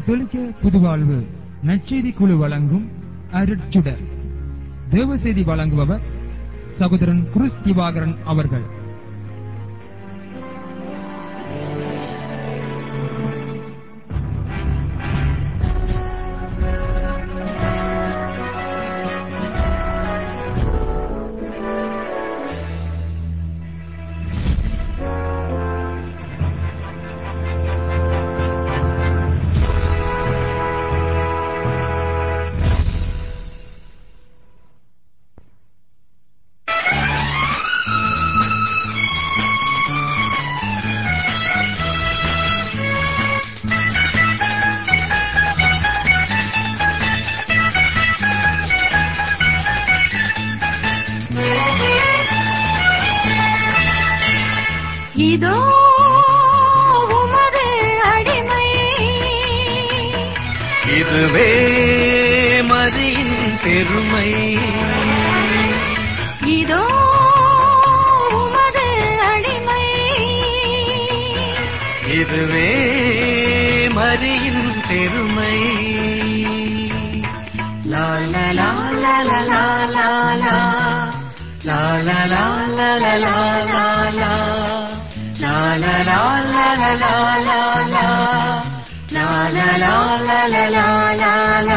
கத்தோலிக்க புதுவாழ்வு நற்செய்தி குழு வழங்கும் அருட்சுடர் தேவ செய்தி வழங்குபவர் சகோதரன் குருஸ் திவாகரன் அவர்கள் இதோ உமது அடிமை இதுவே மதியின் பெருமை இதோ உமது அடிமை இதுவே மரியின் பெருமை லா லா லா லா லா லா லா லா. லா லா லா லா லா லா லா லா. லா லா லா லா லா லா லா லா. லா லா லா லா லா லா லா லா.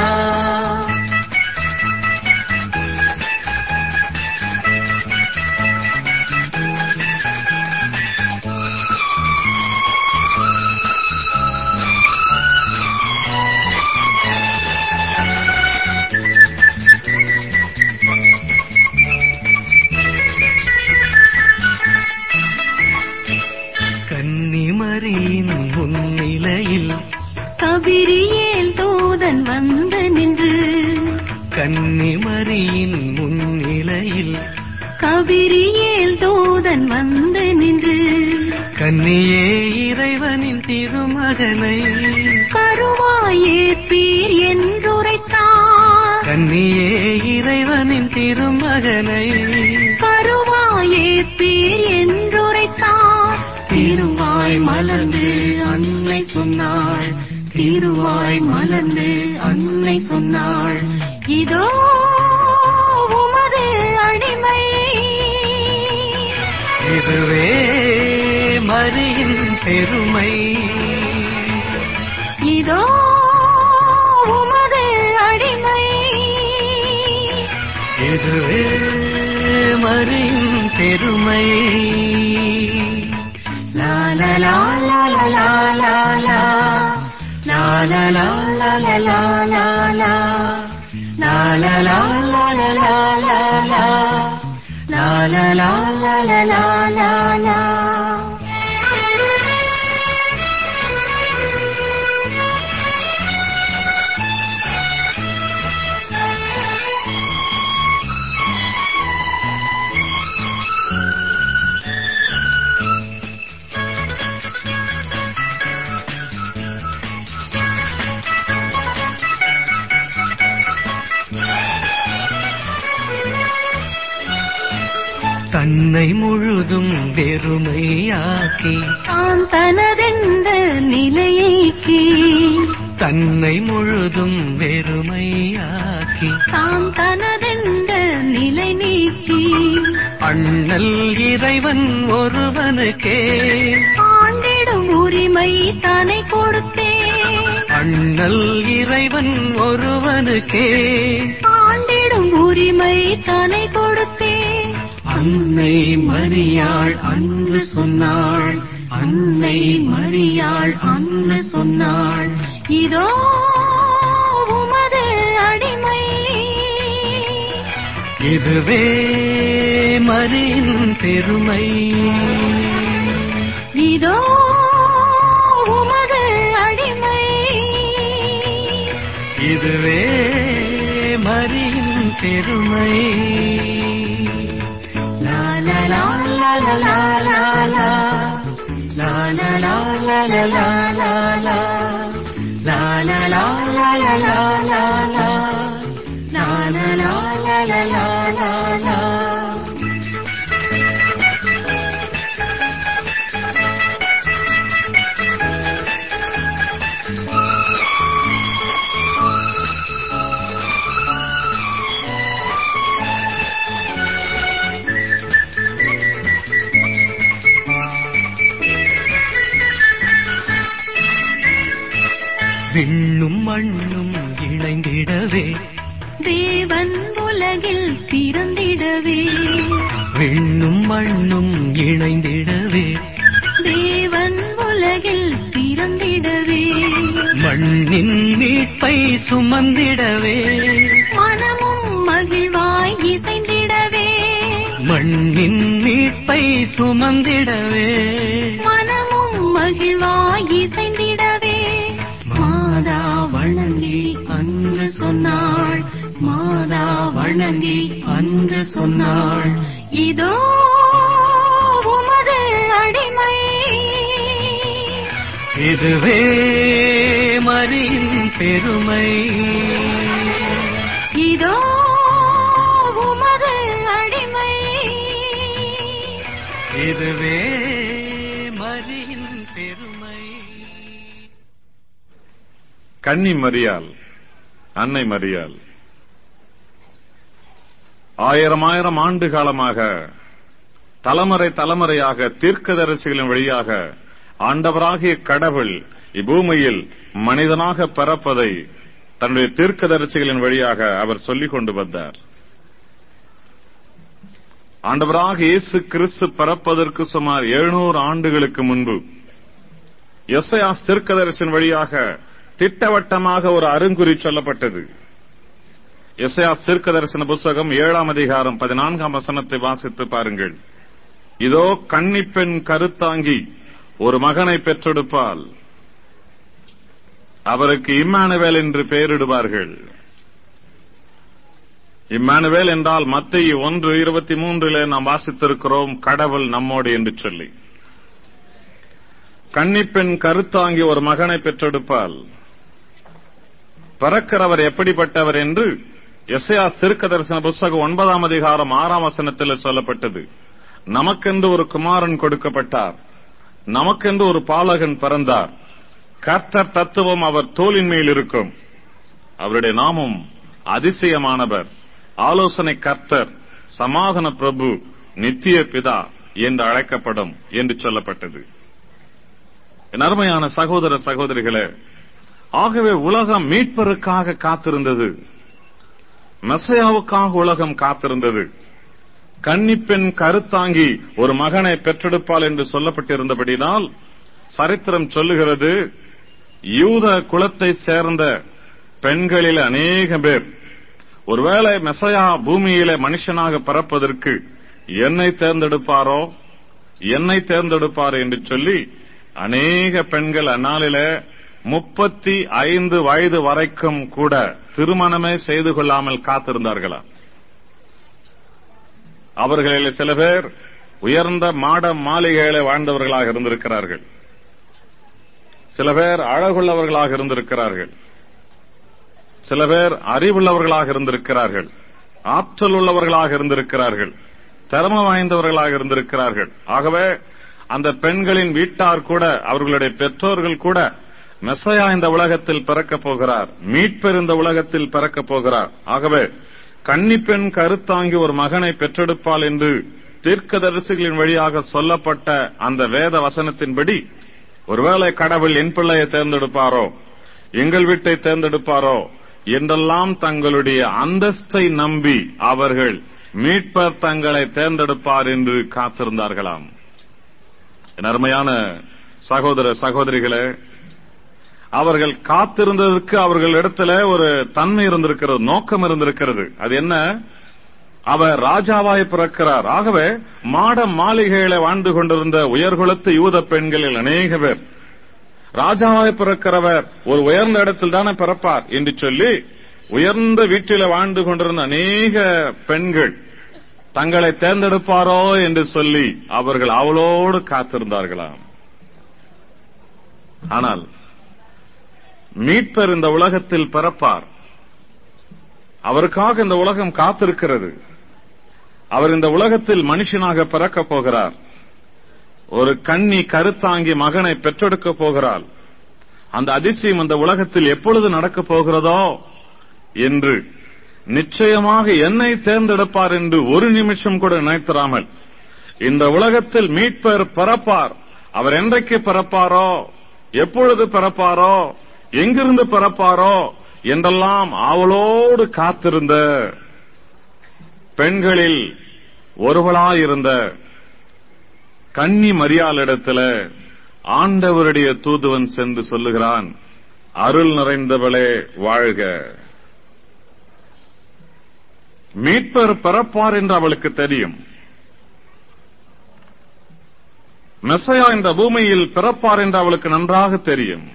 கன்னிமரியின் முன்னிலையில் கபிரியேல் தூதன் வந்து நின்று கன்னிமரியின் முன்னிலையில் கபிரியேல் தூதன் வந்து நின்று கன்னியே இறைவனின் திருமகனை கருவாயேற்பீர் என்றுரைத்தார் கன்னியே இறைவனின் திருமகனை கருவாயேற்பீர் என்றுரைத்தார் திருவாய் மலர்ந்து அன்னை சொன்னாள் திருவாய் மலர்ந்து அன்னை சொன்னாள் இதோ உமது அடிமை இதுவே மரியின் பெருமை இதோ உமது அடிமை இதுவே மரியின் பெருமை லா லா லா லா லா லா லா லா. லா லா லா லா லா லா லா லா. லா லா லா லா லா லா லா லா. லா லா லா லா லா லா லா லா. தன்னை முழுதும் வெறுமையாக்கி தான் தனதென்ற நிலையைக்கு தன்னை முழுதும் வெறுமையாக்கி தான் தனதென்ற நிலை நீக்கி அண்ணல் இறைவன் ஒருவனுக்கே ஆண்டிடும் உரிமை தனை கொடுத்தேன் அண்ணல் இறைவன் ஒருவனுக்கே ஆண்டிடும் உரிமை தனை கொடுத்தேன் அன்னை மரியாள் அன்று சொன்னாள் அன்னை மரியாள் அன்று சொன்னாள் இதோ உமது அடிமை இதுவே மரியின் பெருமை இதோ உமது அடிமை இதுவே மரியின் பெருமை லா லா லா லா லா லா லா லா. லா லா லா லா லா லா லா லா. லா லா லா லா லா லா லா லா. லா லா லா லா லா லா லா லா. மண்ணும் இணைந்திடவே தேவன் உலகில் பிறந்திடவே விண்ணும் மண்ணும் இணைந்திடவே தேவன் உலகில் பிறந்திடவே மண்ணின் மீட்பை சுமந்திடவே மனமும் மகிழ்வாய் இசைந்திடவே மண்ணின் மீட்பை சுமந்திடவே மனமும் மகிழ்வாய் இசைந்திடவே மாதா வணங்கி அன்று சொன்னாள் மாதா வணங்கி அன்று சொன்னாள் இதோ உமது அடிமை இதுவே மரியின் பெருமை இதோ உமது அடிமை இதுவே மரியின் பெருமை கன்னி மரியாள் அன்னை மரியாள் ஆயிரம் ஆயிரம் ஆண்டு காலமாக தலைமுறை தலைமுறையாக தீர்க்கதரிசிகளின் வழியாக ஆண்டவராகிய கடவுள் இப்பூமியில் மனிதனாக பிறப்பதை தன்னுடைய தீர்க்கதரிசிகளின் வழியாக அவர் சொல்லிக் கொண்டு வந்தார் ஆண்டவராக இயேசு கிறிஸ்து பிறப்பதற்கு சுமார் எழுநூறு ஆண்டுகளுக்கு முன்பு எஸ்ஐயாஸ் தீர்க்கதரிசின் வழியாக திட்டவட்டமாக ஒரு அருங்குறி சொல்லப்பட்டது எஸ்ஐயாஸ் தீர்க்கதரிசன புஸ்தகம் ஏழாம் அதிகாரம் பதினான்காம் வசனத்தை வாசித்து பாருங்கள் இதோ கன்னிப்பெண் கருத்தாங்கி ஒரு மகனை பெற்றெடுப்பால் அவருக்கு இம்மானுவேல் என்று பெயரிடுவார்கள் இம்மானுவேல் என்றால் மத்திய ஒன்று இருபத்தி மூன்றிலே நாம் வாசித்திருக்கிறோம் கடவுள் நம்மோடு என்று சொல்லி கன்னிப்பெண் கருத்தாங்கி ஒரு மகனை பெற்றெடுப்பால் பிறக்கிறவர் எப்படிப்பட்டவர் என்று எஸ்ஐயா சிறுக்க தரிசன புஸ்தகம் ஒன்பதாம் அதிகாரம் ஆறாம் வசனத்தில் சொல்லப்பட்டது நமக்கென்று ஒரு குமாரன் கொடுக்கப்பட்டார் நமக்கென்று ஒரு பாலகன் பிறந்தார் கர்த்தர் தத்துவம் அவர் தோளின் மேல் இருக்கும் அவருடைய நாமம் அதிசயமானவர் ஆலோசனை கர்த்தர் சமாதான பிரபு நித்திய பிதா என்று அழைக்கப்படும் என்று சொல்லப்பட்டது என் அருமையான சகோதர சகோதரிகளே ஆகவே உலகம் மீட்பருக்காக காத்திருந்தது மெசையாவுக்காக உலகம் காத்திருந்தது கன்னிப்பெண் கருத்தாங்கி ஒரு மகனை பெற்றெடுப்பாள் என்று சொல்லப்பட்டிருந்தபடினால் சரித்திரம் சொல்லுகிறது யூத குலத்தை சேர்ந்த பெண்களில் அநேக பேர் ஒருவேளை மெசையா பூமியில மனுஷனாக பிறப்பதற்கு என்னை தேர்ந்தெடுப்பாரோ என்னை தேர்ந்தெடுப்பார் என்று சொல்லி அநேக பெண்கள் அந்நாளில முப்பத்தி ஐந்து வயது வரைக்கும் கூட திருமணமே செய்து கொள்ளாமல் காத்திருந்தார்களா அவர்களில் சில பேர் உயர்ந்த மாட மாளிகைகளை வாழ்ந்தவர்களாக இருந்திருக்கிறார்கள் சில பேர் அழகுள்ளவர்களாக இருந்திருக்கிறார்கள் சில பேர் அறிவுள்ளவர்களாக இருந்திருக்கிறார்கள் ஆற்றல் உள்ளவர்களாக இருந்திருக்கிறார்கள் திறமை வாய்ந்தவர்களாக இருந்திருக்கிறார்கள் ஆகவே அந்த பெண்களின் வீட்டார் கூட அவர்களுடைய பெற்றோர்கள் கூட மெசையா இந்த உலகத்தில் பிறக்கப் போகிறார் மீட்பெர் இந்த உலகத்தில் பிறக்கப் போகிறார் ஆகவே கன்னிப்பெண் கருத்தாங்கி ஒரு மகனை பெற்றெடுப்பாள் என்று தீர்க்கதரிசிகளின் வழியாக சொல்லப்பட்ட அந்த வேத வசனத்தின்படி ஒருவேளை கடவுள் என் பிள்ளையை தேர்ந்தெடுப்பாரோ எங்கள் வீட்டை தேர்ந்தெடுப்பாரோ என்றெல்லாம் தங்களுடைய அந்தஸ்தை நம்பி அவர்கள் மீட்பர் தங்களை தேர்ந்தெடுப்பார் என்று காத்திருந்தார்களாம் என் அருமையான சகோதர சகோதரிகளே அவர்கள் காத்திருந்ததற்கு அவர்கள் இடத்துல ஒரு தன்மை இருந்திருக்கிறது நோக்கம் இருந்திருக்கிறது அது என்ன அவர் ராஜாவாய் பிறக்கிறார் ஆகவே மாட மாளிகைகளை வாழ்ந்து கொண்டிருந்த உயர்குலத்து யூத பெண்களில் அநேக பேர் ராஜாவாய் பிறக்கிறவர் ஒரு உயர்ந்த இடத்தில் தானே பிறப்பார் என்று சொல்லி உயர்ந்த வீட்டில வாழ்ந்து கொண்டிருந்த அநேக பெண்கள் தங்களை தேர்ந்தெடுப்பாரோ என்று சொல்லி அவர்கள் அவளோடு காத்திருந்தார்களாம் ஆனால் மீட்பர் இந்த உலகத்தில் பிறப்பார் அவருக்காக இந்த உலகம் காத்திருக்கிறது அவர் இந்த உலகத்தில் மனுஷனாக பிறக்கப் போகிறார் ஒரு கண்ணி கருத்தாங்கி மகனை பெற்றெடுக்க போகிறாள் அந்த அதிசயம் அந்த உலகத்தில் எப்பொழுது நடக்கப் போகிறதோ என்று நிச்சயமாக என்னை தேர்ந்தெடுப்பார் என்று ஒரு நிமிஷம் கூட நினைத்திராமல் இந்த உலகத்தில் மீட்பர் பிறப்பார் அவர் என்றைக்கு பிறப்பாரோ எப்பொழுது பிறப்பாரோ எங்கிருந்து பிறப்பாரோ என்றெல்லாம் ஆவலோடு காத்திருந்த பெண்களில் ஒருவளாயிருந்த கன்னி மரியாளிடத்துல ஆண்டவருடைய தூதுவன் சென்று சொல்லுகிறான் அருள் நிறைந்தவளே வாழ்க மீட்பர் பிறப்பார் என்று அவளுக்கு தெரியும் மெசையா இந்த பூமியில் பிறப்பார் என்று அவளுக்கு நன்றாக தெரியும்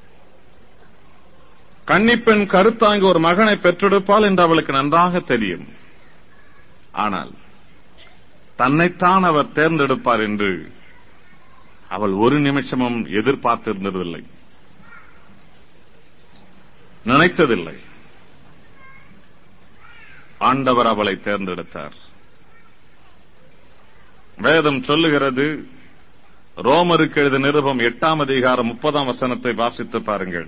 கன்னிப்பெண் கருத்தாங்கி ஒரு மகனை பெற்றெடுப்பாள் என்று அவளுக்கு நன்றாக தெரியும் ஆனால் தன்னைத்தான் அவர் தேர்ந்தெடுப்பார் என்று அவள் ஒரு நிமிஷமும் எதிர்பார்த்திருந்ததில்லை நினைத்ததில்லை ஆண்டவர் அவளை தேர்ந்தெடுத்தார் வேதம் சொல்லுகிறது ரோமருக்கு எழுத நிருபம் எட்டாம் அதிகாரம் முப்பதாம் வசனத்தை வாசித்து பாருங்கள்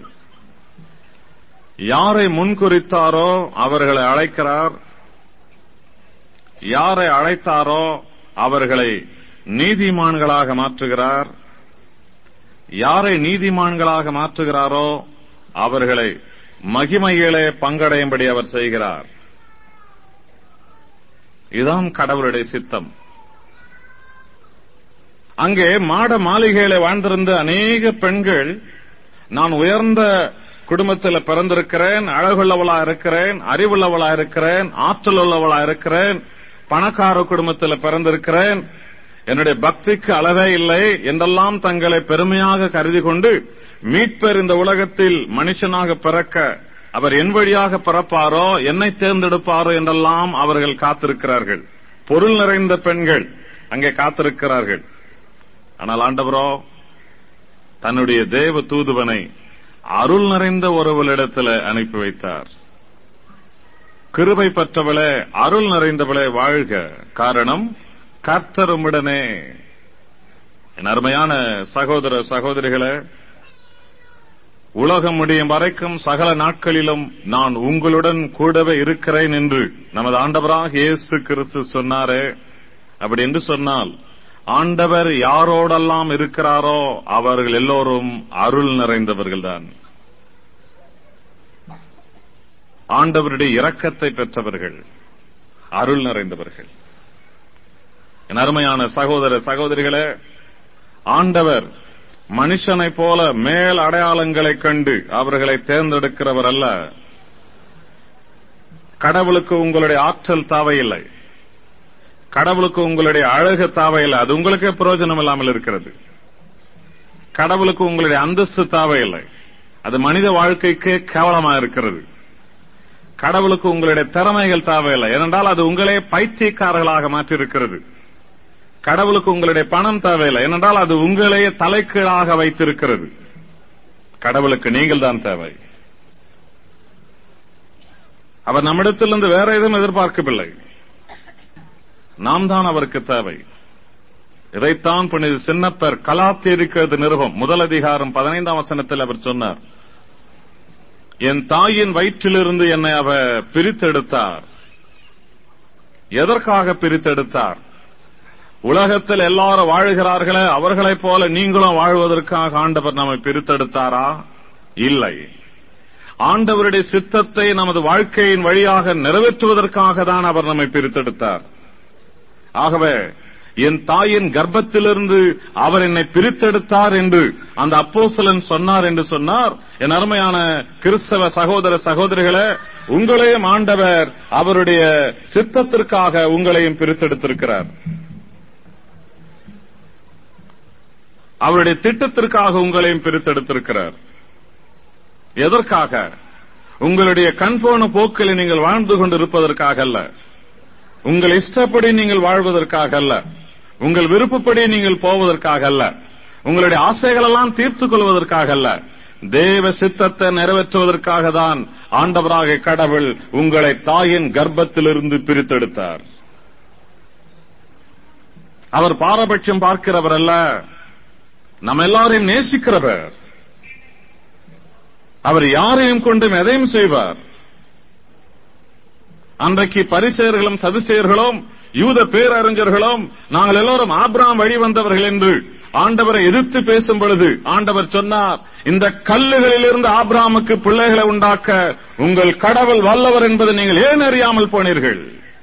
யாரை முன்குறித்தாரோ அவர்களை அழைக்கிறார் யாரை அழைத்தாரோ அவர்களை நீதிமான்களாக மாற்றுகிறார் யாரை நீதிமான்களாக மாற்றுகிறாரோ அவர்களை மகிமையிலே பங்கடையும்படி அவர் செய்கிறார் இதுதான் கடவுளுடைய சித்தம் அங்கே மாட மாளிகையில வாழ்ந்திருந்த அநேக பெண்கள் நான் உயர்ந்த குடும்பத்தில் பிறந்திருக்கிறேன் அழகுள்ளவளா இருக்கிறேன் அறிவுள்ளவளா இருக்கிறேன் ஆற்றல் உள்ளவளா இருக்கிறேன் பணக்கார குடும்பத்தில் பிறந்திருக்கிறேன் என்னுடைய பக்திக்கு அளவே இல்லை என்றெல்லாம் தங்களை பெருமையாக கருதி கொண்டு மீட்பர் இந்த உலகத்தில் மனுஷனாக பிறக்க அவர் என் வழியாக பிறப்பாரோ என்னை தேர்ந்தெடுப்பாரோ என்றெல்லாம் அவர்கள் காத்திருக்கிறார்கள் பொருள் நிறைந்த பெண்கள் அங்கே காத்திருக்கிறார்கள் ஆனால் ஆண்டவரோ தன்னுடைய தேவ தூதுவனை அருள் நிறைந்த ஒருவளிடத்தில் அனுப்பி வைத்தார் கிருபை பெற்றவளே அருள் நிறைந்தவளே வாழ்க காரணம் கர்த்தருமுடனே என் அருமையான சகோதர சகோதரிகளே உலகம் முடியும் வரைக்கும் சகல நாட்களிலும் நான் உங்களுடன் கூடவே இருக்கிறேன் என்று நமது ஆண்டவராக இயேசு கிறிஸ்து சொன்னாரே அப்படி என்று சொன்னால் ஆண்டவர் யாரோடெல்லாம் இருக்கிறாரோ அவர்கள் எல்லோரும் அருள் நிறைந்தவர்கள்தான் ஆண்டவருடைய இரக்கத்தை பெற்றவர்கள் அருள் நிறைந்தவர்கள் என் அருமையான சகோதர சகோதரிகளே ஆண்டவர் மனுஷனைப் போல மேல் அடையாளங்களைக் கண்டு அவர்களை தேர்ந்தெடுக்கிறவர் அல்ல கடவுளுக்கு உங்களுடைய ஆற்றல் தேவையில்லை கடவுளுக்கு உங்களுடைய அழகு தேவையில்லை அது உங்களுக்கே பிரயோஜனம் இல்லாமல் இருக்கிறது கடவுளுக்கு உங்களுடைய அந்தஸ்து தேவையில்லை அது மனித வாழ்க்கைக்கு கேவலமா இருக்கிறது கடவுளுக்கு உங்களுடைய திறமைகள் தேவையில்லை ஏனென்றால் அது உங்களே பைத்தியக்காரர்களாக மாற்றியிருக்கிறது கடவுளுக்கு உங்களுடைய பணம் தேவையில்லை ஏனென்றால் அது உங்களையே தலைக்கீழாக வைத்திருக்கிறது கடவுளுக்கு நீங்கள் தான் தேவை அவர் நம்மிடத்திலிருந்து வேற எதுவும் எதிர்பார்க்கவில்லை நாம் தான் அவருக்கு தேவை இதைத்தான் புனித சின்னப்பர் கலாத்தி இருக்கிறது நிருபம் முதல் அதிகாரம் பதினைந்தாம் வசனத்தில் அவர் சொன்னார் என் தாயின் வயிற்றிலிருந்து என்னை அவர் பிரித்தெடுத்தார் எதற்காக பிரித்தெடுத்தார் உலகத்தில் எல்லாரும் வாழுகிறார்களே அவர்களைப் போல நீங்களும் வாழ்வதற்காக ஆண்டவர் நம்மை பிரித்தெடுத்தாரா இல்லை ஆண்டவருடைய சித்தத்தை நமது வாழ்க்கையின் வழியாக நிறைவேற்றுவதற்காக தான் அவர் நம்மை பிரித்தெடுத்தார் ஆகவே என் தாயின் கர்ப்பத்திலிருந்து அவர் என்னை பிரித்தெடுத்தார் என்று அந்த அப்போசலன் சொன்னார் என்று சொன்னார் என் அருமையான கிறிஸ்தவ சகோதர சகோதரிகளே உங்களையும் ஆண்டவர் அவருடைய சித்தத்திற்காக உங்களையும் பிரித்தெடுத்திருக்கிறார் அவருடைய திட்டத்திற்காக உங்களையும் பிரித்தெடுத்திருக்கிறார் எதற்காக உங்களுடைய கண்போன போக்கில் நீங்கள் வாழ்ந்து கொண்டிருப்பதற்காக அல்ல உங்கள் இஷ்டப்படி நீங்கள் வாழ்வதற்காக அல்ல உங்கள் விருப்பப்படி நீங்கள் போவதற்காக அல்ல உங்களுடைய ஆசைகள் எல்லாம் தீர்த்துக் கொள்வதற்காக அல்ல தேவ சித்தத்தை நிறைவேற்றுவதற்காக தான் ஆண்டவராக கடவுள் உங்களை தாயின் கர்ப்பத்திலிருந்து பிரித்தெடுத்தார் அவர் பாரபட்சம் பார்க்கிறவர் அல்ல நம்ம எல்லாரையும் நேசிக்கிறவர் அவர் யாரையும் கொண்டும் எதையும் செய்வார் அன்றைக்கு பரிசெயர்களும் சதுசேயர்களும் யூத பேரறிஞர்களும் நாங்கள் எல்லோரும் ஆப்ராம் வழி வந்தவர்கள் என்று ஆண்டவரை எதிர்த்து பேசும் பொழுது ஆண்டவர் சொன்னார் இந்த கல்லுகளிலிருந்து ஆபிராமுக்கு பிள்ளைகளை உண்டாக்க உங்கள் கடவுள் வல்லவர் என்பதை நீங்கள் ஏன் அறியாமல் போனீர்கள்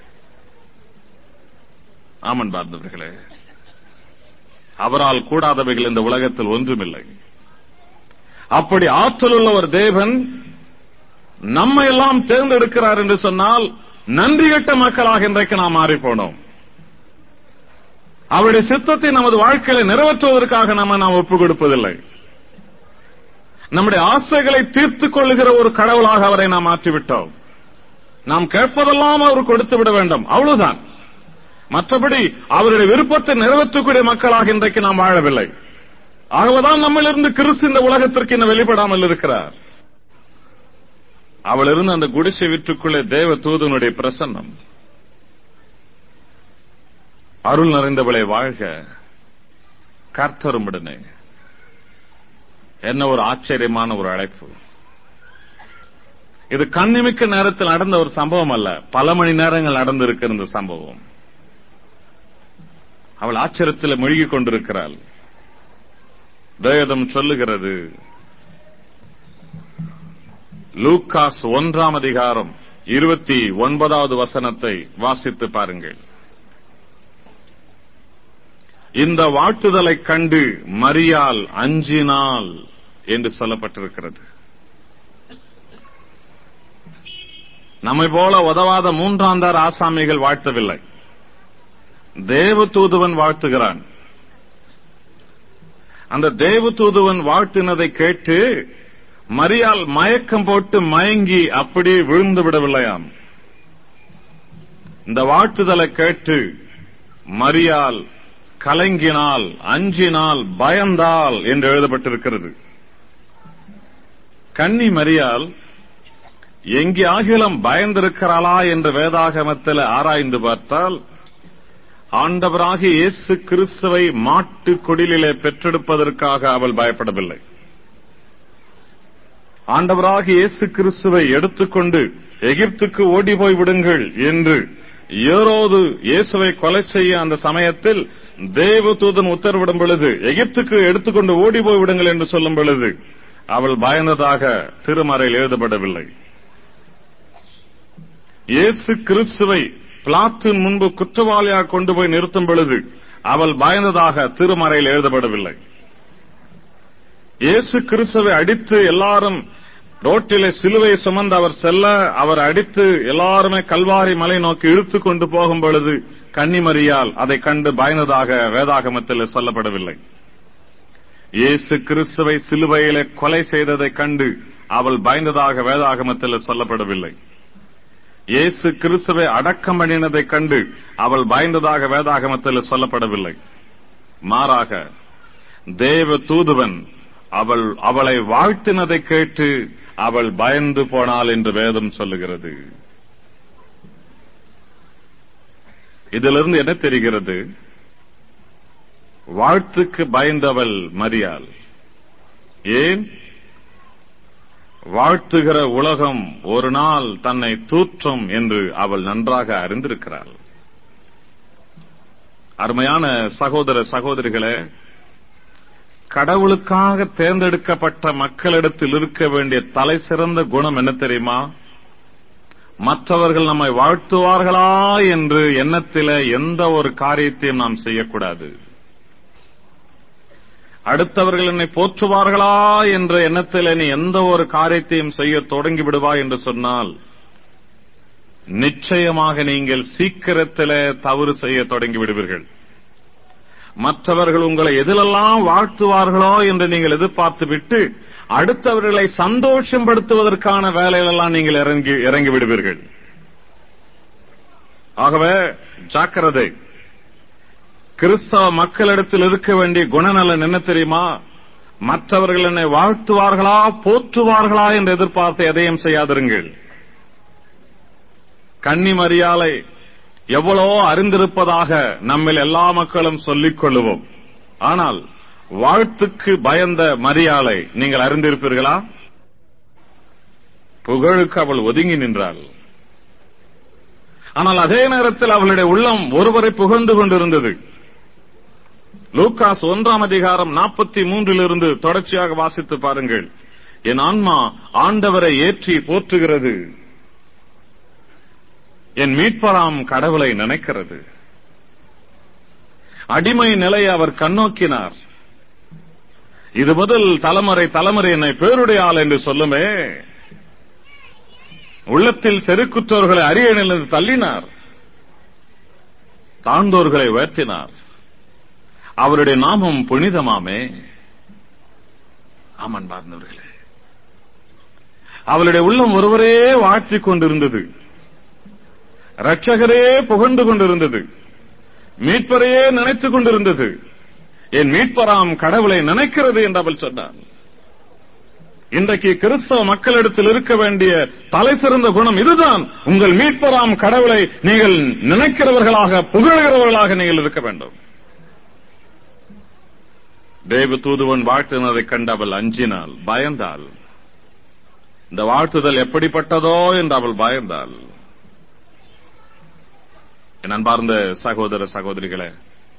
ஆமன் பார்ந்தவர்களே அவரால் கூடாதவைகள் இந்த உலகத்தில் ஒன்றுமில்லை அப்படி ஆற்றல் உள்ள ஒரு தேவன் நம்மை எல்லாம் தேர்ந்தெடுக்கிறார் என்று சொன்னால் நன்றி கெட்ட மக்களாக இன்றைக்கு நாம் மாறி போனோம் அவருடைய சித்தத்தை நமது வாழ்க்கையில நிறைவேற்றுவதற்காக நம்ம நாம் ஒப்புக் கொடுப்பதில்லை நம்முடைய ஆசைகளை தீர்த்துக் கொள்ளுகிற ஒரு கடவுளாக அவரை நாம் மாற்றிவிட்டோம் நாம் கேட்பதெல்லாம் அவர் கொடுத்து விட வேண்டும் அவ்வளவுதான் மற்றபடி அவருடைய விருப்பத்தை நிறைவேற்றக்கூடிய மக்களாக இன்றைக்கு நாம் வாழவில்லை ஆகவேதான் நம்மிலிருந்து கிறிஸ்து இந்த உலகத்திற்கு இன்னும் வெளிப்படாமல் இருக்கிறார் அவள் இருந்த அந்த குடிசை விற்றுக்குள்ளே தேவ தூதனுடைய பிரசன்னம் அருள் நிறைந்தவளை வாழ்க கர்த்தரும்புடனே என்ன ஒரு ஆச்சரியமான ஒரு அழைப்பு இது கண்ணிமிக்க நேரத்தில் நடந்த ஒரு சம்பவம் அல்ல பல மணி நேரங்கள் நடந்திருக்கிற இந்த சம்பவம் அவள் ஆச்சரியத்தில் மூழ்கிக் கொண்டிருக்கிறாள் வேதம் சொல்லுகிறது லூக்காஸ் ஒன்றாம் அதிகாரம் இருபத்தி ஒன்பதாவது வசனத்தை வாசித்து பாருங்கள் இந்த வாழ்த்துதலை கண்டு மரியால் அஞ்சினாள் என்று சொல்லப்பட்டிருக்கிறது நம்மை போல உதவாத மூன்றாந்தார் ஆசாமிகள் வாழ்த்தவில்லை தேவ தூதுவன் வாழ்த்துகிறான் அந்த தேவ தூதுவன் வாழ்த்தினதை கேட்டு மரியால் மயக்கம் போட்டு மயங்கி அப்படியே விழுந்து விடவில்லையாம் இந்த வாழ்த்துதலை கேட்டு மரியால் கலங்கினால் அஞ்சினால் பயந்தால் என்று எழுதப்பட்டிருக்கிறது கன்னி மரியால் எங்கே ஆகிலும் பயந்திருக்கிறாளா என்று வேதாகமத்தில் ஆராய்ந்து பார்த்தால் ஆண்டவராகிய இயேசு கிறிஸ்துவை மாட்டு கொடிலே பெற்றெடுப்பதற்காக அவள் பயப்படவில்லை ஆண்டவராகிய இயேசு கிறிஸ்துவை எடுத்துக்கொண்டு எகிப்துக்கு ஓடி போய் விடுங்கள் என்று ஏரோது இயேசுவை கொலை செய்ய அந்த சமயத்தில் தேவதூதன் உத்தரவிடும் பொழுது எகிப்துக்கு எடுத்துக்கொண்டு ஓடி போய் விடுங்கள் என்று சொல்லும் பொழுது அவள் பயந்ததாக திருமறையில் எழுதப்படவில்லை இயேசு கிறிஸ்துவை பிளாத்தின் முன்பு குற்றவாளியாக கொண்டு போய் நிறுத்தும் பொழுது அவள் பயந்ததாக திருமறையில் எழுதப்படவில்லை இயேசு கிறிஸ்துவை அடித்து எல்லாரும் ரோட்டிலே சிலுவை சுமந்து அவர் செல்ல அவர் அடித்து எல்லாருமே கல்வாரி மலை நோக்கி இழுத்து கொண்டு போகும் பொழுது கன்னிமரியால் அதை கண்டு பயந்ததாக வேதாகமத்தில் சொல்லப்படவில்லை இயேசு கிறிஸ்துவை சிலுவையிலே கொலை செய்ததை கண்டு அவள் பயந்ததாக வேதாகமத்தில் சொல்லப்படவில்லை இயேசு கிறிஸ்துவை அடக்கம் பண்ணினதை கண்டு அவள் பயந்ததாக வேதாகமத்தில் சொல்லப்படவில்லை மாறாக தேவ தூதுவன் அவள் அவளை வாழ்த்தினதை கேட்டு அவள் பயந்து போனாள் என்று வேதம் சொல்லுகிறது இதிலிருந்து என்ன தெரிகிறது வாழ்த்துக்கு பயந்தவள் மரியாள் ஏன் வாழ்த்துகிற உலகம் ஒரு நாள் தன்னை தூற்றும் என்று அவள் நன்றாக அறிந்திருக்கிறாள் அருமையான சகோதர சகோதரிகளே கடவுளுக்காக தேர்ந்தெடுக்கப்பட்ட மக்களிடத்தில் இருக்க வேண்டிய தலை சிறந்த குணம் என்ன தெரியுமா மற்றவர்கள் நம்மை வாழ்த்துவார்களா என்று எண்ணத்தில எந்த ஒரு காரியத்தையும் நாம் செய்யக்கூடாது அடுத்தவர்கள் என்னை போற்றுவார்களா என்ற எண்ணத்தில் நீ எந்த ஒரு காரியத்தையும் செய்ய தொடங்கி விடுவா என்று சொன்னால் நிச்சயமாக நீங்கள் சீக்கிரத்திலே தவறு செய்ய தொடங்கி விடுவீர்கள் மற்றவர்கள் உங்களை எதிலெல்லாம் வாழ்த்துவார்களோ என்று நீங்கள் எதிர்பார்த்து விட்டு அடுத்தவர்களை சந்தோஷப்படுத்துவதற்கான வேலையிலெல்லாம் நீங்கள் இறங்கி இறங்கி விடுவீர்கள் ஆகவே ஜாக்கிரதை கிறிஸ்தவ மக்களிடத்தில் இருக்க வேண்டிய குணநலன் என்ன தெரியுமா மற்றவர்கள் என்னை வாழ்த்துவார்களா போற்றுவார்களா என்று எதிர்பார்த்து எதையும் செய்யாதிருங்கள் கன்னி மரியாலை எவ்வளவோ அறிந்திருப்பதாக நம்மில் எல்லா மக்களும் சொல்லிக் கொள்ளுவோம் ஆனால் வாழ்த்துக்கு பயந்த மரியாலை நீங்கள் அறிந்திருப்பீர்களா புகழுக்கு அவள் ஒதுங்கி நின்றாள் ஆனால் அதே நேரத்தில் அவளுடைய உள்ளம் ஒருவரை புகழ்ந்து கொண்டிருந்தது லூகாஸ் ஒன்றாம் அதிகாரம் நாற்பத்தி மூன்றிலிருந்து தொடர்ச்சியாக வாசித்து பாருங்கள் என் ஆன்மா ஆண்டவரை ஏற்றி போற்றுகிறது என் மீட்பராம் கடவுளை நினைக்கிறது அடிமை நிலையை அவர் கண்ணோக்கினார் இது முதல் தலைமுறை தலைமுறை என்னை பேருடைய ஆள் என்று சொல்லுமே உள்ளத்தில் செருக்குற்றோர்களை அரியணிலிருந்து தள்ளினார் தாழ்ந்தோர்களை உயர்த்தினார் அவருடைய நாமம் புனிதமாமே ஆமன் பார்ந்தவர்களே அவருடைய உள்ளம் ஒருவரே வாழ்த்திக் கொண்டிருந்தது ரட்சகரே புகழ்ந்து கொண்டிருந்தது மீட்பரையே நினைத்துக் கொண்டிருந்தது என் மீட்பராம் கடவுளை நினைக்கிறது என்று அவள் சொன்னார் இன்றைக்கு கிறிஸ்தவ மக்களிடத்தில் இருக்க வேண்டிய தலை சிறந்த குணம் இதுதான் உங்கள் மீட்பராம் கடவுளை நீங்கள் நினைக்கிறவர்களாக புகழ்கிறவர்களாக நீங்கள் இருக்க வேண்டும் தேவ தூதுவன் வாழ்த்தினரை கண்டு அவள் அஞ்சினாள் பயந்தாள் இந்த வாழ்த்துதல் எப்படிப்பட்டதோ என்று அவள் பயந்தாள் என் அன்பார்ந்த சகோதர சகோதரிகளே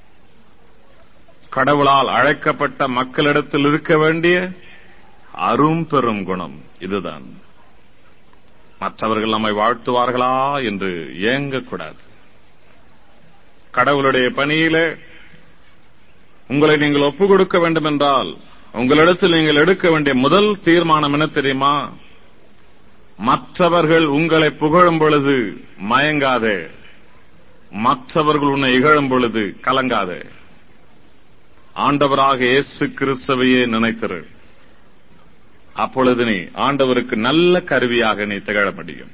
கடவுளால் அழைக்கப்பட்ட மக்களிடத்தில் இருக்க வேண்டிய அரும் பெரும் குணம் இதுதான் மற்றவர்கள் நம்மை வாழ்த்துவார்களா என்று ஏங்கக்கூடாது கடவுளுடைய பணியிலே உங்களை நீங்கள் ஒப்புக் கொடுக்க வேண்டும் என்றால் உங்களிடத்தில் நீங்கள் எடுக்க வேண்டிய முதல் தீர்மானம் என்ன தெரியுமா மற்றவர்கள் உங்களை புகழும் பொழுது மயங்காதே மற்றவர்கள் உன்னை இகழும் பொழுது கலங்காதே ஆண்டவராக இயேசு கிறிஸ்தவையே நினைத்திரு அப்பொழுது நீ ஆண்டவருக்கு நல்ல கருவியாக நீ திகழ முடியும்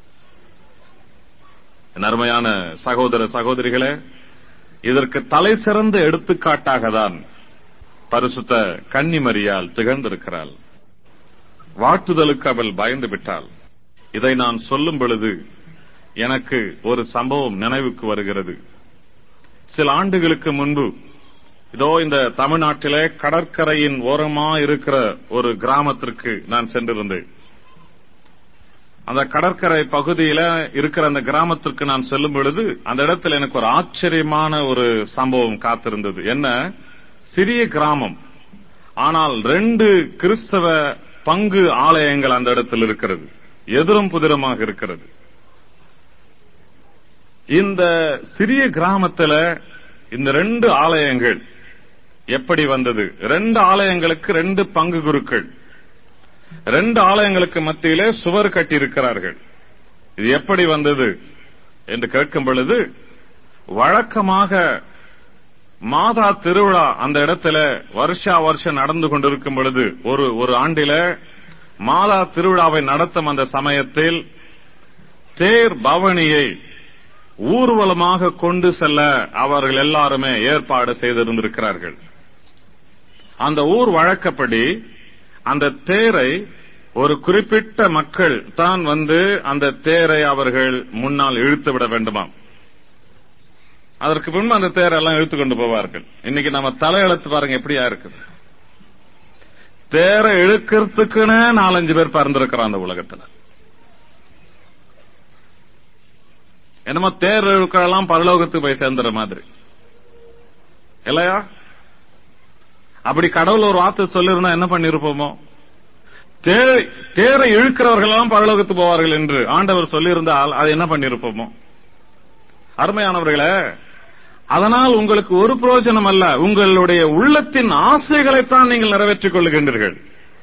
என் அருமையான சகோதர சகோதரிகளே இதற்கு தலை சிறந்த எடுத்துக்காட்டாக தான் பரிசுத்த கன்னிமரியால் திகழ்ந்திருக்கிறாள் வாழ்த்துதலுக்கு அவள் பயந்து விட்டாள் இதை நான் சொல்லும் பொழுது எனக்கு ஒரு சம்பவம் நினைவுக்கு வருகிறது சில ஆண்டுகளுக்கு முன்பு இதோ இந்த தமிழ்நாட்டிலே கடற்கரையின் ஓரமா இருக்கிற ஒரு கிராமத்திற்கு நான் சென்றிருந்தேன் அந்த கடற்கரை பகுதியில இருக்கிற அந்த கிராமத்திற்கு நான் செல்லும் பொழுது அந்த இடத்துல எனக்கு ஒரு ஆச்சரியமான ஒரு சம்பவம் காத்திருந்தது என்ன சிறிய கிராமம் ஆனால் ரெண்டு கிறிஸ்தவ பங்கு ஆலயங்கள் அந்த இடத்தில் இருக்கிறது எதிரும் புதிரமாக இருக்கிறது இந்த சிறிய கிராமத்துல இந்த ரெண்டு ஆலயங்கள் எப்படி வந்தது ரெண்டு ஆலயங்களுக்கு ரெண்டு பங்கு குருக்கள் ரெண்டு ஆலயங்களுக்கு மத்தியிலே சுவர் கட்டி இருக்கிறார்கள் இது எப்படி வந்தது என்று கேட்கும் பொழுது வழக்கமாக மாதா திருவிழா அந்த இடத்துல வருஷா வருஷம் நடந்து கொண்டிருக்கும் பொழுது ஒரு ஒரு ஆண்டில மாதா திருவிழாவை நடத்தும் அந்த சமயத்தில் தேர் பவனியை ஊர்வலமாக கொண்டு செல்ல அவர்கள் எல்லாருமே ஏற்பாடு செய்திருந்திருக்கிறார்கள் அந்த ஊர் வழக்கப்படி அந்த தேரை ஒரு குறிப்பிட்ட மக்கள் தான் வந்து அந்த தேரை அவர்கள் முன்னால் இழுத்து விட வேண்டுமாம் அதற்கு பின்பு அந்த தேரெல்லாம் இழுத்து கொண்டு போவார்கள் இன்னைக்கு நம்ம தலையெழுத்து பாருங்க எப்படியா இருக்குது தேரை இழுக்கிறதுக்குன்னு நாலஞ்சு பேர் பறந்திருக்கிறோம் அந்த உலகத்துல என்னமோ தேர் இழுக்கலாம் பரலோகத்துக்கு போய் சேர்ந்துற மாதிரி இல்லையா அப்படி கடவுள் ஒரு வார்த்தை சொல்லிருந்தா என்ன பண்ணிருப்போமோ தேரை இழுக்கிறவர்கள் எல்லாம் பரலோகத்து போவார்கள் என்று ஆண்டவர் சொல்லியிருந்தால் அது என்ன பண்ணிருப்போமோ அருமையானவர்களே அதனால் உங்களுக்கு ஒரு பிரயோஜனம் அல்ல உங்களுடைய உள்ளத்தின் ஆசைகளைத்தான் நீங்கள் நிறைவேற்றிக் கொள்ளுகின்றீர்கள்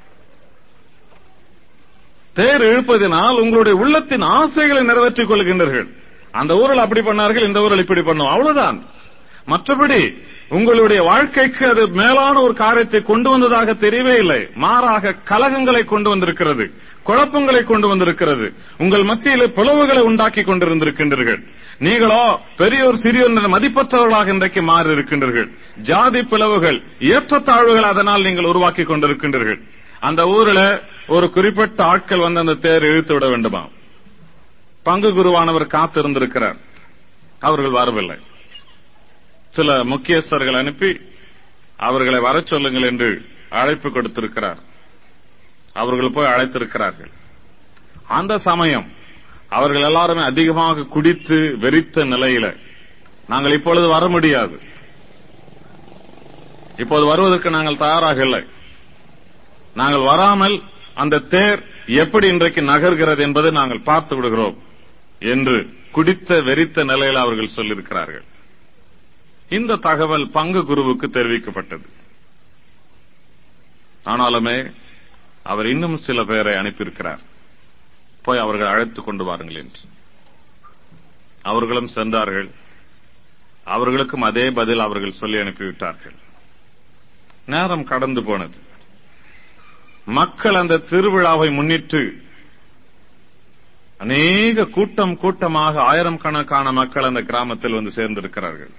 தேர் இழுப்பதினால் உங்களுடைய உள்ளத்தின் ஆசைகளை நிறைவேற்றிக் கொள்கின்றீர்கள் அந்த ஊரில் அப்படி பண்ணார்கள் இந்த ஊரில் இப்படி பண்ணும் அவ்வளவுதான் மற்றபடி உங்களுடைய வாழ்க்கைக்கு அது மேலான ஒரு காரியத்தை கொண்டு வந்ததாக தெரியவே இல்லை மாறாக கலகங்களை கொண்டு வந்திருக்கிறது குழப்பங்களை கொண்டு வந்திருக்கிறது உங்கள் மத்தியிலே பிளவுகளை உண்டாக்கி கொண்டிருந்திருக்கின்றீர்கள் நீங்களோ பெரியோர் சிறியோர் மதிப்பற்றவர்களாக இன்றைக்கு மாறி இருக்கின்றீர்கள் ஜாதி பிளவுகள் ஏற்றத்தாழ்வுகள் அதனால் நீங்கள் உருவாக்கி கொண்டிருக்கின்றீர்கள் அந்த ஊரில் ஒரு குறிப்பிட்ட ஆட்கள் வந்து அந்த தேர் இழுத்து விட வேண்டுமா பங்கு குருவானவர் காத்திருந்திருக்கிறார் அவர்கள் வரவில்லை சில முக்கியஸ்தர்கள் அனுப்பி அவர்களை வர சொல்லுங்கள் என்று அழைப்பு கொடுத்திருக்கிறார் அவர்கள் போய் அழைத்திருக்கிறார்கள் அந்த சமயம் அவர்கள் எல்லாருமே அதிகமாக குடித்து வெறித்த நிலையில நாங்கள் இப்பொழுது வர முடியாது இப்போது வருவதற்கு நாங்கள் தயாராக இல்லை நாங்கள் வராமல் அந்த தேர் எப்படி இன்றைக்கு நகர்கிறது என்பதை நாங்கள் பார்த்து விடுகிறோம் என்று குடித்த வெறித்த நிலையில் அவர்கள் சொல்லியிருக்கிறார்கள் இந்த தகவல் பங்கு குருவுக்கு தெரிவிக்கப்பட்டது ஆனாலுமே அவர் இன்னும் சில பேரை அனுப்பியிருக்கிறார் போய் அவர்கள் அழைத்துக் கொண்டு வாருங்கள் என்று அவர்களும் சென்றார்கள் அவர்களுக்கும் அதே பதில் அவர்கள் சொல்லி அனுப்பிவிட்டார்கள் நேரம் கடந்து போனது மக்கள் அந்த திருவிழாவை முன்னிட்டு அநேக கூட்டம் கூட்டமாக ஆயிரம் கணக்கான மக்கள் அந்த கிராமத்தில் வந்து சேர்ந்திருக்கிறார்கள்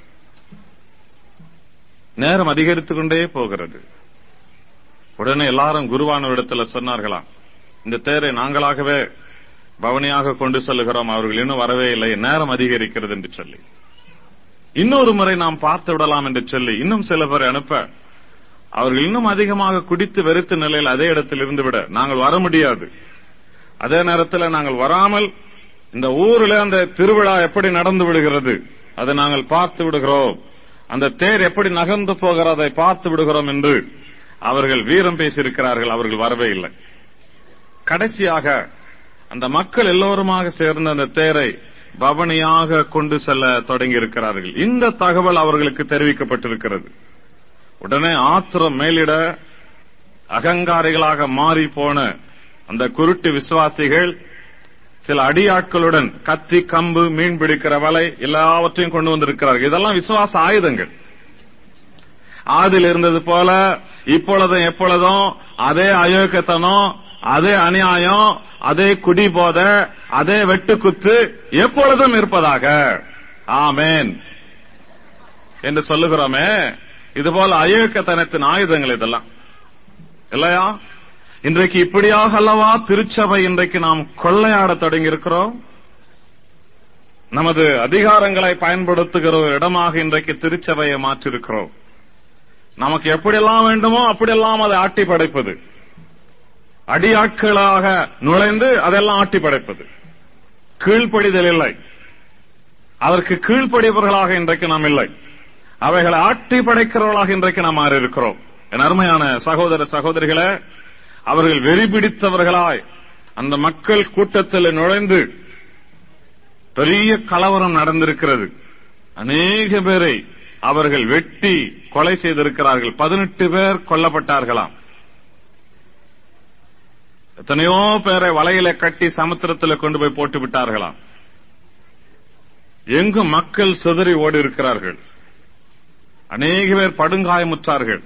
நேரம் அதிகரித்துக் கொண்டே போகிறது உடனே எல்லாரும் குருவானவரிடத்துல சொன்னார்களாம் இந்த தேரை நாங்களாகவே பவனியாக கொண்டு செல்லுகிறோம் அவர்கள் இன்னும் வரவே இல்லை நேரம் அதிகரிக்கிறது என்று சொல்லி இன்னொரு முறை நாம் பார்த்து விடலாம் என்று சொல்லி இன்னும் சில பேரை அனுப்ப அவர்கள் இன்னும் அதிகமாக குடித்து வெறுத்த நிலையில் அதே இடத்தில் இருந்து விட நாங்கள் வர முடியாது அதே நேரத்தில் நாங்கள் வராமல் இந்த ஊரில் அந்த திருவிழா எப்படி நடந்து விடுகிறது அதை நாங்கள் பார்த்து விடுகிறோம் அந்த தேர் எப்படி நகர்ந்து போகிறதை பார்த்து விடுகிறோம் என்று அவர்கள் வீரம் பேசியிருக்கிறார்கள் அவர்கள் வரவே இல்லை கடைசியாக அந்த மக்கள் எல்லோருமாக சேர்ந்து அந்த தேரை பவனியாக கொண்டு செல்ல தொடங்கி இருக்கிறார்கள் இந்த தகவல் அவர்களுக்கு தெரிவிக்கப்பட்டிருக்கிறது உடனே ஆத்திரம் மேலிட அகங்காரிகளாக மாறி போன அந்த குருட்டு விசுவாசிகள் சில அடியாட்களுடன் கத்தி கம்பு மீன் பிடிக்கிற வலை எல்லாவற்றையும் கொண்டு வந்திருக்கிறார்கள் இதெல்லாம் விசுவாச ஆயுதங்கள் ஆதில் இருந்தது போல இப்பொழுதும் எப்பொழுதும் அதே அயோக்கியத்தனம் அதே அநியாயம் அதே குடிபோத அதே வெட்டுக்குத்து எப்பொழுதும் இருப்பதாக ஆமேன் என்று சொல்லுகிறோமே இதுபோல அயோக்கியத்தனத்தின் ஆயுதங்கள் இதெல்லாம் இல்லையா இன்றைக்கு இப்படியாக அல்லவா திருச்சபை இன்றைக்கு நாம் கொள்ளையாட தொடங்கி இருக்கிறோம் நமது அதிகாரங்களை பயன்படுத்துகிற ஒரு இடமாக இன்றைக்கு திருச்சபையை மாற்றிருக்கிறோம் நமக்கு எப்படியெல்லாம் வேண்டுமோ அப்படியெல்லாம் அதை ஆட்டி படைப்பது அடியாட்களாக நுழைந்து அதெல்லாம் ஆட்டி படைப்பது கீழ்ப்படிதல் இல்லை அதற்கு கீழ்ப்படியவர்களாக இன்றைக்கு நாம் இல்லை அவைகளை ஆட்டி படைக்கிறவர்களாக இன்றைக்கு நாம் மாறி இருக்கிறோம் என் அருமையான சகோதர சகோதரிகளே அவர்கள் வெறி பிடித்தவர்களாய் அந்த மக்கள் கூட்டத்தில் நுழைந்து பெரிய கலவரம் நடந்திருக்கிறது அநேக பேரை அவர்கள் வெட்டி கொலை செய்திருக்கிறார்கள் பதினெட்டு பேர் கொல்லப்பட்டார்களாம் எத்தனையோ பேரை வலையில கட்டி சமுத்திரத்தில் கொண்டு போய் போட்டு விட்டார்களாம் எங்கும் மக்கள் சிதறி ஓடி இருக்கிறார்கள் அநேக பேர் படுங்காயமுற்றார்கள்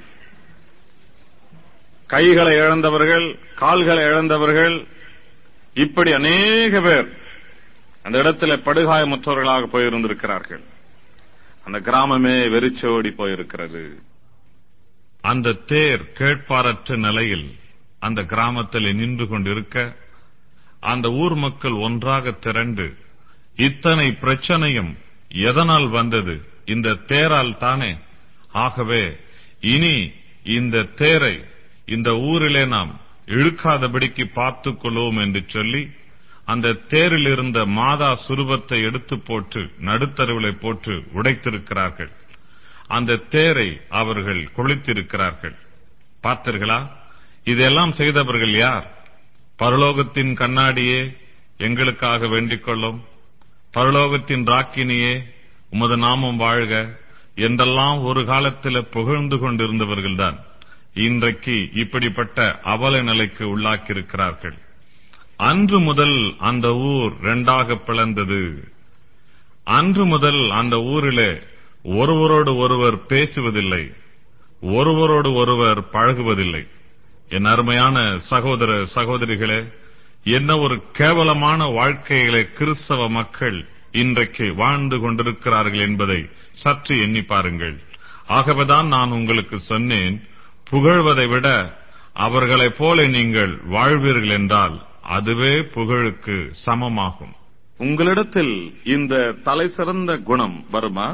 கைகளை இழந்தவர்கள் கால்களை இழந்தவர்கள் இப்படி அநேக பேர் அந்த இடத்துல படுகாயமுற்றவர்களாக போயிருந்திருக்கிறார்கள் அந்த கிராமமே வெறிச்சோடி போயிருக்கிறது அந்த தேர் கேட்பாரற்ற நிலையில் அந்த கிராமத்தில் நின்று கொண்டிருக்க அந்த ஊர் மக்கள் ஒன்றாக திரண்டு இத்தனை பிரச்சனையும் எதனால் வந்தது இந்த தேரால் தானே ஆகவே இனி இந்த தேரை இந்த ஊரிலே நாம் இழுக்காதபடிக்கு பார்த்துக் கொள்வோம் என்று சொல்லி அந்த தேரில் இருந்த மாதா சுரூபத்தை எடுத்து போட்டு நடுத்தருவிலை போட்டு உடைத்திருக்கிறார்கள் அந்த தேரை அவர்கள் கொளுத்திருக்கிறார்கள் பார்த்தீர்களா இதெல்லாம் செய்தவர்கள் யார் பரலோகத்தின் கண்ணாடியே எங்களுக்காக வேண்டிக் கொள்ளும் பரலோகத்தின் ராக்கினியே உமது நாமம் வாழ்க என்றெல்லாம் ஒரு காலத்தில் புகழ்ந்து கொண்டிருந்தவர்கள்தான் இன்றைக்கு இப்படிப்பட்ட அவல நிலைக்கு உள்ளாக்கியிருக்கிறார்கள் அன்று முதல் அந்த ஊர் இரண்டாக பிளந்தது அன்று முதல் அந்த ஊரிலே ஒருவரோடு ஒருவர் பேசுவதில்லை ஒருவரோடு ஒருவர் பழகுவதில்லை என் அருமையான சகோதர சகோதரிகளே என்ன ஒரு கேவலமான வாழ்க்கையிலே கிறிஸ்தவ மக்கள் இன்றைக்கு வாழ்ந்து கொண்டிருக்கிறார்கள் என்பதை சற்று எண்ணி பாருங்கள் ஆகவேதான் நான் உங்களுக்கு சொன்னேன் புகழ்வதை விட அவர்களைப் போல நீங்கள் வாழ்வீர்கள் என்றால் அதுவே புகழுக்கு சமமாகும் உங்களிடத்தில் இந்த தலை சிறந்த குணம் வருமா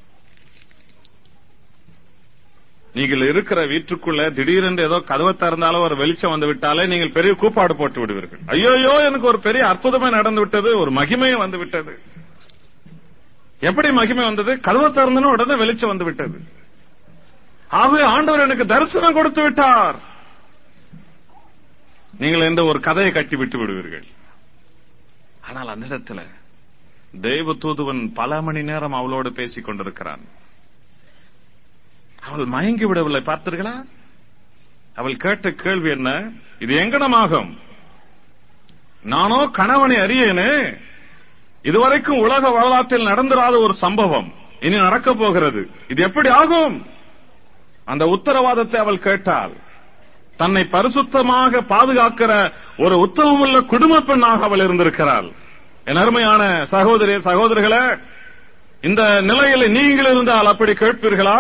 நீங்கள் இருக்கிற வீட்டுக்குள்ள திடீரென்று ஏதோ கதவை திறந்தாலும் ஒரு வெளிச்சம் வந்து விட்டாலே நீங்கள் பெரிய கூப்பாடு போட்டு விடுவீர்கள் ஐயோயோ எனக்கு ஒரு பெரிய அற்புதமே நடந்து விட்டது ஒரு மகிமையும் வந்து விட்டது எப்படி மகிமை வந்தது கதவை திறந்தனும் உடனே வெளிச்சம் வந்து விட்டது ஆகவே ஆண்டவர் எனக்கு தரிசனம் கொடுத்து விட்டார் நீங்கள் என்ற ஒரு கதையை கட்டி விட்டு விடுவீர்கள் ஆனால் அந்த இடத்துல தெய்வ தூதுவன் பல மணி நேரம் அவளோடு பேசிக் கொண்டிருக்கிறான் அவள் மயங்கி விடவில்லை பார்த்தீர்களா அவள் கேட்ட கேள்வி என்ன இது எங்கனமாகும் நானோ கணவனை அறியேனே இதுவரைக்கும் உலக வரலாற்றில் நடந்திராத ஒரு சம்பவம் இனி நடக்கப் போகிறது இது எப்படி ஆகும் அந்த உத்தரவாதத்தை அவள் கேட்டாள் தன்னை பரிசுத்தமாக பாதுகாக்கிற ஒரு உத்தமமுள்ள குடும்ப பெண்ணாக அவள் இருந்திருக்கிறாள் என் அருமையான சகோதரி சகோதரிகளே இந்த நிலையில் நீங்கள் இருந்தால் அப்படி கேட்பீர்களா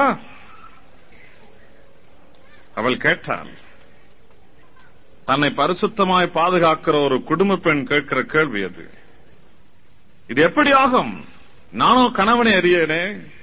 அவள் கேட்டாள் தன்னை பரிசுத்தமாய் பாதுகாக்கிற ஒரு குடும்ப பெண் கேட்கிற கேள்வி அது இது எப்படி ஆகும் நானும் கணவனை அறியேனே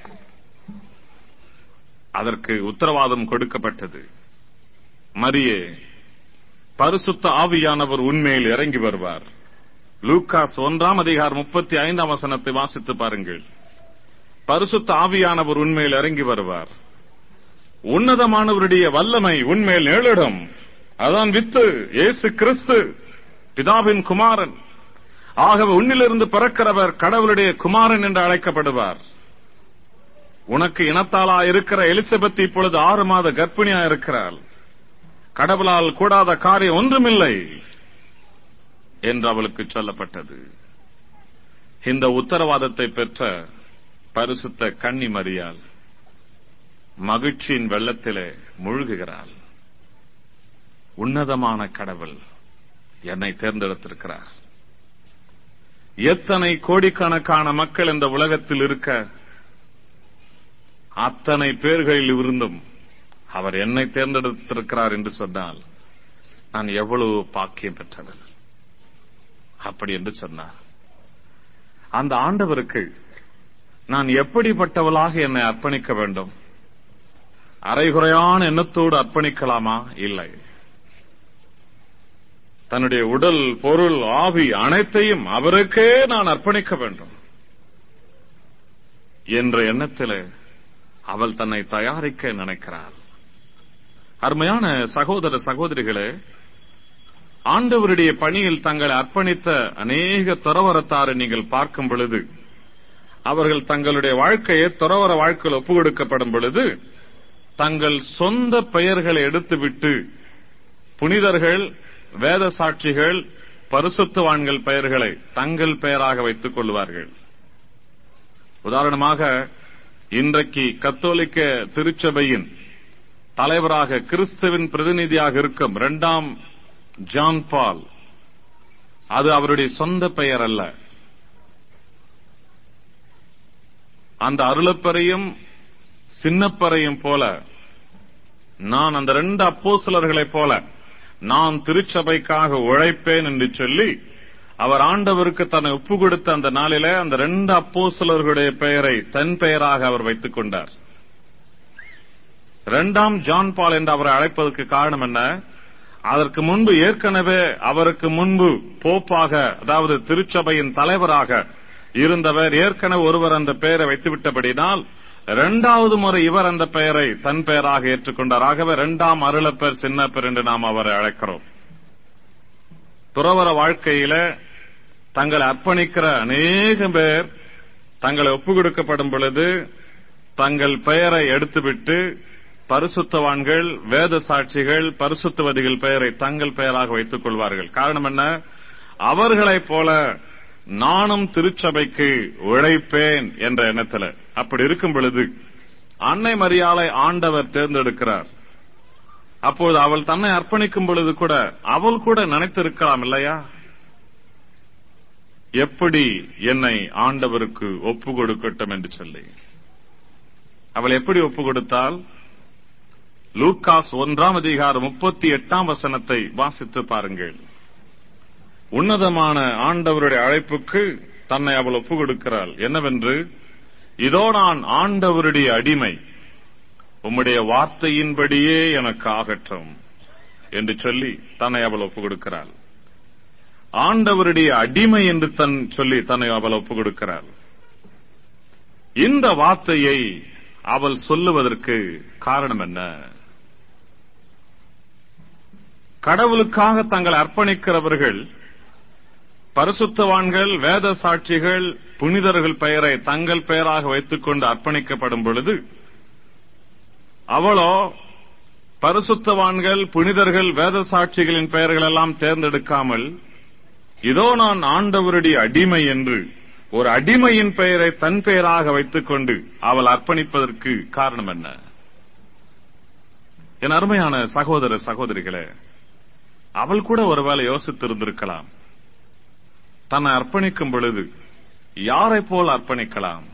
அதற்கு உத்தரவாதம் கொடுக்கப்பட்டது மரியே பரிசுத்த ஆவியானவர் உண்மையில் இறங்கி வருவார் லூக்காஸ் ஒன்றாம் அதிகார் முப்பத்தி ஐந்தாம் வசனத்தை வாசித்து பாருங்கள் பரிசுத்த ஆவியானவர் உண்மையில் இறங்கி வருவார் உன்னதமானவருடைய வல்லமை உண்மையில் நேளிடும் அதான் வித்து இயேசு கிறிஸ்து பிதாவின் குமாரன் ஆகவே உன்னிலிருந்து பிறக்கிறவர் கடவுளுடைய குமாரன் என்று அழைக்கப்படுவார் உனக்கு இனத்தாலா இருக்கிற எலிசபெத் இப்பொழுது ஆறு மாத கர்ப்பிணியா இருக்கிறாள் கடவுளால் கூடாத காரியம் ஒன்றுமில்லை என்று அவளுக்கு சொல்லப்பட்டது இந்த உத்தரவாதத்தை பெற்ற பரிசுத்த கன்னி மரியாள் மகிழ்ச்சியின் வெள்ளத்திலே முழுகுகிறாள் உன்னதமான கடவுள் என்னை தேர்ந்தெடுத்திருக்கிறார் எத்தனை கோடிக்கணக்கான மக்கள் இந்த உலகத்தில் இருக்க அத்தனை பேர்களில் இருந்தும் அவர் என்னை தேர்ந்தெடுத்திருக்கிறார் என்று சொன்னால் நான் எவ்வளவு பாக்கியம் பெற்றவன் அப்படி என்று சொன்னார் அந்த ஆண்டவருக்கு நான் எப்படிப்பட்டவளாக என்னை அர்ப்பணிக்க வேண்டும் அரைகுறையான எண்ணத்தோடு அர்ப்பணிக்கலாமா இல்லை தன்னுடைய உடல் பொருள் ஆவி அனைத்தையும் அவருக்கே நான் அர்ப்பணிக்க வேண்டும் என்ற எண்ணத்தில் அவள் தன்னை தயாரிக்க நினைக்கிறாள் அருமையான சகோதர சகோதரிகளே ஆண்டவருடைய பணியில் தங்களை அர்ப்பணித்த அநேக துறவரத்தாரை நீங்கள் பார்க்கும் பொழுது அவர்கள் தங்களுடைய வாழ்க்கையை துறவர வாழ்க்கையில் ஒப்பு கொடுக்கப்படும் பொழுது தங்கள் சொந்த பெயர்களை எடுத்துவிட்டு புனிதர்கள் வேத சாட்சிகள் பரிசுத்தவான்கள் பெயர்களை தங்கள் பெயராக வைத்துக் கொள்வார்கள் உதாரணமாக இன்றைக்கு கத்தோலிக்க திருச்சபையின் தலைவராக கிறிஸ்துவின் பிரதிநிதியாக இருக்கும் இரண்டாம் ஜான் பால் அது அவருடைய சொந்த பெயர் அல்ல அந்த அருளப்பறையும் சின்னப்பறையும் போல நான் அந்த ரெண்டு அப்போசலர்களைப் போல நான் திருச்சபைக்காக உழைப்பேன் என்று சொல்லி அவர் ஆண்டவருக்கு தன்னை ஒப்பு கொடுத்த அந்த நாளிலே அந்த ரெண்டு அப்போசலர்களுடைய பெயரை தன் பெயராக அவர் வைத்துக் கொண்டார் இரண்டாம் ஜான் பால் என்று அவரை அழைப்பதற்கு காரணம் என்ன அதற்கு முன்பு ஏற்கனவே அவருக்கு முன்பு போப்பாக அதாவது திருச்சபையின் தலைவராக இருந்தவர் ஏற்கனவே ஒருவர் அந்த பெயரை வைத்துவிட்டபடினால் இரண்டாவது முறை இவர் அந்த பெயரை தன் பெயராக ஏற்றுக்கொண்டார் ஆகவே இரண்டாம் அருளப்பர் சின்னப்பர் என்று நாம் அவரை அழைக்கிறோம் துறவர வாழ்க்கையில தங்களை அர்ப்பணிக்கிற அநேக பேர் தங்களை ஒப்புக் கொடுக்கப்படும் பொழுது தங்கள் பெயரை எடுத்துவிட்டு பரிசுத்தவான்கள் வேத சாட்சிகள் பரிசுத்தவதிகள் பெயரை தங்கள் பெயராக வைத்துக் கொள்வார்கள் காரணம் என்ன அவர்களைப் போல நானும் திருச்சபைக்கு உழைப்பேன் என்ற எண்ணத்தில் அப்படி இருக்கும் பொழுது அன்னை மரியாதை ஆண்டவர் தேர்ந்தெடுக்கிறார் அப்போது அவள் தன்னை அர்ப்பணிக்கும் பொழுது கூட அவள் கூட நினைத்திருக்கலாம் இல்லையா எப்படி என்னை ஆண்டவருக்கு ஒப்பு கொடுக்கட்டும் என்று சொல்லி அவள் எப்படி ஒப்பு கொடுத்தால் லூக்காஸ் ஒன்றாம் அதிகாரம் முப்பத்தி எட்டாம் வசனத்தை வாசித்து பாருங்கள் உன்னதமான ஆண்டவருடைய அழைப்புக்கு தன்னை அவள் ஒப்பு கொடுக்கிறாள் என்னவென்று இதோ நான் ஆண்டவருடைய அடிமை உம்முடைய வார்த்தையின்படியே எனக்கு ஆகட்டும் என்று சொல்லி தன்னை அவள் ஒப்பு கொடுக்கிறாள் ஆண்டவருடைய அடிமை என்று தன் சொல்லி தன்னை அவள் ஒப்பு கொடுக்கிறாள் இந்த வார்த்தையை அவள் சொல்லுவதற்கு காரணம் என்ன கடவுளுக்காக தங்களை அர்ப்பணிக்கிறவர்கள் பரிசுத்தவான்கள் வேத சாட்சிகள் புனிதர்கள் பெயரை தங்கள் பெயராக வைத்துக் கொண்டு அர்ப்பணிக்கப்படும் பொழுது அவளோ பரிசுத்தவான்கள் புனிதர்கள் வேத சாட்சிகளின் பெயர்கள் எல்லாம் தேர்ந்தெடுக்காமல் இதோ நான் ஆண்டவருடைய அடிமை என்று ஒரு அடிமையின் பெயரை தன் பெயராக வைத்துக் கொண்டு அவள் அர்ப்பணிப்பதற்கு காரணம் என்ன என் அருமையான சகோதர சகோதரிகளே அவள் கூட ஒருவேளை யோசித்திருந்திருக்கலாம் தன்னை அர்ப்பணிக்கும் பொழுது யாரை போல் அர்ப்பணிக்கலாம்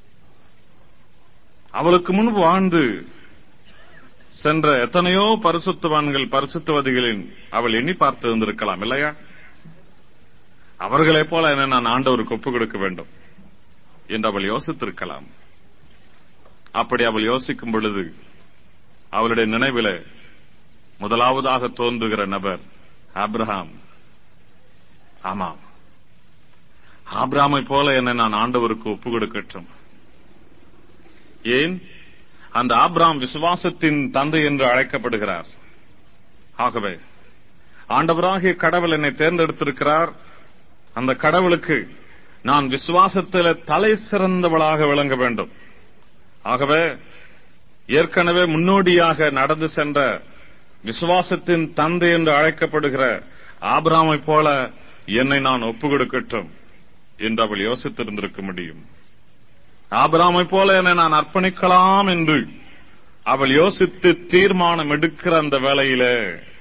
அவளுக்கு முன்பு வாழ்ந்து சென்ற எத்தனையோ பரிசுத்தவான்கள் பரிசுத்தவதிகளின் அவள் எண்ணி பார்த்து இருந்திருக்கலாம் இல்லையா அவர்களைப் போல என்ன நான் ஆண்டவருக்கு ஒப்புக் கொடுக்க வேண்டும் என்று அவள் யோசித்திருக்கலாம் அப்படி அவள் யோசிக்கும் பொழுது அவளுடைய நினைவில முதலாவதாக தோன்றுகிற நபர் ஆப்ரஹாம் ஆமாம் ஆப்ராமை போல என்னை நான் ஆண்டவருக்கு ஒப்புக் கொடுக்கட்டும் ஏன் அந்த ஆப்ராம் விசுவாசத்தின் தந்தை என்று அழைக்கப்படுகிறார் ஆகவே ஆண்டவராகிய கடவுள் என்னை தேர்ந்தெடுத்திருக்கிறார் அந்த கடவுளுக்கு நான் விசுவாசத்தில் தலை சிறந்தவளாக விளங்க வேண்டும் ஆகவே ஏற்கனவே முன்னோடியாக நடந்து சென்ற விசுவாசத்தின் தந்தை என்று அழைக்கப்படுகிற ஆபிராமை போல என்னை நான் ஒப்புக் கொடுக்கட்டும் என்று அவள் யோசித்திருந்திருக்க முடியும் ஆபிராமை போல என்னை நான் அர்ப்பணிக்கலாம் என்று அவள் யோசித்து தீர்மானம் எடுக்கிற அந்த வேளையிலே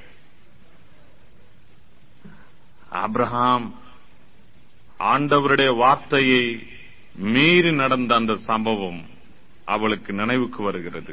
ஆப்ரஹாம் ஆண்டவருடைய வார்த்தையை மீறி நடந்த அந்த சம்பவம் அவளுக்கு நினைவுக்கு வருகிறது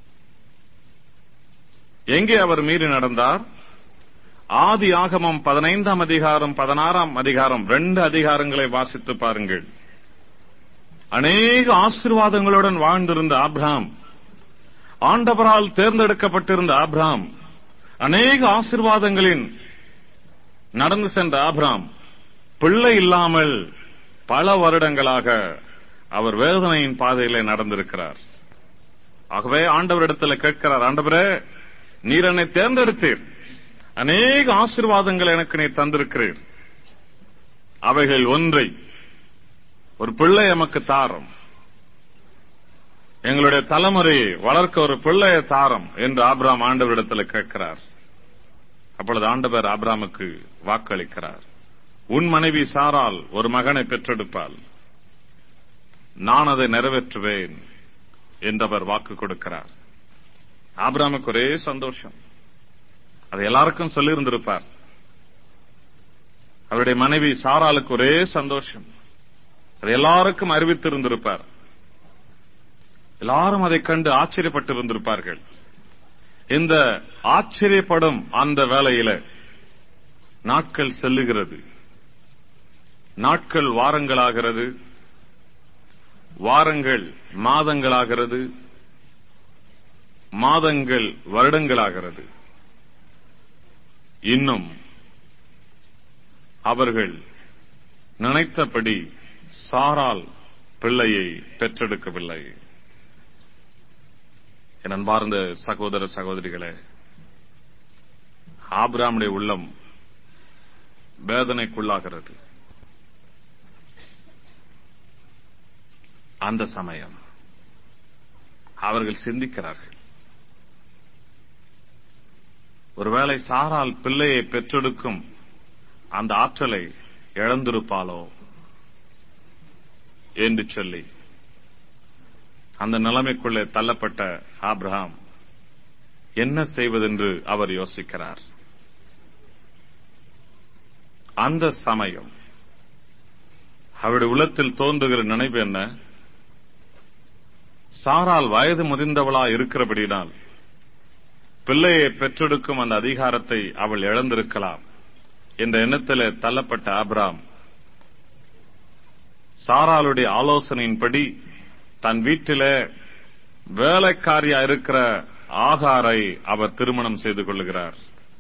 எங்கே அவர் மீறி நடந்தார் ஆதி ஆகமம் பதினைந்தாம் அதிகாரம் பதினாறாம் அதிகாரம் ரெண்டு அதிகாரங்களை வாசித்து பாருங்கள் அநேக ஆசிர்வாதங்களுடன் வாழ்ந்திருந்த ஆப்ராம் ஆண்டவரால் தேர்ந்தெடுக்கப்பட்டிருந்த ஆப்ராம் அநேக ஆசிர்வாதங்களின் நடந்து சென்ற ஆப்ராம் பிள்ளை இல்லாமல் பல வருடங்களாக அவர் வேதனையின் பாதையிலே நடந்திருக்கிறார் ஆகவே ஆண்டவரிடத்தில் கேட்கிறார் ஆண்டவரே நீர் என்னை தேர்ந்தெடுத்தீர் அநேக ஆசிர்வாதங்கள் எனக்கு நீ தந்திருக்கிறீர் அவைகள் ஒன்றை ஒரு பிள்ளை எமக்கு தாரம் எங்களுடைய தலைமுறையை வளர்க்க ஒரு பிள்ளையை தாரம் என்று ஆப்ராம் ஆண்டவரிடத்தில் கேட்கிறார் அப்பொழுது ஆண்டவர் ஆப்ராமுக்கு வாக்களிக்கிறார் உன் மனைவி சாரால் ஒரு மகனை பெற்றெடுப்பாள் நான் அதை நிறைவேற்றுவேன் என்றவர் வாக்கு கொடுக்கிறார் ஆபிராமுக்கு ஒரே சந்தோஷம் அது எல்லாருக்கும் சொல்லியிருந்திருப்பார் அவருடைய மனைவி சாராளுக்கு ஒரே சந்தோஷம் அது எல்லாருக்கும் அறிவித்திருந்திருப்பார் எல்லாரும் அதை கண்டு ஆச்சரியப்பட்டிருந்திருப்பார்கள் இந்த ஆச்சரியப்படும் அந்த வேளையில நாட்கள் செல்லுகிறது நாட்கள் வாரங்களாகிறது வாரங்கள் மாதங்களாகிறது மாதங்கள் வருடங்களாகிறது இன்னும் அவர்கள் நினைத்தபடி சாரால் பிள்ளையை பெற்றெடுக்கவில்லை என் அன்பார்ந்த சகோதர சகோதரிகளே ஆபிராமுடைய உள்ளம் வேதனைக்குள்ளாகிறது அந்த சமயம் அவர்கள் சிந்திக்கிறார்கள் ஒருவேளை சாரால் பிள்ளையை பெற்றெடுக்கும் அந்த ஆற்றலை இழந்திருப்பாளோ என்று சொல்லி அந்த நிலைமைக்குள்ளே தள்ளப்பட்ட ஆப்ரஹாம் என்ன செய்வதென்று அவர் யோசிக்கிறார் அந்த சமயம் அவருடைய உள்ளத்தில் தோன்றுகிற நினைவு என்ன சாரால் வயது முதிர்ந்தவளா இருக்கிறபடினால் பிள்ளையை பெற்றெடுக்கும் அந்த அதிகாரத்தை அவள் இழந்திருக்கலாம் என்ற எண்ணத்தில் தள்ளப்பட்ட ஆப்ராம் சாராளுடைய ஆலோசனையின்படி தன் வீட்டிலே வேலைக்காரியா இருக்கிற ஆகாரை அவர் திருமணம் செய்து கொள்ளுகிறார்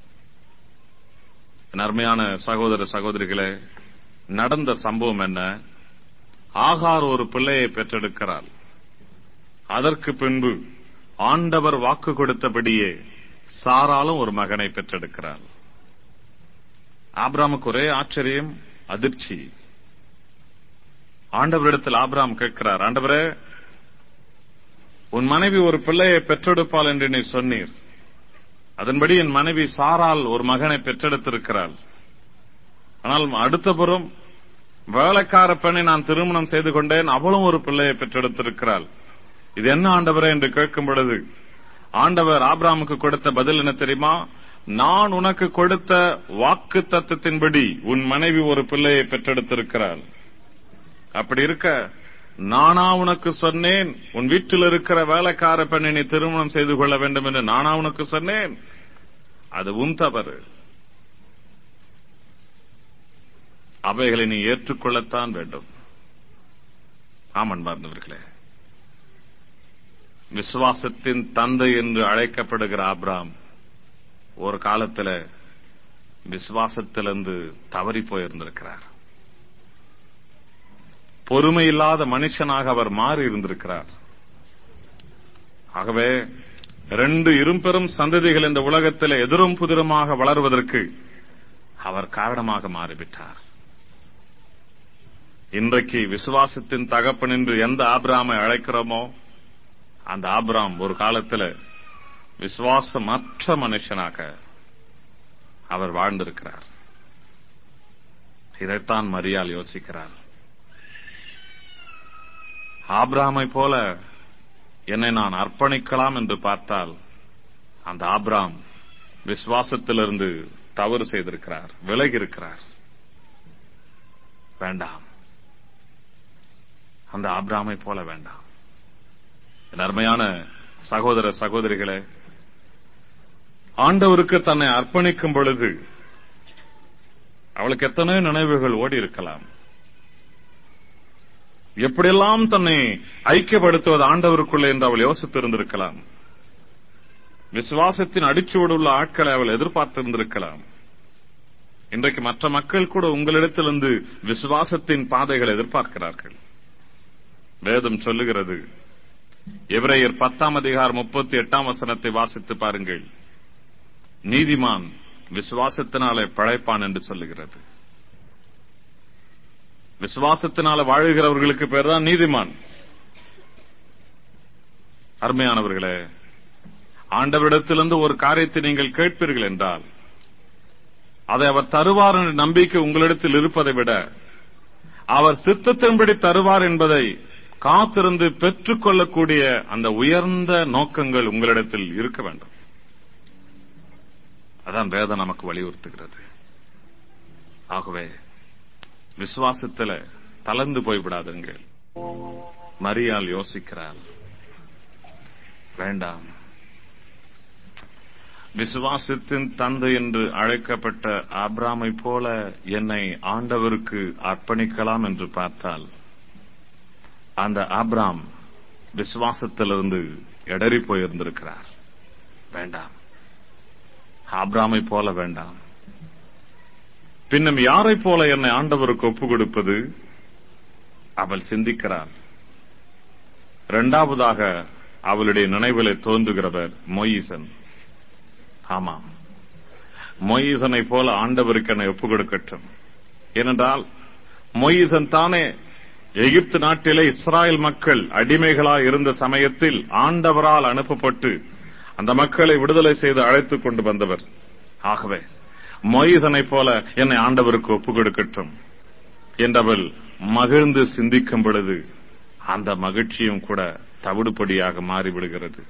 என் அருமையான சகோதர சகோதரிகளே நடந்த சம்பவம் என்ன ஆகார் ஒரு பிள்ளையை பெற்றெடுக்கிறாள் அதற்கு பின்பு ஆண்டவர் வாக்கு கொடுத்தபடியே சாராலும் ஒரு மகனை பெற்றெடுக்கிறார் ஆபிராமுக்கு ஒரே ஆச்சரியம் அதிர்ச்சி ஆண்டவரிடத்தில் ஆபிராம் கேட்கிறார் ஆண்டவரே உன் மனைவி ஒரு பிள்ளையை பெற்றெடுப்பாள் என்று நீ சொன்னீர் அதன்படி என் மனைவி சாரால் ஒரு மகனை பெற்றெடுத்திருக்கிறாள் ஆனால் அடுத்தபுறம் வேலைக்கார பெண்ணை நான் திருமணம் செய்து கொண்டேன் அவளும் ஒரு பிள்ளையை பெற்றெடுத்திருக்கிறாள் இது என்ன ஆண்டவரே என்று கேட்கும் பொழுது ஆண்டவர் ஆபிராமுக்கு கொடுத்த பதில் என்ன தெரியுமா நான் உனக்கு கொடுத்த வாக்கு தத்துவத்தின்படி உன் மனைவி ஒரு பிள்ளையை பெற்றெடுத்திருக்கிறாள் அப்படி இருக்க நானா உனக்கு சொன்னேன் உன் வீட்டில் இருக்கிற வேலைக்கார பெண்ணை நீ திருமணம் செய்து கொள்ள வேண்டும் என்று நானா உனக்கு சொன்னேன் அது உன் தவறு அவைகளை நீ ஏற்றுக்கொள்ளத்தான் வேண்டும் ஆமன் பார்ந்தவர்களே விசுவாசத்தின் தந்தை என்று அழைக்கப்படுகிற ஆப்ராம் ஒரு காலத்தில் விசுவாசத்திலிருந்து தவறி போயிருந்திருக்கிறார் பொறுமை இல்லாத மனுஷனாக அவர் மாறி இருந்திருக்கிறார் ஆகவே ரெண்டு இரும்பெரும் சந்ததிகள் இந்த உலகத்தில் எதிரும் புதிருமாக வளர்வதற்கு அவர் காரணமாக மாறிவிட்டார் இன்றைக்கு விசுவாசத்தின் தகப்பன் என்று எந்த ஆபிராமை அழைக்கிறோமோ அந்த ஆபிராம் ஒரு காலத்தில் விசுவாசமற்ற மனுஷனாக அவர் வாழ்ந்திருக்கிறார் இதைத்தான் மரியால் யோசிக்கிறார் ஆப்ராமை போல என்னை நான் அர்ப்பணிக்கலாம் என்று பார்த்தால் அந்த ஆப்ராம் விசுவாசத்திலிருந்து தவறு செய்திருக்கிறார் விலகி இருக்கிறார் வேண்டாம் அந்த ஆப்ராமை போல வேண்டாம் என் அருமையான சகோதர சகோதரிகளே ஆண்டவருக்கு தன்னை அர்ப்பணிக்கும் பொழுது அவளுக்கு எத்தனையோ நினைவுகள் ஓடி இருக்கலாம் எப்படியெல்லாம் தன்னை ஐக்கியப்படுத்துவது ஆண்டவருக்குள்ளே என்று அவள் யோசித்திருந்திருக்கலாம் விசுவாசத்தின் அடிச்சுவடு உள்ள ஆட்களை அவள் எதிர்பார்த்திருந்திருக்கலாம் இன்றைக்கு மற்ற மக்கள் கூட உங்களிடத்திலிருந்து விசுவாசத்தின் பாதைகளை எதிர்பார்க்கிறார்கள் வேதம் சொல்லுகிறது எவரையர் பத்தாம் அதிகாரம் முப்பத்தி எட்டாம் வசனத்தை வாசித்து பாருங்கள் நீதிமான் விசுவாசத்தினாலே பழைப்பான் என்று சொல்லுகிறது விசுவாசத்தினால வாழுகிறவர்களுக்கு பேர் தான் நீதிமான் அருமையானவர்களே ஆண்டவரிடத்திலிருந்து ஒரு காரியத்தை நீங்கள் கேட்பீர்கள் என்றால் அதை அவர் தருவார் என்ற நம்பிக்கை உங்களிடத்தில் இருப்பதை விட அவர் சித்தத்தின்படி தருவார் என்பதை காத்திருந்து பெற்றுக்கொள்ளக்கூடிய அந்த உயர்ந்த நோக்கங்கள் உங்களிடத்தில் இருக்க வேண்டும் அதான் வேதம் நமக்கு வலியுறுத்துகிறது ஆகவே விசுவாசத்துல தளர்ந்து போய்விடாதுங்கள் மரியால் யோசிக்கிறாள் வேண்டாம் விசுவாசத்தின் தந்தை என்று அழைக்கப்பட்ட ஆப்ராமை போல என்னை ஆண்டவருக்கு அர்ப்பணிக்கலாம் என்று பார்த்தால் அந்த ஆப்ராம் விசுவாசத்திலிருந்து எடறி போயிருந்திருக்கிறார் வேண்டாம் ஆப்ராமை போல வேண்டாம் பின்னும் யாரை போல என்னை ஆண்டவருக்கு ஒப்புக் கொடுப்பது அவள் சிந்திக்கிறாள் இரண்டாவதாக அவளுடைய நினைவிலே தோன்றுகிறவர் மொய்சன் ஆமாம் மொய்சனை போல ஆண்டவருக்கு என்னை ஒப்புக் கொடுக்கட்டும் ஏனென்றால் மொய்சன் தானே எகிப்து நாட்டிலே இஸ்ராயல் மக்கள் அடிமைகளாய் இருந்த சமயத்தில் ஆண்டவரால் அனுப்பப்பட்டு அந்த மக்களை விடுதலை செய்து அழைத்துக் கொண்டு வந்தவர் ஆகவே மொய்சனை போல என்னை ஆண்டவருக்கு ஒப்புக் கொடுக்கட்டும் என்றவள் மகிழ்ந்து சிந்திக்கும் பொழுது அந்த மகிழ்ச்சியும் கூட தவிடுபடியாக மாறிவிடுகிறது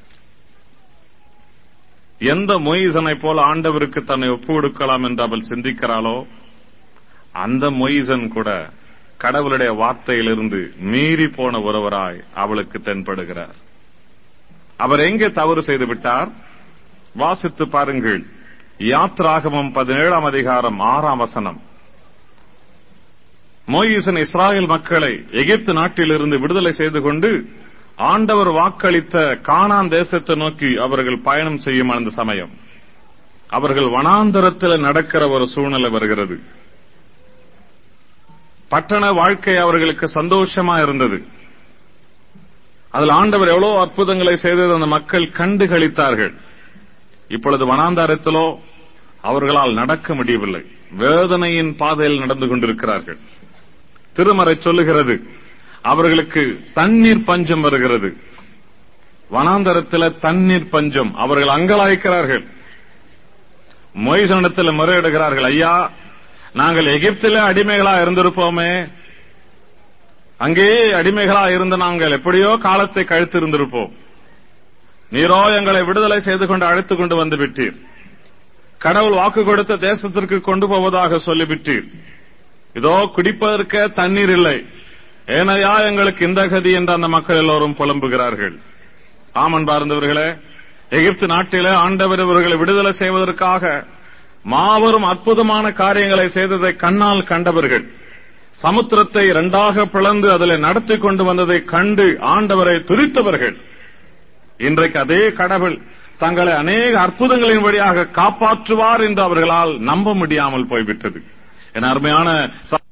எந்த மொய்சனை போல ஆண்டவருக்கு தன்னை ஒப்பு கொடுக்கலாம் என்று அவள் சிந்திக்கிறாளோ அந்த மொய்சன் கூட கடவுளுடைய வார்த்தையிலிருந்து மீறி போன ஒருவராய் அவளுக்கு தென்படுகிறார் அவர் எங்கே தவறு செய்து விட்டார் வாசித்து பாருங்கள் யாத்ராகமம் பதினேழாம் அதிகாரம் ஆறாம் வசனம் மோயிசன் இஸ்ராயல் மக்களை எகிப்து நாட்டிலிருந்து விடுதலை செய்து கொண்டு ஆண்டவர் வாக்களித்த கானான் தேசத்தை நோக்கி அவர்கள் பயணம் செய்யும் அந்த சமயம் அவர்கள் வனாந்தரத்தில் நடக்கிற ஒரு சூழ்நிலை வருகிறது பட்டண வாழ்க்கை அவர்களுக்கு சந்தோஷமா இருந்தது அதில் ஆண்டவர் எவ்வளவு அற்புதங்களை செய்தது அந்த மக்கள் கண்டு களித்தார்கள் இப்பொழுது வனாந்தாரத்திலோ அவர்களால் நடக்க முடியவில்லை வேதனையின் பாதையில் நடந்து கொண்டிருக்கிறார்கள் திருமறை சொல்லுகிறது அவர்களுக்கு தண்ணீர் பஞ்சம் வருகிறது வனாந்தரத்தில் தண்ணீர் பஞ்சம் அவர்கள் அங்கலாய்க்கிறார்கள் மொய்சனத்தில் முறையிடுகிறார்கள் ஐயா நாங்கள் எகிப்தில அடிமைகளா இருந்திருப்போமே அங்கேயே அடிமைகளா இருந்த நாங்கள் எப்படியோ காலத்தை கழித்து இருந்திருப்போம் நீரோ எங்களை விடுதலை செய்து கொண்டு அழைத்துக் கொண்டு வந்து விட்டீர் கடவுள் வாக்கு கொடுத்த தேசத்திற்கு கொண்டு போவதாக சொல்லிவிட்டீர் இதோ குடிப்பதற்கு தண்ணீர் இல்லை ஏனையா எங்களுக்கு இந்த கதி என்று அந்த மக்கள் எல்லோரும் புலம்புகிறார்கள் ஆமன் பார்ந்தவர்களே எகிப்து நாட்டிலே ஆண்டவர் இவர்களை விடுதலை செய்வதற்காக மாபெரும் அற்புதமான காரியங்களை செய்ததை கண்ணால் கண்டவர்கள் சமுத்திரத்தை இரண்டாக பிளந்து அதில் நடத்தி கொண்டு வந்ததை கண்டு ஆண்டவரை துதித்தவர்கள் இன்றைக்கு அதே கடவுள் தங்களை அநேக அற்புதங்களின் வழியாக காப்பாற்றுவார் என்று அவர்களால் நம்ப முடியாமல் போய்விட்டது என் அருமையான ச-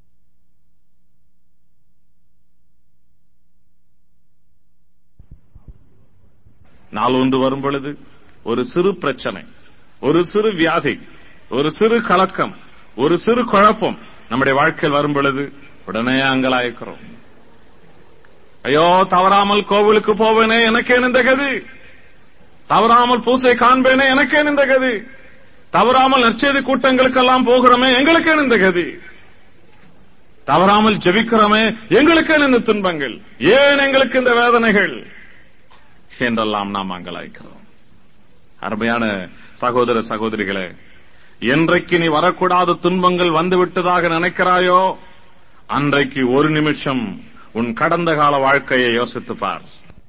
நாள் ஒன்று வரும் பொழுது ஒரு சிறு பிரச்சனை ஒரு சிறு வியாதி ஒரு சிறு கலக்கம் ஒரு சிறு குழப்பம் நம்முடைய வாழ்க்கையில் வரும் பொழுது உடனே அங்கலாய்க்கிறோம் ஐயோ தவறாமல் கோவிலுக்கு போவேனே எனக்கேன் இந்த கதி தவறாமல் பூசை காண்பேனே எனக்கேன் இந்த கதி தவறாமல் நற்செய்தி கூட்டங்களுக்கெல்லாம் போகிறோமே எங்களுக்கேன் இந்த கதி தவறாமல் ஜெபிக்கிறோமே எங்களுக்கேன் இந்த துன்பங்கள் ஏன் எங்களுக்கு இந்த வேதனைகள் என்றெல்லாம் நாம் அங்கலாய்க்கிறோம் அருமையான சகோதர சகோதரிகளே என்றைக்கு நீ வரக்கூடாத துன்பங்கள் வந்துவிட்டதாக நினைக்கிறாயோ அன்றைக்கு ஒரு நிமிஷம் உன் கடந்த கால வாழ்க்கையை யோசித்துப் பார்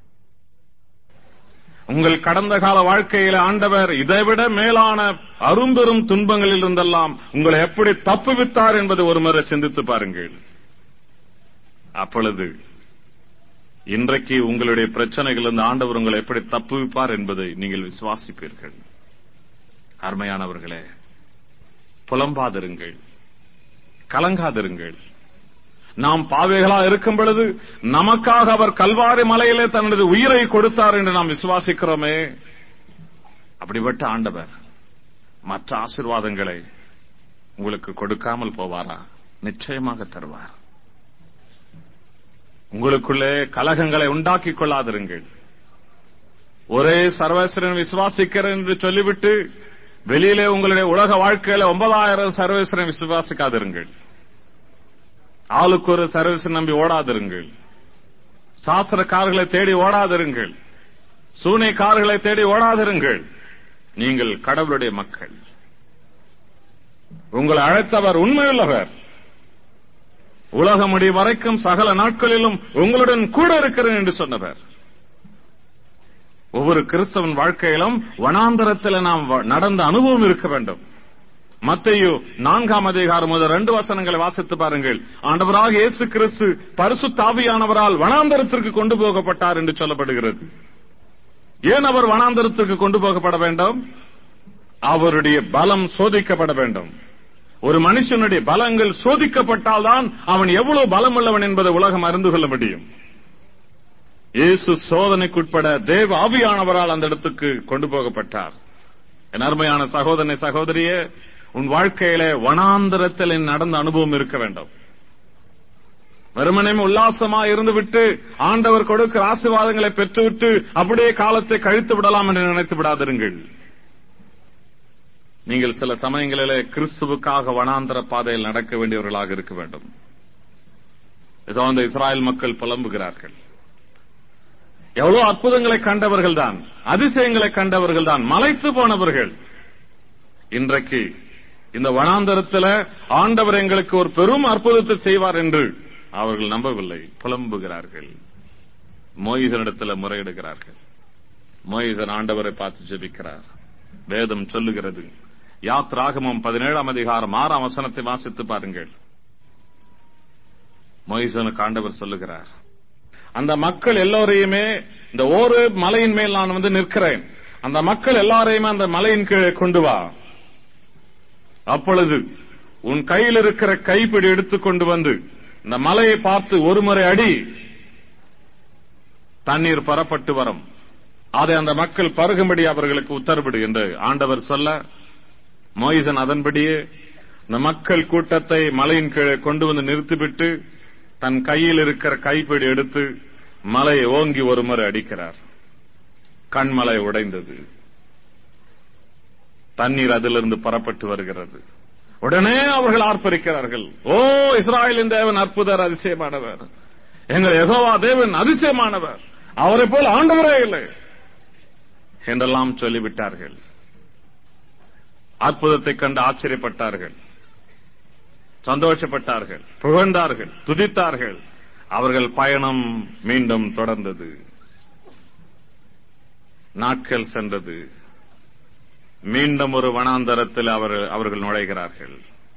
உங்கள் கடந்த கால வாழ்க்கையில ஆண்டவர் இதைவிட மேலான அரும்பெரும் துன்பங்களில் இருந்தெல்லாம் உங்களை எப்படி தப்புவித்தார் என்பதை ஒருமுறை சிந்தித்து பாருங்கள் அப்பொழுது இன்றைக்கு உங்களுடைய பிரச்சனைகளிலிருந்து ஆண்டவர் உங்களை எப்படி தப்புவிப்பார் என்பதை நீங்கள் விசுவாசிப்பீர்கள் அருமையானவர்களே புலம்பாதிருங்கள் கலங்காதிருங்கள் நாம் பாவைகளா இருக்கும் பொழுது நமக்காக அவர் கல்வாரி மலையிலே தனது உயிரை கொடுத்தார் என்று நாம் விசுவாசிக்கிறோமே அப்படிப்பட்ட ஆண்டவர் மற்ற ஆசிர்வாதங்களை உங்களுக்கு கொடுக்காமல் போவாரா நிச்சயமாக தருவார் உங்களுக்குள்ளே கலகங்களை உண்டாக்கிக் கொள்ளாதிருங்கள் ஒரே சர்வேஸ்வரன் விசுவாசிக்கிறேன் என்று சொல்லிவிட்டு வெளியிலே உங்களுடைய உலக வாழ்க்கையில ஒன்பதாயிரம் சர்வேஸ்வரன் விசுவாசிக்காதிருங்கள் ஆளுக்கு ஒரு சர்வீஸ் நம்பி ஓடாதிருங்கள் சாஸ்திரக்காரர்களை தேடி ஓடாதிருங்கள் சூனைக்காரர்களை தேடி ஓடாதிருங்கள் நீங்கள் கடவுளுடைய மக்கள் உங்களை அழைத்தவர் உண்மையுள்ளவர் உலக முடிவு வரைக்கும் சகல நாட்களிலும் உங்களுடன் கூட இருக்கிறேன் என்று சொன்னவர் ஒவ்வொரு கிறிஸ்தவன் வாழ்க்கையிலும் வனாந்தரத்தில் நாம் வ- நடந்த அனுபவம் இருக்க வேண்டும் மத்தையோ நான்காம் அதிகாரம் முதல் ரெண்டு வசனங்களை வாசித்து பாருங்கள் ஆண்டவராக இயேசு கிறிஸ்து பரிசுத்தாவியானவரால் வனாந்தரத்திற்கு கொண்டு போகப்பட்டார் என்று சொல்லப்படுகிறது ஏன் அவர் வனாந்தரத்திற்கு கொண்டு போகப்பட வேண்டும் அவருடைய பலம் சோதிக்கப்பட வேண்டும் ஒரு மனுஷனுடைய பலங்கள் சோதிக்கப்பட்டால்தான் அவன் எவ்வளவு பலம் உள்ளவன் என்பதை உலகம் அறிந்து கொள்ள முடியும் இயேசு சோதனைக்குட்பட தேவ ஆவியானவரால் அந்த இடத்துக்கு கொண்டு போகப்பட்டார் என் அருமையான சகோதரனை சகோதரியே உன் வாழ்க்கையில வனாந்தரத்தில் நடந்த அனுபவம் இருக்க வேண்டும் வெறுமனே உல்லாசமா இருந்துவிட்டு ஆண்டவர் கொடுக்கிற ஆசீர்வாதங்களை பெற்றுவிட்டு அப்படியே காலத்தை கழித்து விடலாம் என்று நினைத்து விடாதிருங்கள் நீங்கள் சில சமயங்களிலே கிறிஸ்துவுக்காக வனாந்தர பாதையில் நடக்க வேண்டியவர்களாக இருக்க வேண்டும் இதோ அந்த இஸ்ராயல் மக்கள் புலம்புகிறார்கள் எவ்வளவு அற்புதங்களை கண்டவர்கள் தான் அதிசயங்களை கண்டவர்கள் தான் மலைத்து போனவர்கள் இன்றைக்கு இந்த வனாந்தரத்தில் ஆண்டவர் எங்களுக்கு ஒரு பெரும் அற்புதத்தை செய்வார் என்று அவர்கள் நம்பவில்லை புலம்புகிறார்கள் மோயிசனிடத்தில் முறையிடுகிறார்கள் மோயிசன் ஆண்டவரை பார்த்து ஜெபிக்கிறார் வேதம் சொல்லுகிறது யாத்ராகமம் பதினேழாம் அதிகாரம் ஆறாம் வசனத்தை வாசித்து பாருங்கள் மோயிசனுக்கு ஆண்டவர் சொல்லுகிறார் அந்த மக்கள் எல்லோரையுமே இந்த ஒரு மலையின் மேல் நான் வந்து நிற்கிறேன் அந்த மக்கள் எல்லாரையுமே அந்த மலையின் கீழே கொண்டு வா அப்பொழுது உன் கையில் இருக்கிற கைப்பிடி எடுத்துக் கொண்டு வந்து இந்த மலையை பார்த்து ஒரு முறை அடி தண்ணீர் பரப்பட்டு வரும் அதை அந்த மக்கள் பருகும்படி அவர்களுக்கு உத்தரவிடு என்று ஆண்டவர் சொல்ல மோயிசன் அதன்படியே இந்த மக்கள் கூட்டத்தை மலையின் கீழே கொண்டு வந்து நிறுத்திவிட்டு தன் கையில் இருக்கிற கைப்பிடி எடுத்து மலையை ஓங்கி ஒரு முறை அடிக்கிறார் கண்மலை உடைந்தது தண்ணீர் அதிலிருந்து புறப்பட்டு வருகிறது உடனே அவர்கள் ஆர்ப்பரிக்கிறார்கள் ஓ இஸ்ராயலின் தேவன் அற்புதர் அதிசயமானவர் எங்கள் யெகோவா தேவன் அதிசயமானவர் அவரை போல் ஆண்டவரே இல்லை என்றெல்லாம் சொல்லிவிட்டார்கள் அற்புதத்தைக் கண்டு ஆச்சரியப்பட்டார்கள் சந்தோஷப்பட்டார்கள் புகழ்ந்தார்கள் துதித்தார்கள் அவர்கள் பயணம் மீண்டும் தொடர்ந்தது நாட்கள் சென்றது மீண்டும் ஒரு வனாந்தரத்தில் அவர் அவர்கள் நுழைகிறார்கள்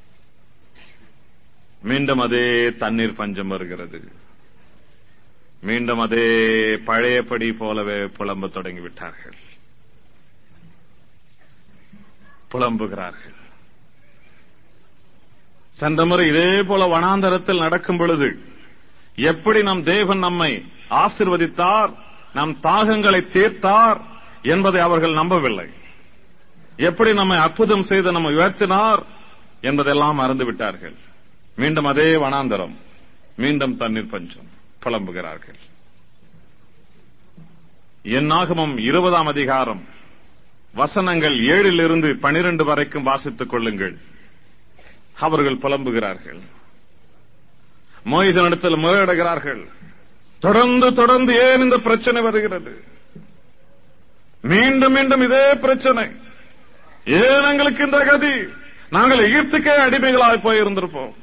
மீண்டும் அதே தண்ணீர் பஞ்சம் வருகிறது மீண்டும் அதே பழையபடி போலவே புலம்ப தொடங்கிவிட்டார்கள் புலம்புகிறார்கள் சென்ற முறை இதே போல வனாந்தரத்தில் நடக்கும் பொழுது எப்படி நம் தேவன் நம்மை ஆசிர்வதித்தார் நம் தாகங்களை தீர்த்தார் என்பதை அவர்கள் நம்பவில்லை எப்படி நம்மை அற்புதம் செய்து நம்மை உயர்த்தினார் என்பதெல்லாம் மறந்து விட்டார்கள் மீண்டும் அதே வனாந்தரம் மீண்டும் தண்ணீர் பஞ்சம் புலம்புகிறார்கள் என்னாகமம் இருபதாம் அதிகாரம் வசனங்கள் ஏழிலிருந்து பனிரெண்டு வரைக்கும் வாசித்துக் கொள்ளுங்கள் அவர்கள் புலம்புகிறார்கள் மோயிசனிடத்தில் முறையிடுகிறார்கள் தொடர்ந்து தொடர்ந்து ஏன் இந்த பிரச்சனை வருகிறது மீண்டும் மீண்டும் இதே பிரச்சனை ஏன் எங்களுக்கு இந்த கதி நாங்கள் எகிப்துக்கே அடிமைகளாய் போயிருந்திருப்போம்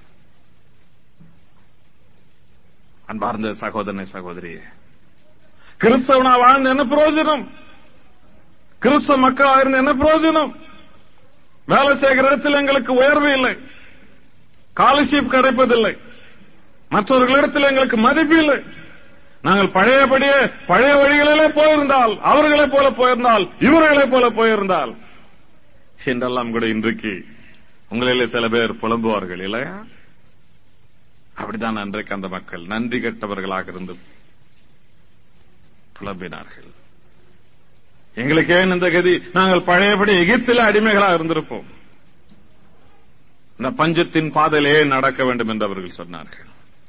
அன்பார்ந்த சகோதரனை சகோதரியே கிறிஸ்தவனா வாழ்ந்த என்ன பிரயோஜனம் கிறிஸ்தவ மக்களா இருந்த என்ன பிரயோஜனம் வேலை செய்கிற இடத்தில் எங்களுக்கு உயர்வு இல்லை காலர்ஷிப் கிடைப்பதில்லை மற்றவர்களிடத்தில் எங்களுக்கு மதிப்பு இல்லை நாங்கள் பழையபடியே பழைய வழிகளிலே போயிருந்தால் அவர்களைப் போல போயிருந்தால் இவர்களைப் போல போயிருந்தால் என்றெல்லாம் கூட இன்றைக்கு உங்களிலே சில பேர் புலம்புவார்கள் இல்லையா அப்படித்தான் அன்றைக்கு அந்த மக்கள் நன்றி கெட்டவர்களாக இருந்து புலம்பினார்கள் எங்களுக்கு ஏன் இந்த கதி நாங்கள் பழையபடி எகிப்தில அடிமைகளாக இருந்திருப்போம் இந்த பஞ்சத்தின் பாதையிலே நடக்க வேண்டும் என்று அவர்கள் சொன்னார்கள்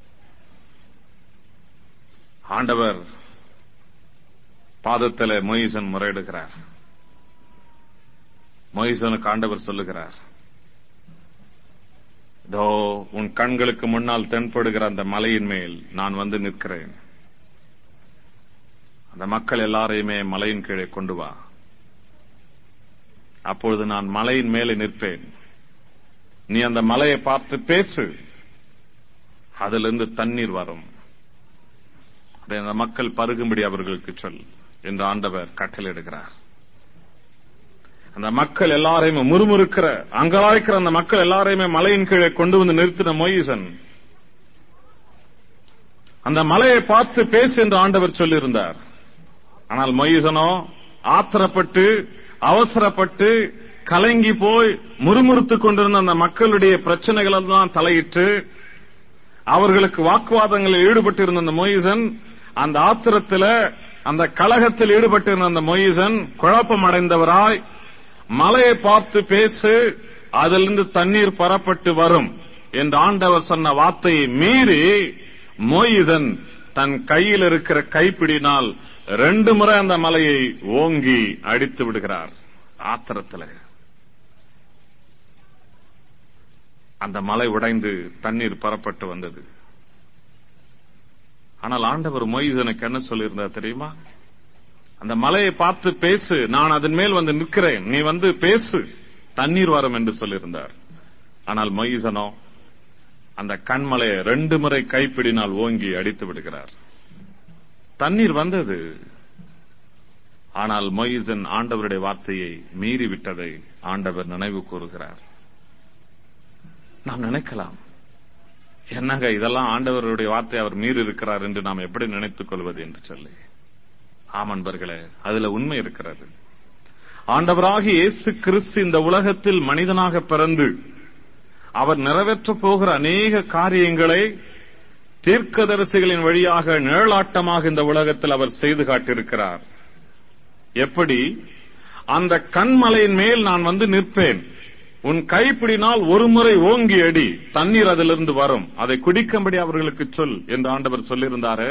ஆண்டவர் பாதத்தில் மொயிசன் முறையிடுகிறார் மொயிசனுக்கு ஆண்டவர் சொல்லுகிறார் இதோ உன் கண்களுக்கு முன்னால் தென்படுகிற அந்த மலையின் மேல் நான் வந்து நிற்கிறேன் அந்த மக்கள் எல்லாரையுமே மலையின் கீழே கொண்டு வா அப்பொழுது நான் மலையின் மேலே நிற்பேன் நீ அந்த மலையை பார்த்து பேசு அதிலிருந்து தண்ணீர் வரும் அதை அந்த மக்கள் பருகும்படி அவர்களுக்கு சொல் என்று ஆண்டவர் கட்டளையிடுகிறார் அந்த மக்கள் எல்லாரையுமே முறுமுறுக்கிற அங்கலாய்க்கிற அந்த மக்கள் எல்லாரையுமே மலையின் கீழே கொண்டு வந்து நிறுத்தின மொய்சன் அந்த மலையை பார்த்து பேசு என்று ஆண்டவர் சொல்லியிருந்தார் ஆனால் மொய்சனோ ஆத்திரப்பட்டு அவசரப்பட்டு கலங்கி போய் முறுமுறுத்துக் கொண்டிருந்த அந்த மக்களுடைய பிரச்சனைகள் எல்லாம் தலையிட்டு அவர்களுக்கு வாக்குவாதங்களில் ஈடுபட்டிருந்த அந்த மொய்சன் அந்த ஆத்திரத்தில் அந்த கலகத்தில் ஈடுபட்டிருந்த அந்த மொய்சன் குழப்பம் அடைந்தவராய் மலையை பார்த்து பேசு அதிலிருந்து தண்ணீர் பரப்பட்டு வரும் என்று ஆண்டவர் சொன்ன வார்த்தையை மீறி மோயிதன் தன் கையில் இருக்கிற கைப்பிடினால் ரெண்டு முறை அந்த மலையை ஓங்கி அடித்து விடுகிறார் ஆத்திரத்தில் அந்த மலை உடைந்து தண்ணீர் பரப்பட்டு வந்தது ஆனால் ஆண்டவர் மொய்சனுக்கு என்ன சொல்லியிருந்தார் தெரியுமா அந்த மலையை பார்த்து பேசு நான் அதன் மேல் வந்து நிற்கிறேன் நீ வந்து பேசு தண்ணீர் வரும் என்று சொல்லியிருந்தார் ஆனால் மொய்சனோ அந்த கண்மலையை ரெண்டு முறை கைப்பிடினால் ஓங்கி அடித்து விடுகிறார் தண்ணீர் வந்தது ஆனால் மொய்சன் ஆண்டவருடைய வார்த்தையை மீறி விட்டதை ஆண்டவர் நினைவு கூறுகிறார் நாம் நினைக்கலாம் என்னங்க இதெல்லாம் ஆண்டவருடைய வார்த்தை அவர் மீறி இருக்கிறார் என்று நாம் எப்படி நினைத்துக் கொள்வது என்று சொல்லி ஆமன்பர்களே அதுல உண்மை இருக்கிறது ஆண்டவராகி இயேசு கிறிஸ்து இந்த உலகத்தில் மனிதனாக பிறந்து அவர் நிறைவேற்ற போகிற அநேக காரியங்களை தீர்க்கதரிசிகளின் வழியாக நிழலாட்டமாக இந்த உலகத்தில் அவர் செய்து காட்டியிருக்கிறார் எப்படி அந்த கண்மலையின் மேல் நான் வந்து நிற்பேன் உன் கைப்பிடினால் ஒரு முறை ஓங்கி அடி தண்ணீர் அதிலிருந்து வரும் அதை குடிக்கும்படி அவர்களுக்கு சொல் என்று ஆண்டவர் சொல்லியிருந்தாரு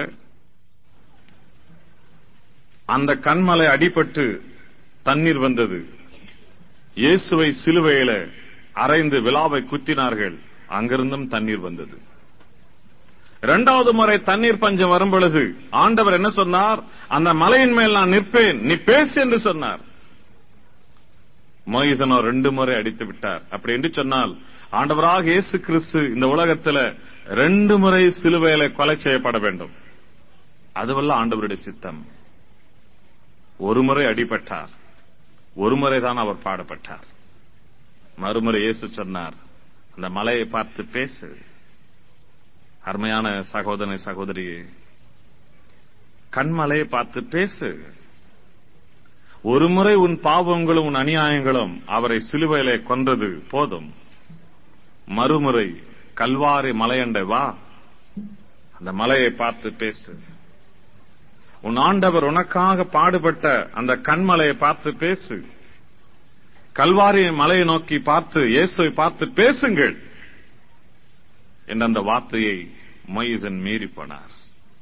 அந்த கண்மலை அடிபட்டு தண்ணீர் வந்தது இயேசுவை சிலுவையில அரைந்து விழாவை குத்தினார்கள் அங்கிருந்தும் தண்ணீர் வந்தது இரண்டாவது முறை தண்ணீர் பஞ்சம் வரும் பொழுது ஆண்டவர் என்ன சொன்னார் அந்த மலையின் மேல் நான் நிற்பேன் நீ பேசு என்று சொன்னார் மோயிசனோ ரெண்டு முறை அடித்து விட்டார் அப்படி என்று சொன்னால் ஆண்டவராக இயேசு கிறிஸ்து இந்த உலகத்துல ரெண்டு முறை சிலுவையில கொலை செய்யப்பட வேண்டும் அதுவல்ல ஆண்டவருடைய சித்தம் ஒரு முறை அடிபட்டார் ஒரு முறைதான் அவர் பாடப்பட்டார் மறுமுறை இயேசு சொன்னார் அந்த மலையை பார்த்து பேசு அருமையான சகோதரனை சகோதரியே கண்மலையை பார்த்து பேசு ஒரு முறை உன் பாவங்களும் உன் அநியாயங்களும் அவரை சிலுவையிலே கொன்றது போதும் மறுமுறை கல்வாரி மலையண்டை வா அந்த மலையை பார்த்து பேசு உன் ஆண்டவர் உனக்காக பாடுபட்ட அந்த கண்மலையை பார்த்து பேசு கல்வாரி மலையை நோக்கி பார்த்து இயேசுவை பார்த்து பேசுங்கள் என்ற அந்த வார்த்தையை மொய்சன் மீறி போனார்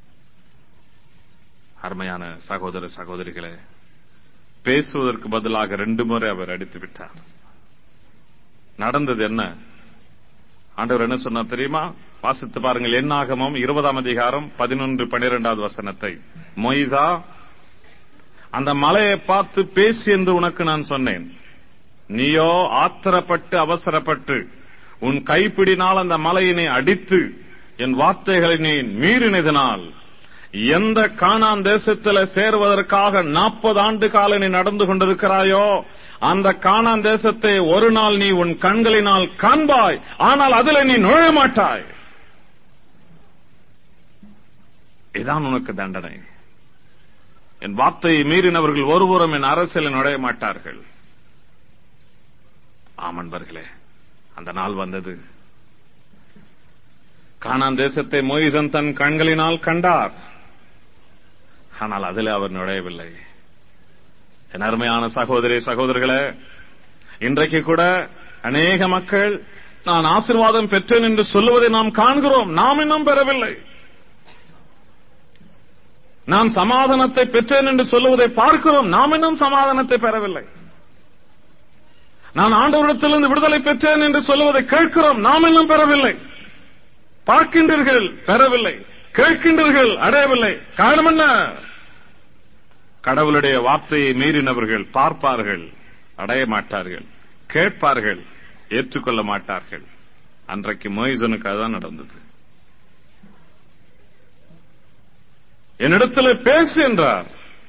அருமையான சகோதர சகோதரிகளே பேசுவதற்கு பதிலாக ரெண்டு முறை அவர் அடித்து விட்டார் நடந்தது என்ன ஆண்டவர் என்ன சொன்னார் தெரியுமா வாசித்து பாருங்கள் என்னாகமம் இருபதாம் அதிகாரம் பதினொன்று பனிரெண்டாவது வசனத்தை மொய்சா அந்த மலையை பார்த்து பேசி என்று உனக்கு நான் சொன்னேன் நீயோ ஆத்திரப்பட்டு அவசரப்பட்டு உன் கைப்பிடினால் அந்த மலையினை அடித்து என் வார்த்தைகளை நீ மீறினதினால் எந்த கானான் தேசத்தில் சேர்வதற்காக நாற்பது ஆண்டு கால நீ நடந்து கொண்டிருக்கிறாயோ அந்த கானான் தேசத்தை ஒரு நாள் நீ உன் கண்களினால் காண்பாய் ஆனால் அதில் நீ நுழைய மாட்டாய் இதான் உனக்கு தண்டனை என் வார்த்தையை மீறினவர்கள் ஒருபுறம் என் அரசியலில் நுழைய மாட்டார்கள் ஆமன்பர்களே அந்த நாள் வந்தது கானான் தேசத்தை மொய்சன் தன் கண்களினால் கண்டார் ஆனால் அதில் அவர் நுழையவில்லை என் அருமையான சகோதரி சகோதரர்களே இன்றைக்கு கூட அநேக மக்கள் நான் ஆசீர்வாதம் பெற்றேன் என்று சொல்லுவதை நாம் காண்கிறோம் நாம் இன்னும் பெறவில்லை நான் சமாதானத்தை பெற்றேன் என்று சொல்லுவதை பார்க்கிறோம் நாம் இன்னும் சமாதானத்தை பெறவில்லை நான் ஆண்டவரிடத்திலிருந்து விடுதலை பெற்றேன் என்று சொல்லுவதை கேட்கிறோம் நாம் இன்னும் பெறவில்லை பார்க்கின்றீர்கள் பெறவில்லை கேட்கின்றீர்கள் அடையவில்லை காரணம் என்ன கடவுளுடைய வார்த்தையை மீறினவர்கள் பார்ப்பார்கள் அடைய மாட்டார்கள் கேட்பார்கள் ஏற்றுக்கொள்ள மாட்டார்கள் அன்றைக்கு மொய்சனுக்கு அதுதான் நடந்தது என்னிடத்தில் பேசு என்றார்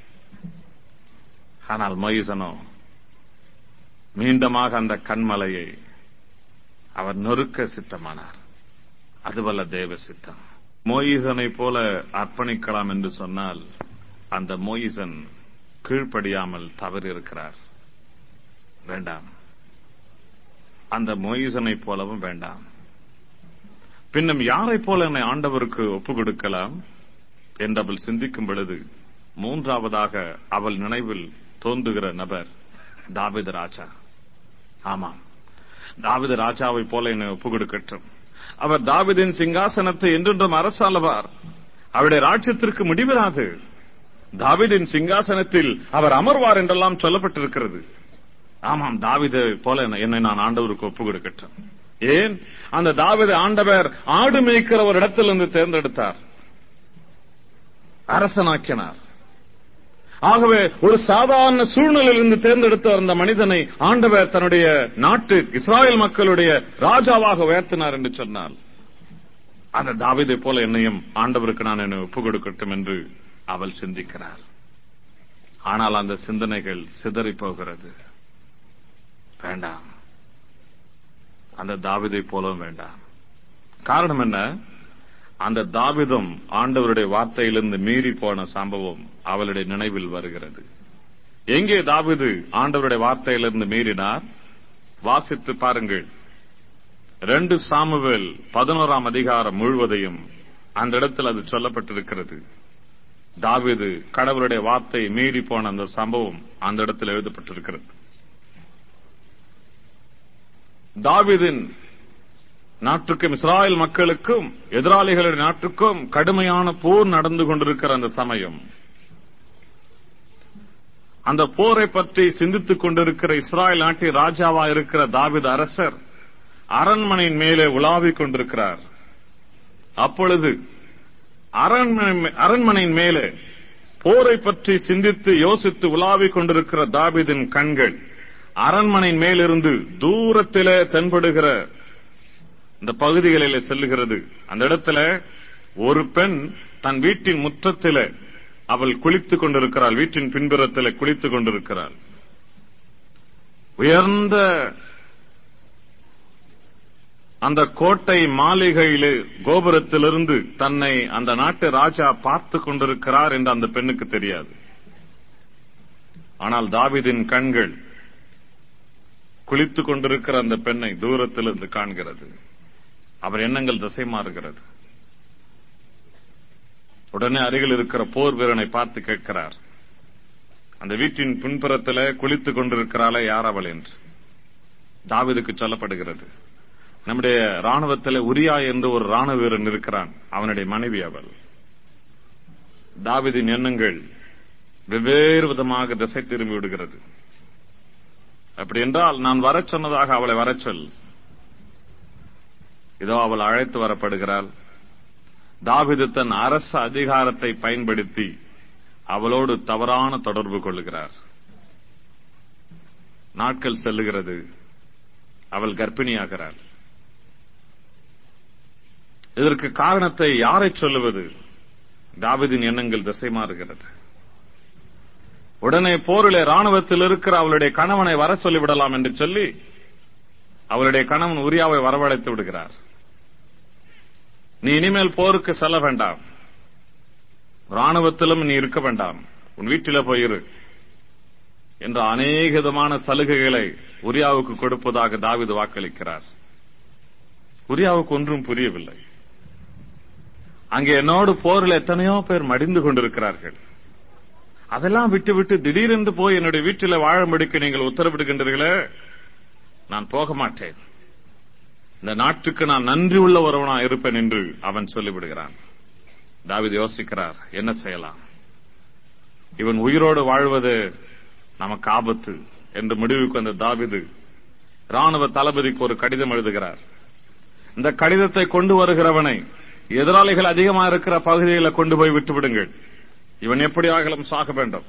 ஆனால் மொய்சனோ மீண்டுமாக அந்த கண்மலையை அவர் நொறுக்க சித்தமானார் அதுவல்ல தேவ சித்தம் மோயிசனை போல அர்ப்பணிக்கலாம் என்று சொன்னால் அந்த மோயிசன் கீழ்ப்படியாமல் தவறிருக்கிறார் வேண்டாம் அந்த மோயிசனை போலவும் வேண்டாம் பின்னும் யாரை போல என்னை ஆண்டவருக்கு ஒப்பு கொடுக்கலாம் என்று அவள் சிந்திக்கும் பொழுது மூன்றாவதாக அவள் நினைவில் தோன்றுகிற நபர் தாவித ராஜா ஆமாம் தாவித ராஜாவை போல என்னை ஒப்பு கொடுக்கட்டும் அவர் தாவிதின் சிங்காசனத்தை என்றென்றும் அரசாளவார் அவருடைய ராட்சியத்திற்கு முடிவிராது தாவிதின் சிங்காசனத்தில் அவர் அமர்வார் என்றெல்லாம் சொல்லப்பட்டிருக்கிறது ஆமாம் தாவித போல என்னை நான் ஆண்டவருக்கு ஒப்பு கொடுக்கட்டும் ஏன் அந்த தாவித ஆண்டவர் ஆடு மேய்க்கிற ஒரு இடத்திலிருந்து தேர்ந்தெடுத்தார் அரசனாக்கினார் ஆகவே ஒரு சாதாரண சூழ்நிலையிலிருந்து தேர்ந்தெடுத்த அந்த மனிதனை ஆண்டவர் தன்னுடைய நாட்டு இஸ்ராயல் மக்களுடைய ராஜாவாக உயர்த்தினார் என்று சொன்னால் அந்த தாவிதை போல என்னையும் ஆண்டவருக்கு நான் என்னை ஒப்பு கொடுக்கட்டும் என்று அவள் சிந்திக்கிறார் ஆனால் அந்த சிந்தனைகள் சிதறி போகிறது வேண்டாம் அந்த தாவிதை போலவும் வேண்டாம் காரணம் என்ன அந்த தாவிதம் ஆண்டவருடைய வார்த்தையிலிருந்து மீறி போன சம்பவம் அவளுடைய நினைவில் வருகிறது எங்கே தாவிது ஆண்டவருடைய வார்த்தையிலிருந்து மீறினார் வாசித்து பாருங்கள் ரெண்டு சாமுவேல் பதினோராம் அதிகாரம் முழுவதையும் அந்த இடத்தில் அது சொல்லப்பட்டிருக்கிறது தாவீது கடவுளுடைய வார்த்தை மீறி போன அந்த சம்பவம் அந்த இடத்தில் எழுதப்பட்டிருக்கிறது தாவீதின் நாட்டுக்கும் இஸ்ராயல் மக்களுக்கும் எதிராளிகளுடைய நாட்டுக்கும் கடுமையான போர் நடந்து கொண்டிருக்கிற அந்த சமயம் அந்த போரை பற்றி சிந்தித்துக் கொண்டிருக்கிற இஸ்ராயல் நாட்டின் ராஜாவா இருக்கிற தாவீது அரசர் அரண்மனையின் மேலே உலாவிக் கொண்டிருக்கிறார் அப்பொழுது அரண்மனை அரண்மனையின் மேலே போரை பற்றி சிந்தித்து யோசித்து உலாவிக் கொண்டிருக்கிற தாவீதின் கண்கள் அரண்மனையின் மேலிருந்து தூரத்திலே தென்படுகிற இந்த பகுதிகளிலே செல்லுகிறது அந்த இடத்துல ஒரு பெண் தன் வீட்டின் முற்றத்திலே அவள் குளித்துக் கொண்டிருக்கிறாள் வீட்டின் பின்புறத்திலே குளித்துக் கொண்டிருக்கிறாள் உயர்ந்த அந்த கோட்டை மாளிகையிலே கோபுரத்திலிருந்து தன்னை அந்த நாட்டு ராஜா பார்த்து கொண்டிருக்கிறார் என்று அந்த பெண்ணுக்கு தெரியாது ஆனால் தாவீதின் கண்கள் குளித்துக் கொண்டிருக்கிற அந்த பெண்ணை தூரத்திலிருந்து காண்கிறது அவர் எண்ணங்கள் திசை மாறுகிறது உடனே அருகில் இருக்கிற போர் வீரனை பார்த்து கேட்கிறார் அந்த வீட்டின் பின்புறத்தில் குளித்துக் கொண்டிருக்கிறாளே யார் அவள் என்று தாவீதுக்கு சொல்லப்படுகிறது நம்முடைய ராணுவத்தில் உரியா என்று ஒரு ராணுவ வீரன் இருக்கிறான் அவனுடைய மனைவி அவள் தாவீதின் எண்ணங்கள் வெவ்வேறு விதமாக திசை திரும்பி விடுகிறது அப்படி என்றால் நான் வரச் சொன்னதாக அவளை வரச் சொல் இதோ அவள் அழைத்து வரப்படுகிறாள் தாவிது தன் அரசு அதிகாரத்தை பயன்படுத்தி அவளோடு தவறான தொடர்பு கொள்ளுகிறார் நாட்கள் செல்லுகிறது அவள் கர்ப்பிணியாகிறாள் இதற்கு காரணத்தை யாரை சொல்லுவது தாவிதின் எண்ணங்கள் திசை மாறுகிறது உடனே போரிலே ராணுவத்தில் இருக்கிற அவளுடைய கணவனை வர சொல்லிவிடலாம் என்று சொல்லி அவளுடைய கணவன் உரியாவை வரவழைத்து விடுகிறார் நீ இனிமேல் போருக்கு செல்ல வேண்டாம் ராணுவத்திலும் நீ இருக்க வேண்டாம் உன் வீட்டில போயிரு என்ற அநேக விதமான சலுகைகளை உரியாவுக்கு கொடுப்பதாக தாவிது வாக்களிக்கிறார் உரியாவுக்கு ஒன்றும் புரியவில்லை அங்கே என்னோடு போரில் எத்தனையோ பேர் மடிந்து கொண்டிருக்கிறார்கள் அதெல்லாம் விட்டு விட்டு திடீரென்று போய் என்னுடைய வீட்டில் வாழும்படிக்கு நீங்கள் உத்தரவிடுகின்றீர்களே நான் போக மாட்டேன் இந்த நாட்டுக்கு நான் நன்றி உள்ள ஒருவனா இருப்பேன் என்று அவன் சொல்லிவிடுகிறான் தாவிது யோசிக்கிறார் என்ன செய்யலாம் இவன் உயிரோடு வாழ்வது நமக்கு ஆபத்து என்று முடிவுக்கு வந்த தாவிது ராணுவ தளபதிக்கு ஒரு கடிதம் எழுதுகிறார் இந்த கடிதத்தை கொண்டு வருகிறவனை எதிராளிகள் அதிகமாக இருக்கிற பகுதிகளை கொண்டு போய் விட்டு விடுங்கள் இவன் எப்படி ஆகலும் சாக வேண்டும்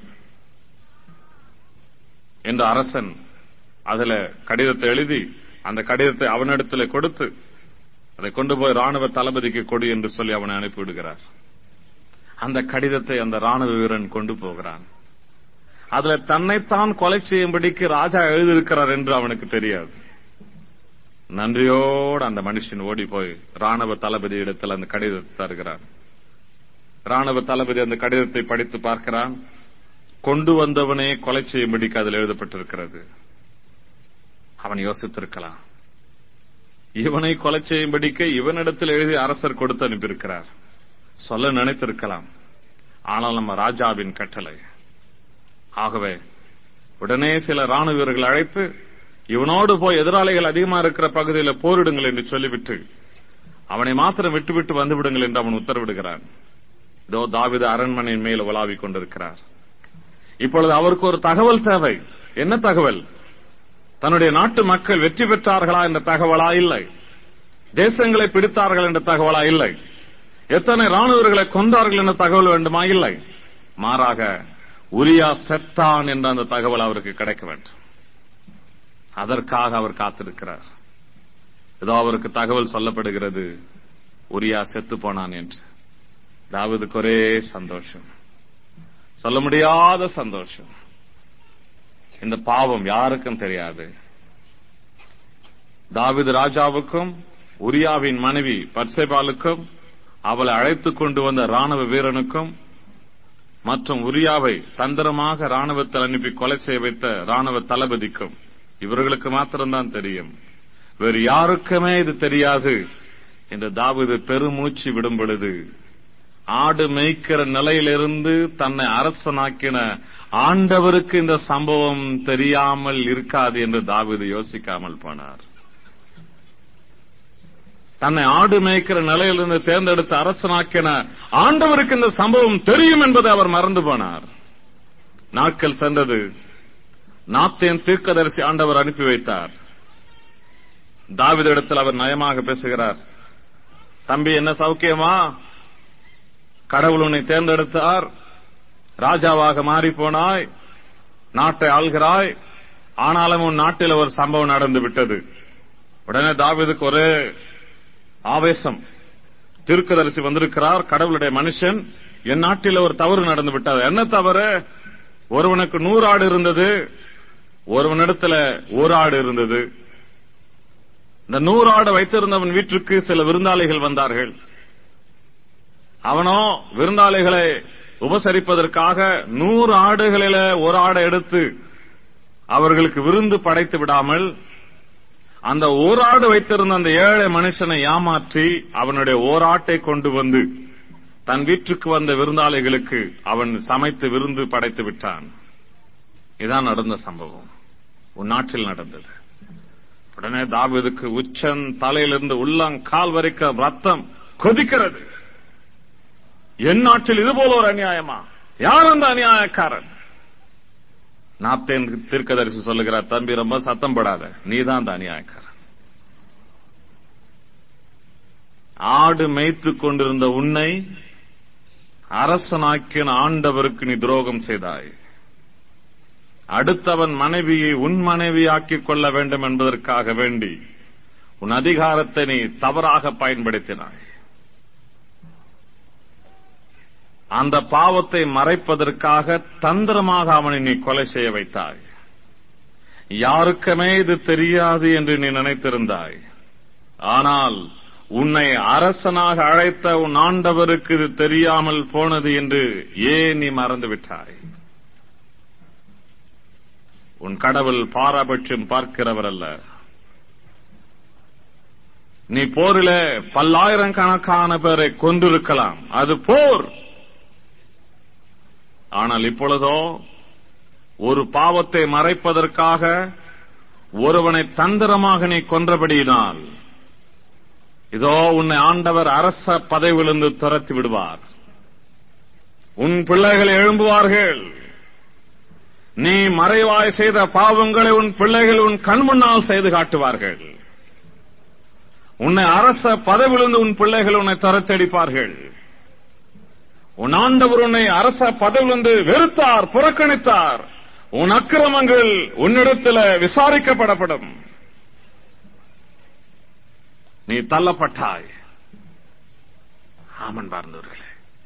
என்று அரசன் அதுல கடிதத்தை எழுதி அந்த கடிதத்தை அவனிடத்தில் கொடுத்து அதை கொண்டு போய் ராணுவ தளபதிக்கு கொடு என்று சொல்லி அவனை அனுப்பிவிடுகிறார் அந்த கடிதத்தை அந்த ராணுவ வீரன் கொண்டு போகிறான் அதுல தன்னைத்தான் கொலை செய்யும்படிக்கு ராஜா எழுதியிருக்கிறார் என்று அவனுக்கு தெரியாது நன்றியோடு அந்த மனுஷன் ஓடி போய் ராணுவ தளபதி இடத்தில் அந்த கடிதத்தை தருகிறான் ராணுவ தளபதி அந்த கடிதத்தை படித்து பார்க்கிறான் கொண்டு வந்தவனே கொலை செய்யும்படிக்கு அதில் எழுதப்பட்டிருக்கிறது அவன் யோசித்திருக்கலாம் இவனை கொலை செய்யும்படிக்கு இவனிடத்தில் எழுதி அரசர் கொடுத்து அனுப்பியிருக்கிறார் சொல்ல நினைத்திருக்கலாம் ஆனால் நம்ம ராஜாவின் கட்டளை ஆகவே உடனே சில ராணுவ வீரர்கள் அழைத்து இவனோடு போய் எதிராளிகள் அதிகமா இருக்கிற பகுதியில் போரிடுங்கள் என்று சொல்லிவிட்டு அவனை மாத்திரம் விட்டுவிட்டு வந்து விடுங்கள் என்று அவன் உத்தரவிடுகிறான் இதோ தாவித அரண்மனையின் மேல் உலாவிக் கொண்டிருக்கிறார் இப்பொழுது அவருக்கு ஒரு தகவல் தேவை என்ன தகவல் தன்னுடைய நாட்டு மக்கள் வெற்றி பெற்றார்களா என்ற தகவலா இல்லை தேசங்களை பிடித்தார்கள் என்ற தகவலா இல்லை எத்தனை ராணுவர்களை கொன்றார்கள் என்ற தகவல் வேண்டுமா இல்லை மாறாக உரியா செத்தான் என்ற அந்த தகவல் அவருக்கு கிடைக்க வேண்டும் அதற்காக அவர் காத்திருக்கிறார் ஏதோ அவருக்கு தகவல் சொல்லப்படுகிறது உரியா செத்து போனான் என்று தாவதுக்கு ஒரே சந்தோஷம் சொல்ல முடியாத சந்தோஷம் இந்த பாவம் யாருக்கும் தெரியாது தாவிது ராஜாவுக்கும் உரியாவின் மனைவி பர்சேபாலுக்கும் அவளை அழைத்துக் கொண்டு வந்த ராணுவ வீரனுக்கும் மற்றும் உரியாவை தந்திரமாக ராணுவத்தில் அனுப்பி கொலை செய்ய வைத்த ராணுவ தளபதிக்கும் இவர்களுக்கு மாத்திரம்தான் தெரியும் வேறு யாருக்குமே இது தெரியாது என்று தாவீது பெருமூச்சு விடும் பொழுது ஆடு மேய்க்கிற நிலையிலிருந்து தன்னை அரசனாக்கின ஆண்டவருக்கு இந்த சம்பவம் தெரியாமல் இருக்காது என்று தாவீது யோசிக்காமல் போனார் தன்னை ஆடு மேய்க்கிற நிலையிலிருந்து தேர்ந்தெடுத்து அரசனாக்கின ஆண்டவருக்கு இந்த சம்பவம் தெரியும் என்பதை அவர் மறந்து போனார் நாட்கள் சென்றது நாத்தேன் தீர்க்கதரிசி ஆண்டவர் அனுப்பி வைத்தார் தாவிதிடத்தில் அவர் நயமாக பேசுகிறார் தம்பி என்ன சௌக்கியமா கடவுள் உன்னை தேர்ந்தெடுத்தார் ராஜாவாக மாறி போனாய் நாட்டை ஆள்கிறாய் ஆனாலும் உன் நாட்டில் ஒரு சம்பவம் நடந்து விட்டது உடனே தாவீதுக்கு ஒரே ஆவேசம் திருக்கதரிசி வந்திருக்கிறார் கடவுளுடைய மனுஷன் என் நாட்டில் ஒரு தவறு நடந்து விட்டது என்ன தவறு ஒருவனுக்கு நூறு ஆடு இருந்தது ஒருவனிடத்துல ஒரு ஆடு இருந்தது இந்த நூறு ஆடு வைத்திருந்தவன் வீட்டிற்கு சில விருந்தாளிகள் வந்தார்கள் அவனோ விருந்தாளிகளை உபசரிப்பதற்காக நூறு ஆடுகளில ஒரு ஆடை எடுத்து அவர்களுக்கு விருந்து படைத்து விடாமல் அந்த ஓராடு வைத்திருந்த அந்த ஏழை மனுஷனை ஏமாற்றி அவனுடைய ஓராட்டை கொண்டு வந்து தன் வீட்டுக்கு வந்த விருந்தாளிகளுக்கு அவன் சமைத்து விருந்து படைத்து விட்டான் இதான் நடந்த சம்பவம் உன் நாட்டில் நடந்தது உடனே தாவீதுக்கு உச்சன் தலையிலிருந்து உள்ளங்கால் வரைக்கும் ரத்தம் கொதிக்கிறது என் நாட்டில் இது போல ஒரு அநியாயமா யார் அந்த அநியாயக்காரன் நாத்தேன் தீர்க்கதரிசி சொல்லுகிறார் தம்பி ரொம்ப சத்தம் படாத நீதான் அந்த அநியாயக்காரன் ஆடு மேய்த்துக் கொண்டிருந்த உன்னை அரசனாக்கின ஆண்டவருக்கு நீ துரோகம் செய்தாய் அடுத்தவன் மனைவியை உன் மனைவியாக்கிக் கொள்ள வேண்டும் என்பதற்காக வேண்டி உன் அதிகாரத்தை நீ தவறாக பயன்படுத்தினாய் அந்த பாவத்தை மறைப்பதற்காக தந்திரமாக அவனை நீ கொலை செய்ய வைத்தாய் யாருக்குமே இது தெரியாது என்று நீ நினைத்திருந்தாய் ஆனால் உன்னை அரசனாக அழைத்த உன் ஆண்டவருக்கு இது தெரியாமல் போனது என்று ஏன் நீ மறந்துவிட்டாய் உன் கடவுள் பாரபட்சம் பார்க்கிறவர் அல்ல நீ போரில பல்லாயிரக்கணக்கான பேரை கொண்டிருக்கலாம் அது போர் ஆனால் இப்பொழுதோ ஒரு பாவத்தை மறைப்பதற்காக ஒருவனை தந்திரமாக நீ கொன்றபடியினால் இதோ உன்னை ஆண்டவர் அரச பதவியிலிருந்து துரத்தி விடுவார் உன் பிள்ளைகள் எழும்புவார்கள் நீ மறைவாய் செய்த பாவங்களை உன் பிள்ளைகள் உன் கண் முன்னால் செய்து காட்டுவார்கள் உன்னை அரச பதவியிலிருந்து உன் பிள்ளைகள் உன்னை துரத்தடிப்பார்கள் உன் ஆண்டவர் உன்னை அரச பதவியிலிருந்து வெறுத்தார் புறக்கணித்தார் உன் அக்கிரமங்கள் உன்னிடத்தில் விசாரிக்கப்படப்படும் நீ தள்ளப்பட்டாய் ஆமன் பார்ந்தவர்களே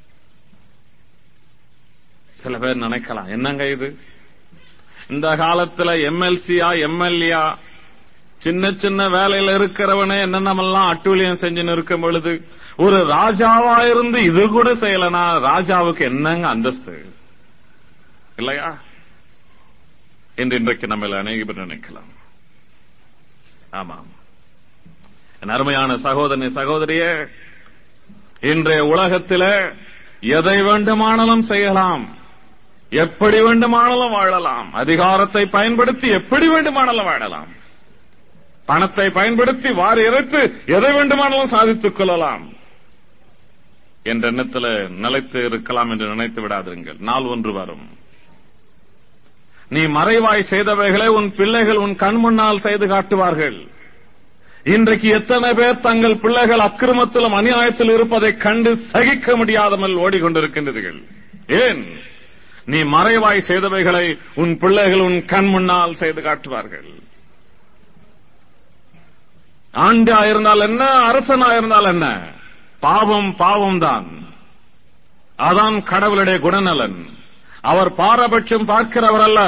சில பேர் நினைக்கலாம் என்னங்க இது இந்த காலத்துல எம்எல்சியா எம்எல்ஏ சின்ன சின்ன வேலையில இருக்கிறவனே என்னென்னமெல்லாம் அட்டூழியம் செஞ்சுன்னு இருக்கும் பொழுது ஒரு ராஜாவா இருந்து இது கூட செய்யலனா ராஜாவுக்கு என்னங்க அந்தஸ்து இல்லையா என்று இன்றைக்கு நம்ம அநேக பேர் நினைக்கலாம் ஆமாம் என் அருமையான சகோதரனே சகோதரியே இன்றைய உலகத்தில் எதை வேண்டுமானாலும் செய்யலாம் எப்படி வேண்டுமானாலும் வாழலாம் அதிகாரத்தை பயன்படுத்தி எப்படி வேண்டுமானாலும் வாழலாம் பணத்தை பயன்படுத்தி வாரி இறைத்து எதை வேண்டுமானாலும் சாதித்துக் கொள்ளலாம் என்ற எண்ணத்தில் நிலைத்து இருக்கலாம் என்று நினைத்து விடாதீர்கள் நாள் ஒன்று வரும் நீ மறைவாய் செய்தவைகளை உன் பிள்ளைகள் உன் கண் முன்னால் செய்து காட்டுவார்கள் இன்றைக்கு எத்தனை பேர் தங்கள் பிள்ளைகள் அக்கிரமத்திலும் அநியாயத்தில் இருப்பதை கண்டு சகிக்க முடியாதமல் ஓடிக்கொண்டிருக்கின்றீர்கள் ஏன் நீ மறைவாய் செய்தவைகளை உன் பிள்ளைகள் உன் கண் முன்னால் செய்து காட்டுவார்கள் ஆண்டா இருந்தால் என்ன அரசனா இருந்தால் என்ன பாவம் பாவம் தான் அதான் கடவுளுடைய குணநலன் அவர் பாரபட்சம் பார்க்கிறவர் அல்ல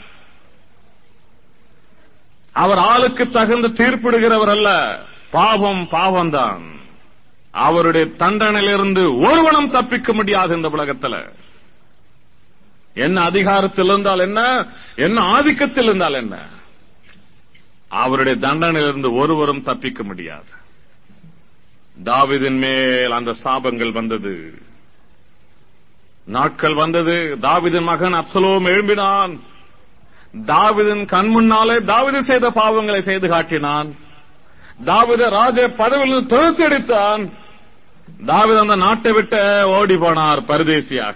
அவர் ஆளுக்கு தகுந்த தீர்ப்பிடுகிறவர் அல்ல பாவம் பாவம்தான் அவருடைய தண்டனையிலிருந்து ஒருவனும் தப்பிக்க முடியாது இந்த உலகத்தில் என்ன அதிகாரத்தில் இருந்தால் என்ன என்ன ஆதிக்கத்தில் இருந்தால் என்ன அவருடைய தண்டனையிலிருந்து ஒருவரும் தப்பிக்க முடியாது தாவிதின் மேல் அந்த சாபங்கள் வந்தது நாட்கள் வந்தது தாவிதின் மகன் அப்சலோம் எழும்பினான் தாவிதின் கண் முன்னாலே தாவிது செய்த பாவங்களை செய்து காட்டினான் தாவித ராஜ பதவியில் துரத்தெடுத்தான் தாவித அந்த நாட்டை விட்டு ஓடி போனார் பரதேசியாக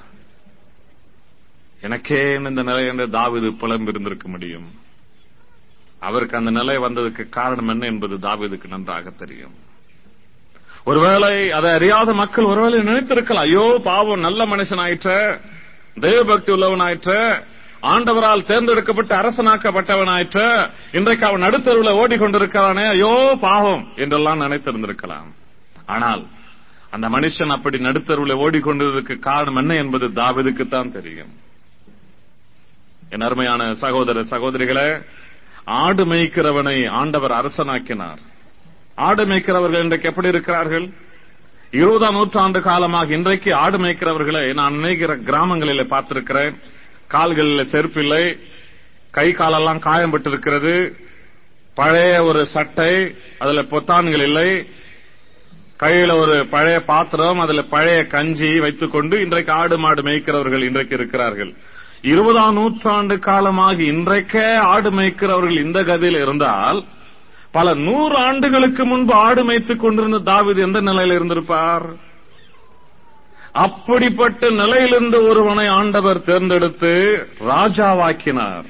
எனக்கே இந்த நிலை என்று தாவிது புலம்பிருந்திருக்க முடியும் அவருக்கு அந்த நிலை வந்ததுக்கு காரணம் என்ன என்பது தாவிதுக்கு நன்றாக தெரியும் ஒருவேளை அதை அறியாத மக்கள் ஒருவேளை நினைத்திருக்கலாம் ஐயோ பாவம் நல்ல மனுஷனாயிற்ற தெய்வபக்தி உள்ளவனாயிற்ற ஆண்டவரால் தேர்ந்தெடுக்கப்பட்டு அரசனாக்கப்பட்டவனாயிற்ற இன்றைக்கு அவன் நடுத்தருவில் ஓடிக்கொண்டிருக்கிறானே ஐயோ பாவம் என்றெல்லாம் நினைத்திருந்திருக்கலாம் ஆனால் அந்த மனுஷன் அப்படி நடுத்தருவில் ஓடிக்கொண்டதற்கு காரணம் என்ன என்பது தாவிதுக்குத்தான் தெரியும் என் அருமையான சகோதர சகோதரிகளே ஆடு மேய்க்கிறவனை ஆண்டவர் அரசனாக்கினார் ஆடு மேய்க்கிறவர்கள் இன்றைக்கு எப்படி இருக்கிறார்கள் இருபதாம் நூற்றாண்டு காலமாக இன்றைக்கு ஆடு மேய்க்கிறவர்களை நான் நினைக்கிற கிராமங்களில் பார்த்திருக்கிறேன் கால்களில் செருப்பில்லை கை காலெல்லாம் காயம்பட்டிருக்கிறது பழைய ஒரு சட்டை அதுல பொத்தான்கள் இல்லை கையில ஒரு பழைய பாத்திரம் அதுல பழைய கஞ்சி வைத்துக் கொண்டு இன்றைக்கு ஆடு மாடு மேய்க்கிறவர்கள் இன்றைக்கு இருக்கிறார்கள் இருபதாம் நூற்றாண்டு காலமாக இன்றைக்கே ஆடு மேய்க்கிறவர்கள் இந்த கதையில் இருந்தால் பல நூறு ஆண்டுகளுக்கு முன்பு ஆடு மேய்த்துக் கொண்டிருந்த தாவிது எந்த நிலையில் இருந்திருப்பார் அப்படிப்பட்ட நிலையிலிருந்து ஒருவனை ஆண்டவர் தேர்ந்தெடுத்து ராஜாவாக்கினார்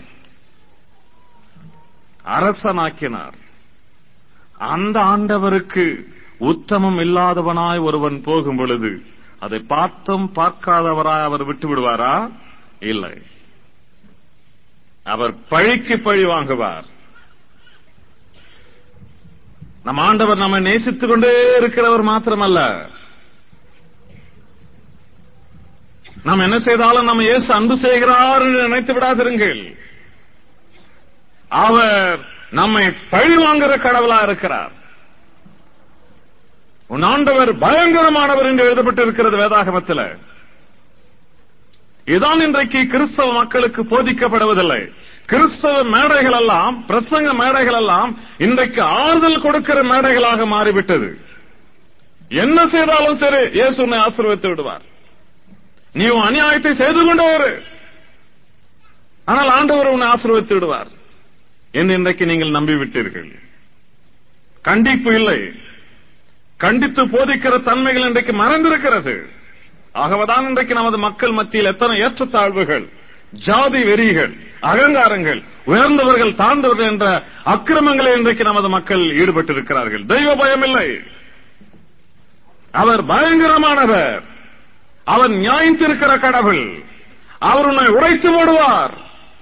அரசனாக்கினார் அந்த ஆண்டவருக்கு உத்தமம் இல்லாதவனாய் ஒருவன் போகும் பொழுது அதை பார்த்தும் பார்க்காதவராய் அவர் விட்டு விடுவாரா இல்லை அவர் பழிக்கு பழி வாங்குவார் நம் ஆண்டவர் நம்மை நேசித்துக் கொண்டே இருக்கிறவர் மாத்திரமல்ல நாம் என்ன செய்தாலும் நம்ம இயேசு அன்பு செய்கிறார் என்று நினைத்து விடாதிருங்கள் அவர் நம்மை பழி வாங்குற கடவுளா இருக்கிறார் உன் ஆண்டவர் பயங்கரமானவர் என்று எழுதப்பட்டிருக்கிறது வேதாகமத்தில் இதான் இன்றைக்கு கிறிஸ்தவ மக்களுக்கு போதிக்கப்படுவதில்லை கிறிஸ்தவ மேடைகள் எல்லாம் பிரசங்க மேடைகள் எல்லாம் இன்றைக்கு ஆறுதல் கொடுக்கிற மேடைகளாக மாறிவிட்டது என்ன செய்தாலும் சரி இயேசு உன்னை ஆசீர்வதித்து விடுவார் நீ உன் அநியாயத்தை செய்து கொண்டு வரு ஆனால் ஆண்டவர் உன்னை ஆசீர்வதித்து விடுவார் என்று இன்றைக்கு நீங்கள் நம்பிவிட்டீர்கள் கண்டிப்பு இல்லை கண்டித்து போதிக்கிற தன்மைகள் இன்றைக்கு மறைந்திருக்கிறது ஆகவேதான் இன்றைக்கு நமது மக்கள் மத்தியில் எத்தனை ஏற்றத்தாழ்வுகள் ஜாதி வெறிகள் அகங்காரங்கள் உயர்ந்தவர்கள் தாழ்ந்தவர்கள் என்ற அக்கிரமங்களில் இன்றைக்கு நமது மக்கள் ஈடுபட்டிருக்கிறார்கள் தெய்வ பயம் இல்லை அவர் பயங்கரமானவர் அவர் நியாயத்திருக்கிற கடவுள் அவர் உன்னை உடைத்து போடுவார்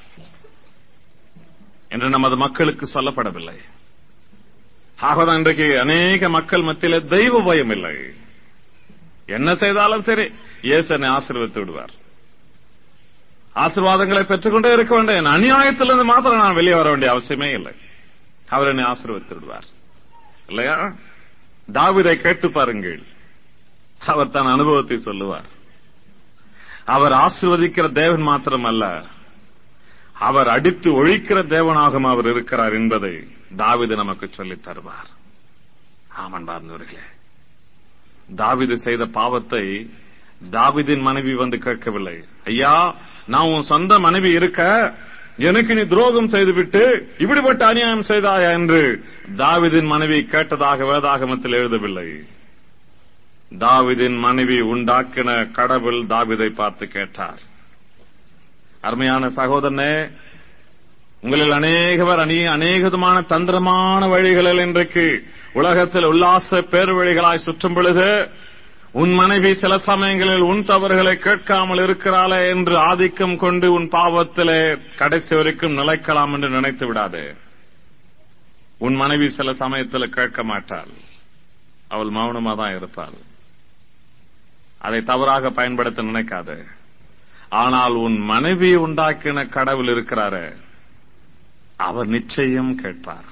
என்று நமது மக்களுக்கு சொல்லப்படவில்லை ஆகதான் இன்றைக்கு அநேக மக்கள் மத்தியில தெய்வ பயம் இல்லை என்ன செய்தாலும் சரி இயேசனை ஆசீர்வதித்து விடுவார் ஆசீர்வாதங்களை பெற்றுக்கொண்டே இருக்க வேண்டிய அநியாயத்திலிருந்து மாத்திரம் நான் வெளியே வர வேண்டிய அவசியமே இல்லை அவர் என்னை ஆசீர்வதித்து விடுவார் இல்லையா தாவிதை கேட்டு பாருங்கள் அவர் தன் அனுபவத்தை சொல்லுவார் அவர் ஆசிர்வதிக்கிற தேவன் மாத்திரம் அல்ல அவர் அடித்து ஒழிக்கிற தேவனாகவும் அவர் இருக்கிறார் என்பதை தாவிது நமக்கு சொல்லித் தருவார் ஆமன் பார்ந்தவர்களே தாவிது செய்த பாவத்தை தாவிதின் மனைவி வந்து கேட்கவில்லை ஐயா நான் உன் சொந்த மனைவி இருக்க எனக்கு நீ துரோகம் செய்துவிட்டு இப்படிப்பட்ட அநியாயம் செய்தாயா என்று தாவிதின் மனைவி கேட்டதாக வேதாகமத்தில் எழுதவில்லை தாவிதின் மனைவி உண்டாக்கின கடவுள் தாவிதை பார்த்து கேட்டார் அருமையான சகோதரனே உங்களில் அநேகவர் அணி அநேகமான தந்திரமான வழிகளில் இன்றைக்கு உலகத்தில் உல்லாச பேர் வழிகளாய் சுற்றும் பொழுது உன் மனைவி சில சமயங்களில் உன் தவறுகளை கேட்காமல் இருக்கிறாளே என்று ஆதிக்கம் கொண்டு உன் பாவத்திலே கடைசி வரைக்கும் நிலைக்கலாம் என்று நினைத்து விடாதே உன் மனைவி சில சமயத்தில் கேட்க மாட்டாள் அவள் மௌனமா தான் இருப்பாள் அதை தவறாக பயன்படுத்த நினைக்காது ஆனால் உன் மனைவி உண்டாக்கின கடவுள் இருக்கிறாரு அவர் நிச்சயம் கேட்பார்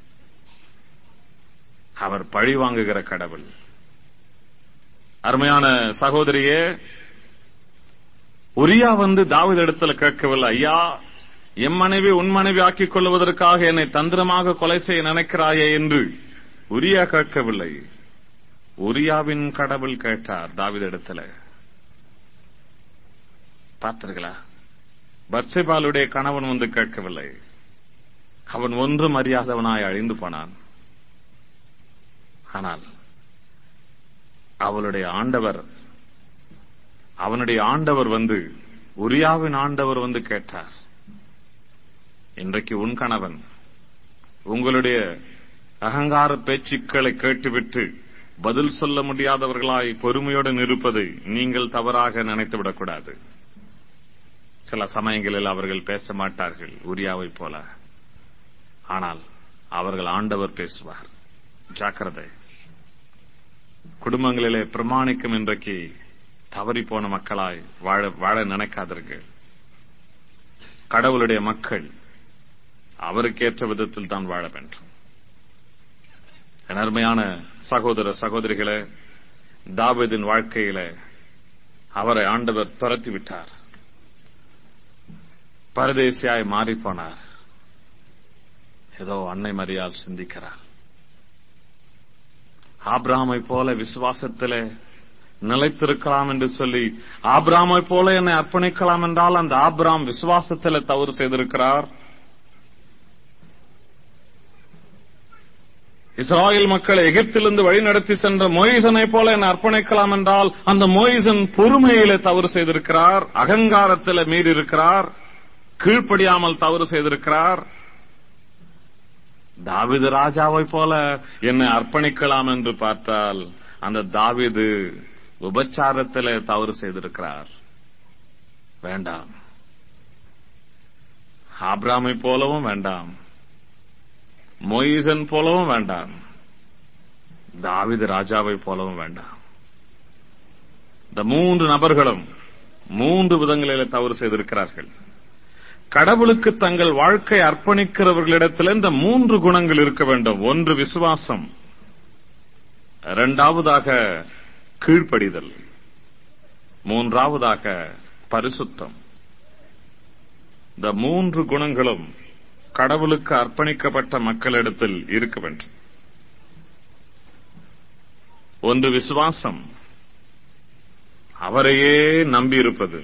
அவர் பழி வாங்குகிற கடவுள் அருமையான சகோதரியே உரியா வந்து தாவித இடத்துல கேட்கவில்லை ஐயா என் மனைவி உன் மனைவி ஆக்கிக் கொள்வதற்காக என்னை தந்திரமாக கொலை செய்ய நினைக்கிறாயே என்று உரியா கேட்கவில்லை உரியாவின் கடவுள் கேட்டார் தாவிதிடத்துல பார்த்தீர்களா பர்சிபாலுடைய கணவன் வந்து கேட்கவில்லை அவன் ஒன்றும் அறியாதவனாய் அழிந்து போனான் ஆனால் அவளுடைய ஆண்டவர் அவனுடைய ஆண்டவர் வந்து உரியாவின் ஆண்டவர் வந்து கேட்டார் இன்றைக்கு உன் கணவன் உங்களுடைய அகங்கார பேச்சுக்களை கேட்டுவிட்டு பதில் சொல்ல முடியாதவர்களாய் பொறுமையுடன் இருப்பதை நீங்கள் தவறாக நினைத்துவிடக்கூடாது சில சமயங்களில் அவர்கள் பேச மாட்டார்கள் உரியாவை போல ஆனால் அவர்கள் ஆண்டவர் பேசுவார் ஜாக்கிரதை குடும்பங்களிலே பிரமாணிக்கும் இன்றைக்கு தவறி போன மக்களாய் வாழ வாழ நினைக்காதீர்கள் கடவுளுடைய மக்கள் அவருக்கேற்ற விதத்தில் தான் வாழ வேண்டும் என் அருமையான சகோதர சகோதரிகளே தாவீதின் வாழ்க்கையில அவரை ஆண்டவர் துரத்தி விட்டார் பரதேசியாய் மாறிப்போனார் ஏதோ அன்னை மரியால் சிந்திக்கிறார் ஆப்ராமை போல விசுவாசத்திலே நிலைத்திருக்கலாம் என்று சொல்லி ஆப்ராமை போல என்னை அர்ப்பணிக்கலாம் என்றால் அந்த ஆப்ராம் விசுவாசத்தில் தவறு செய்திருக்கிறார் இஸ்ராயல் மக்களை எகிப்திலிருந்து வழிநடத்தி சென்ற மொய்சனை போல என்னை அர்ப்பணிக்கலாம் என்றால் அந்த மொய்சன் பொறுமையிலே தவறு செய்திருக்கிறார் அகங்காரத்தில் மீறி இருக்கிறார் கீழ்ப்படியாமல் தவறு செய்திருக்கிறார் தாவிது ராஜாவை போல என்னை அர்ப்பணிக்கலாம் என்று பார்த்தால் அந்த தாவிது உபச்சாரத்தில் தவறு செய்திருக்கிறார் வேண்டாம் ஆப்ராமை போலவும் வேண்டாம் மொய்சன் போலவும் வேண்டாம் தாவிது ராஜாவை போலவும் வேண்டாம் இந்த மூன்று நபர்களும் மூன்று விதங்களில தவறு செய்திருக்கிறார்கள் கடவுளுக்கு தங்கள் வாழ்க்கை அர்ப்பணிக்கிறவர்களிடத்தில் இந்த மூன்று குணங்கள் இருக்க வேண்டும் ஒன்று விசுவாசம் இரண்டாவதாக கீழ்ப்படிதல் மூன்றாவதாக பரிசுத்தம் இந்த மூன்று குணங்களும் கடவுளுக்கு அர்ப்பணிக்கப்பட்ட மக்களிடத்தில் இருக்க வேண்டும் ஒன்று விசுவாசம் அவரையே நம்பியிருப்பது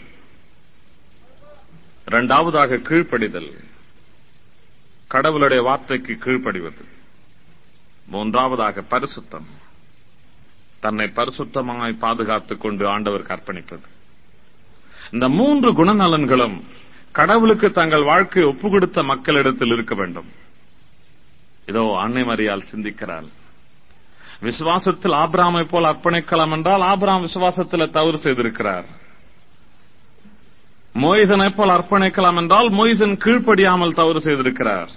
இரண்டாவதாக கீழ்ப்படிதல் கடவுளுடைய வார்த்தைக்கு கீழ்ப்படிவது மூன்றாவதாக பரிசுத்தம் தன்னை பரிசுத்தமாய் பாதுகாத்துக் கொண்டு ஆண்டவருக்கு அர்ப்பணிப்பது இந்த மூன்று குணநலன்களும் கடவுளுக்கு தங்கள் வாழ்க்கை ஒப்பு கொடுத்த மக்களிடத்தில் இருக்க வேண்டும் இதோ அன்னை மரியால் சிந்திக்கிறாள் விசுவாசத்தில் ஆபிராமை போல் அர்ப்பணிக்கலாம் என்றால் ஆபிராம் விசுவாசத்தில் தவறு செய்திருக்கிறார் மோயிசனை போல் அர்ப்பணிக்கலாம் என்றால் மோயிசன் கீழ்ப்படியாமல் தவறு செய்திருக்கிறார்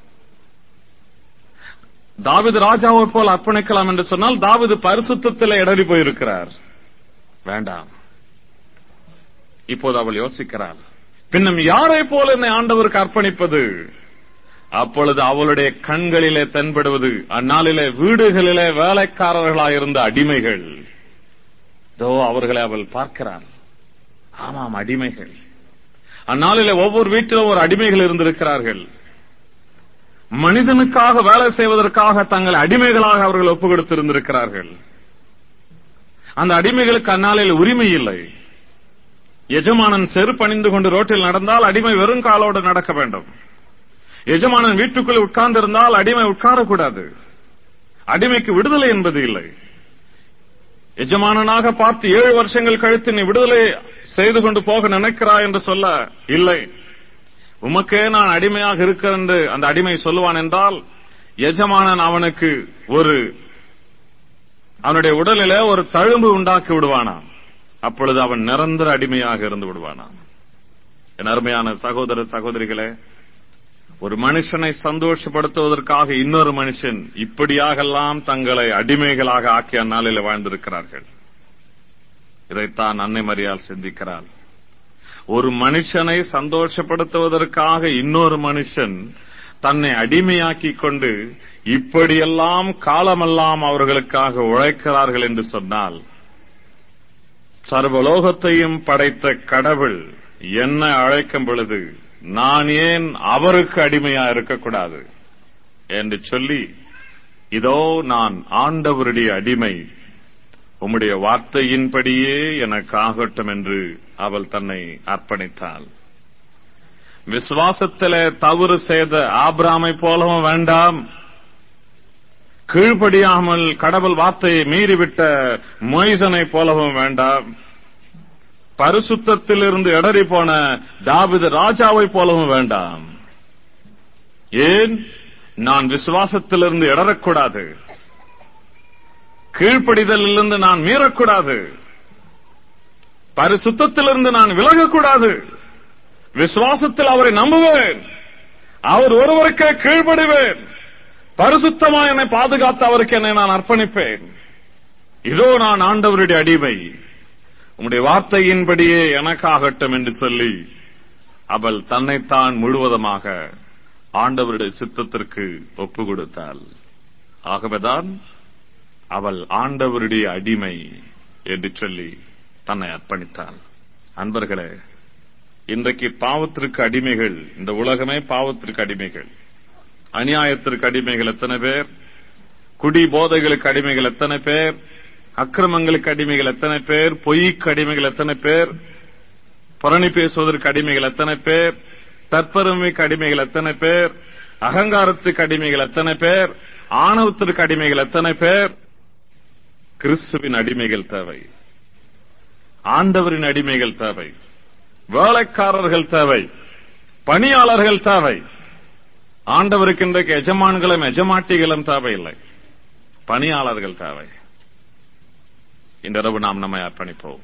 தாவிது ராஜாவை போல் அர்ப்பணிக்கலாம் என்று சொன்னால் தாவிது பரிசுத்தத்தில் இடறி போயிருக்கிறார் வேண்டாம் இப்போது அவள் யோசிக்கிறாள் பின்னும் யாரை போல என்னை ஆண்டவருக்கு அர்ப்பணிப்பது அப்பொழுது அவளுடைய கண்களிலே தென்படுவது அந்நாளிலே வீடுகளிலே வேலைக்காரர்களாயிருந்த அடிமைகள் தோ அவர்களை அவள் பார்க்கிறாள் ஆமாம் அடிமைகள் அந்நாளிலே ஒவ்வொரு வீட்டிலும் ஒரு அடிமைகள் இருந்திருக்கிறார்கள் மனிதனுக்காக வேலை செய்வதற்காக தங்கள் அடிமைகளாக அவர்கள் ஒப்பு கொடுத்திருந்திருக்கிறார்கள் அந்த அடிமைகளுக்கு அந்நாளில் உரிமை இல்லை எஜமானன் செருப்பணிந்து கொண்டு ரோட்டில் நடந்தால் அடிமை வெறும் காலோடு நடக்க வேண்டும் எஜமானன் வீட்டுக்குள் உட்கார்ந்திருந்தால் அடிமை உட்காரக்கூடாது அடிமைக்கு விடுதலை என்பது இல்லை எஜமானனாக பார்த்து ஏழு வருஷங்கள் கழித்து நீ விடுதலை செய்து கொண்டு போக நினைக்கிறாய் என்று சொல்ல இல்லை உமக்கே நான் அடிமையாக இருக்கிறேன் என்று அந்த அடிமை சொல்லுவான் என்றால் எஜமானன் அவனுக்கு ஒரு அவனுடைய உடலிலே ஒரு தழும்பு உண்டாக்கி விடுவானாம் அப்பொழுது அவன் நிரந்தர அடிமையாக இருந்து விடுவானாம் என் அருமையான சகோதர சகோதரிகளே ஒரு மனுஷனை சந்தோஷப்படுத்துவதற்காக இன்னொரு மனுஷன் இப்படியாகலாம் தங்களை அடிமைகளாக ஆக்கிய நாளில் வாழ்ந்திருக்கிறார்கள் இதைத்தான் அன்னை மரியால் சிந்திக்கிறாள் ஒரு மனுஷனை சந்தோஷப்படுத்துவதற்காக இன்னொரு மனுஷன் தன்னை அடிமையாக்கிக் கொண்டு இப்படியெல்லாம் காலமெல்லாம் அவர்களுக்காக உழைக்கிறார்கள் என்று சொன்னால் சர்வலோகத்தையும் படைத்த கடவுள் என்ன அழைக்கும் பொழுது நான் ஏன் அவருக்கு அடிமையா இருக்கக்கூடாது என்று சொல்லி இதோ நான் ஆண்டவருடைய அடிமை உம்முடைய வார்த்தையின்படியே எனக்கு ஆகட்டும் என்று அவள் தன்னை அர்ப்பணித்தாள் விசுவாசத்திலே தவறு செய்த ஆபிராமை போலவும் வேண்டாம் கீழ்ப்படியாமல் கடவுள் வார்த்தையை மீறிவிட்ட மொய்சனை போலவும் வேண்டாம் பரிசுத்தத்திலிருந்து இடறி போன தாவித ராஜாவை போலவும் வேண்டாம் ஏன் நான் விசுவாசத்திலிருந்து இடரக்கூடாது கீழ்ப்படிதலிலிருந்து நான் மீறக்கூடாது பரிசுத்தத்திலிருந்து நான் விலகக்கூடாது விசுவாசத்தில் அவரை நம்புவேன் அவர் ஒருவருக்கே கீழ்ப்படிவேன் பரிசுத்தமா என்னை பாதுகாத்து அவருக்கு என்னை நான் அர்ப்பணிப்பேன் இதோ நான் ஆண்டவருடைய அடிமை உம்முடைய வார்த்தையின்படியே எனக்காகட்டும் என்று சொல்லி அவள் தன்னைத்தான் முழுவதுமாக ஆண்டவருடைய சித்தத்திற்கு ஒப்பு கொடுத்தாள் ஆகவேதான் அவள் ஆண்டவருடைய அடிமை என்று சொல்லி தன்னை அர்ப்பணித்தாள் அன்பர்களே இன்றைக்கு பாவத்திற்கு அடிமைகள் இந்த உலகமே பாவத்திற்கு அடிமைகள் அநியாயத்திற்கு அடிமைகள் எத்தனை பேர் குடி போதைகளுக்கு அடிமைகள் எத்தனை பேர் அக்கிரமங்களுக்கு அடிமைகள் எத்தனை பேர் பொய்க்கு அடிமைகள் எத்தனை பேர் புரணி பேசுவதற்கு அடிமைகள் எத்தனை பேர் தற்பெருமைக்கு அடிமைகள் எத்தனை பேர் அகங்காரத்துக்கு அடிமைகள் எத்தனை பேர் ஆணவத்திற்கு அடிமைகள் எத்தனை பேர் கிறிஸ்துவின் அடிமைகள் தேவை ஆண்டவரின் அடிமைகள் தேவை வேலைக்காரர்கள் தேவை பணியாளர்கள் தேவை ஆண்டவருக்கு இன்றைக்கு எஜமான்களும் எஜமாட்டிகளும் தேவையில்லை பணியாளர்கள் தேவை இன்றிரவு நாம் நம்மை அர்ப்பணிப்போம்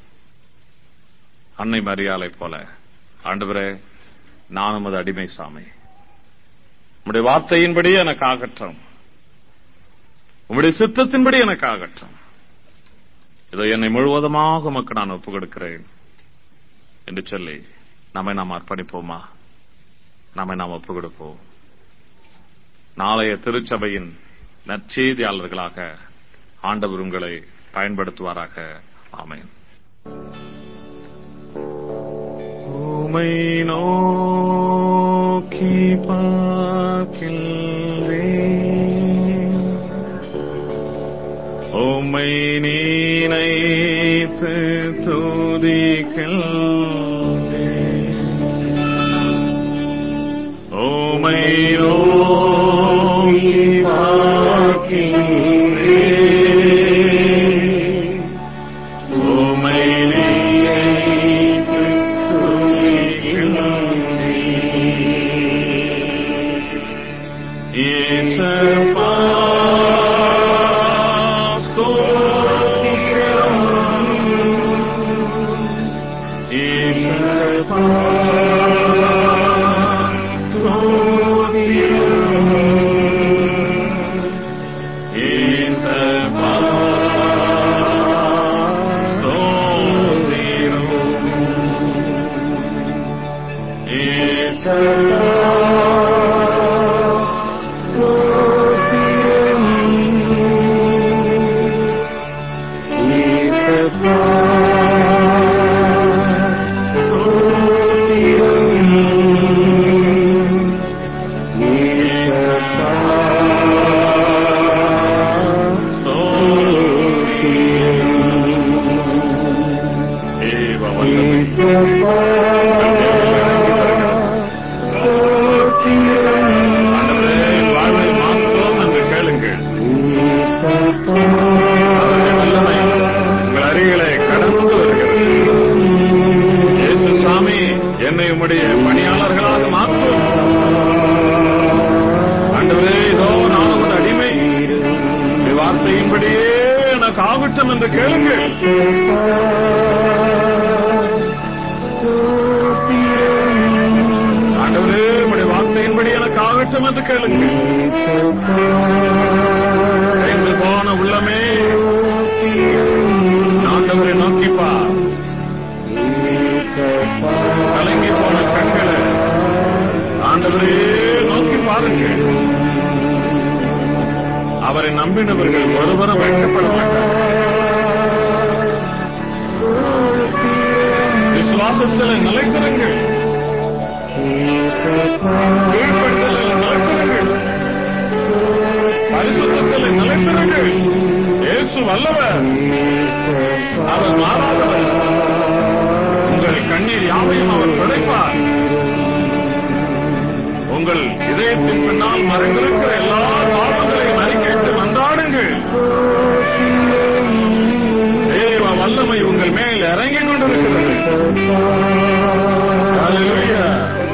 அன்னை மரியாதை போல ஆண்டவரே நானும் அது அடிமை சாமி உம்முடைய வார்த்தையின்படி எனக்கு ஆகட்டும் உம்முடைய சித்தத்தின்படி எனக்கு ஆகட்டும் இதை என்னை முழுவதுமாக உமக்கு நான் ஒப்புக் கொடுக்கிறேன் என்று சொல்லி நம்மை நாம் அர்ப்பணிப்போமா நம்மை நாம் ஒப்புக் கொடுப்போம் நாளைய திருச்சபையின் நற்செய்தியாளர்களாக ஆண்டவர் உங்களை பயன்படுத்துவாராக ஆமேன் உமை நோக்கி பார்க்கின்றேன் உம்மை நீனைத்து துதிக்கின்றேன் உமை நோக்கி பார்க்கின்றேன் உமை நீனைத்து துதிக்கின்றேன் இயேசப்பா ஸ்தோத்திரம் இயேசப்பா ஸ்தோத்திரம் இயேசப்பா ஸ்தோத்திரம் ஏவ வல்லமை ஆண்டவரே, வாழ்வை மாற்றோம் என்று கேளுங்கள் அவருடைய வல்லமை உங்கள் அருகிலே கடந்து வருகிறது இயேசு சாமி என்னை உம்முடைய பணியாளர்களாக மாற்றும் ஆண்டவரே இதோ நான் உமது அடிமை உம்முடைய வார்த்தையின்படியே எனக்கு ஆகட்டும் என்று கேளுங்கள் ஆண்டவரே உம்முடைய வார்த்தையின்படி எனக்கு ஆகட்டும் என்று கேளுங்கள் பயந்து போன உள்ளமே ஆண்டவரை நோக்கி பார் கலங்கி போன கண்களை ஆண்டவரே நோக்கி பாருங்கள் அவரை நம்பினவர்கள் ஒருவரும் வெட்கப்பட மாட்டார்கள் விசுவாசத்தில் நிலைத்திருங்கள் கீழ்ப்படுதலில் நிலைத்திருங்கள் பரிசுத்தத்தில் நிலைத்திருங்கள் இயேசு வல்லவர் அவர் மாறாதவர் உங்கள் கண்ணீர் யாவையும் அவர் துடைப்பார் உங்கள் இதயத்தின் பின்னால் மறைந்திருக்கிற எல்லா பாவங்களையும் அறிக்கைத்து மன்றாடுங்கள் தேவ வல்லமை உங்கள் மேல் இறங்கிக் கொண்டிருக்கிறது Hallelujah.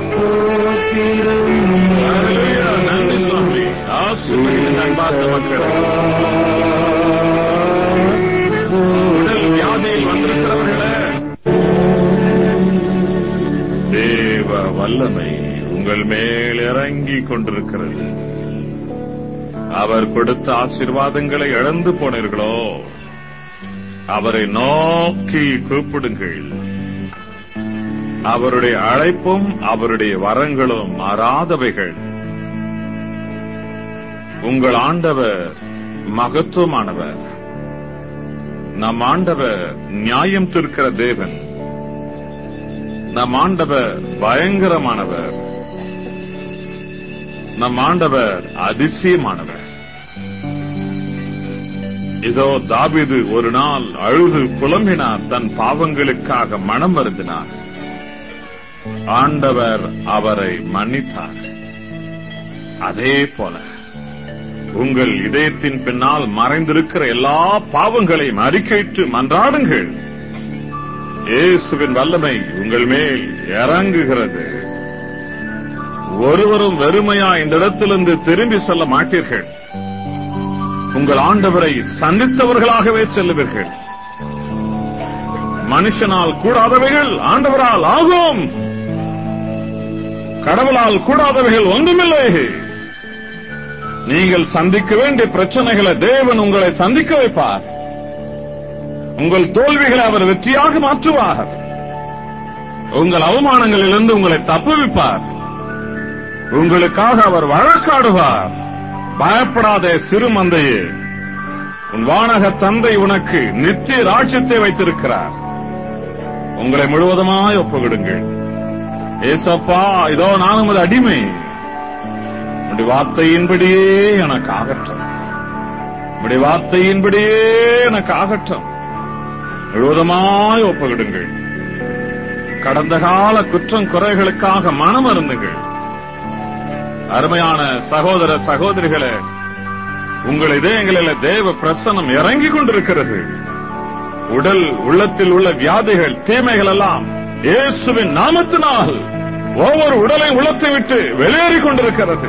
Hallelujah. நன்றி சுவாமி ஆசிர்வதித்து அன்பார்ந்த மக்கள் உடல் வியாதியில் வந்திருக்கிறவர்களே தேவ வல்லமை உங்கள் மேல் இறங்கிக் கொண்டிருக்கிறது அவர் கொடுத்த ஆசீர்வாதங்களை இழந்து போனீர்களோ அவரை நோக்கி கூப்பிடுங்கள் அவருடைய அழைப்பும் அவருடைய வரங்களும் மாறாதவைகள் உங்கள் ஆண்டவர் மகத்துவமானவர் நம் ஆண்டவர் நியாயம் தீர்க்கிற தேவன் நம் ஆண்டவர் பயங்கரமானவர் நம் ஆண்டவர் அதிசயமானவர் இதோ தாவீது ஒரு நாள் அழுது புலம்பினார் தன் பாவங்களுக்காக மனம் வருந்தினார் ஆண்டவர் அவரை மன்னித்தார் அதே போல உங்கள் இதயத்தின் பின்னால் மறைந்திருக்கிற எல்லா பாவங்களையும் அறிக்கையிட்டு மன்றாடுங்கள் இயேசுவின் வல்லமை உங்கள் மேல் இறங்குகிறது ஒருவரும் வெறுமையா இந்த இடத்திலிருந்து திரும்பி செல்ல மாட்டீர்கள் உங்கள் ஆண்டவரை சந்தித்தவர்களாகவே செல்லுவீர்கள் மனுஷனால் கூடாதவைகள் ஆண்டவரால் ஆகும் கடவுளால் கூடாதவைகள் ஒன்றுமில்லை நீங்கள் சந்திக்க வேண்டிய பிரச்சனைகளை தேவன் உங்களை சந்திக்க வைப்பார் உங்கள் தோல்விகளை அவர் வெற்றியாக மாற்றுவார் உங்கள் அவமானங்களிலிருந்து உங்களை தப்புவிப்பார் உங்களுக்காக அவர் வழக்காடுவார் பயப்படாத சிறு மந்தையே உன் வானக தந்தை உனக்கு நித்திய ராஜ்யத்தை வைத்திருக்கிறார் உங்களை முழுவதுமாய் ஒப்புவிடுங்கள் ஏசப்பா இதோ நான் உமது அடிமை உடைய வார்த்தையின்படியே எனக்கு ஆகட்டும் உடைய வார்த்தையின்படியே எனக்கு ஆகட்டும் முழுவதுமாய் ஒப்புவிடுங்கள் கடந்த கால குற்றம் குறைகளுக்காக மனம் அருந்துங்கள் அருமையான சகோதர சகோதரிகளே உங்கள் இதயங்களில் தேவ பிரசனம் இறங்கிக் கொண்டிருக்கிறது உடல் உள்ளத்தில் உள்ள வியாதிகள் தீமைகள் எல்லாம் இயேசுவின் நாமத்தினால் ஒவ்வொரு உடலை உள்ளத்தை விட்டு வெளியேறிக் கொண்டிருக்கிறது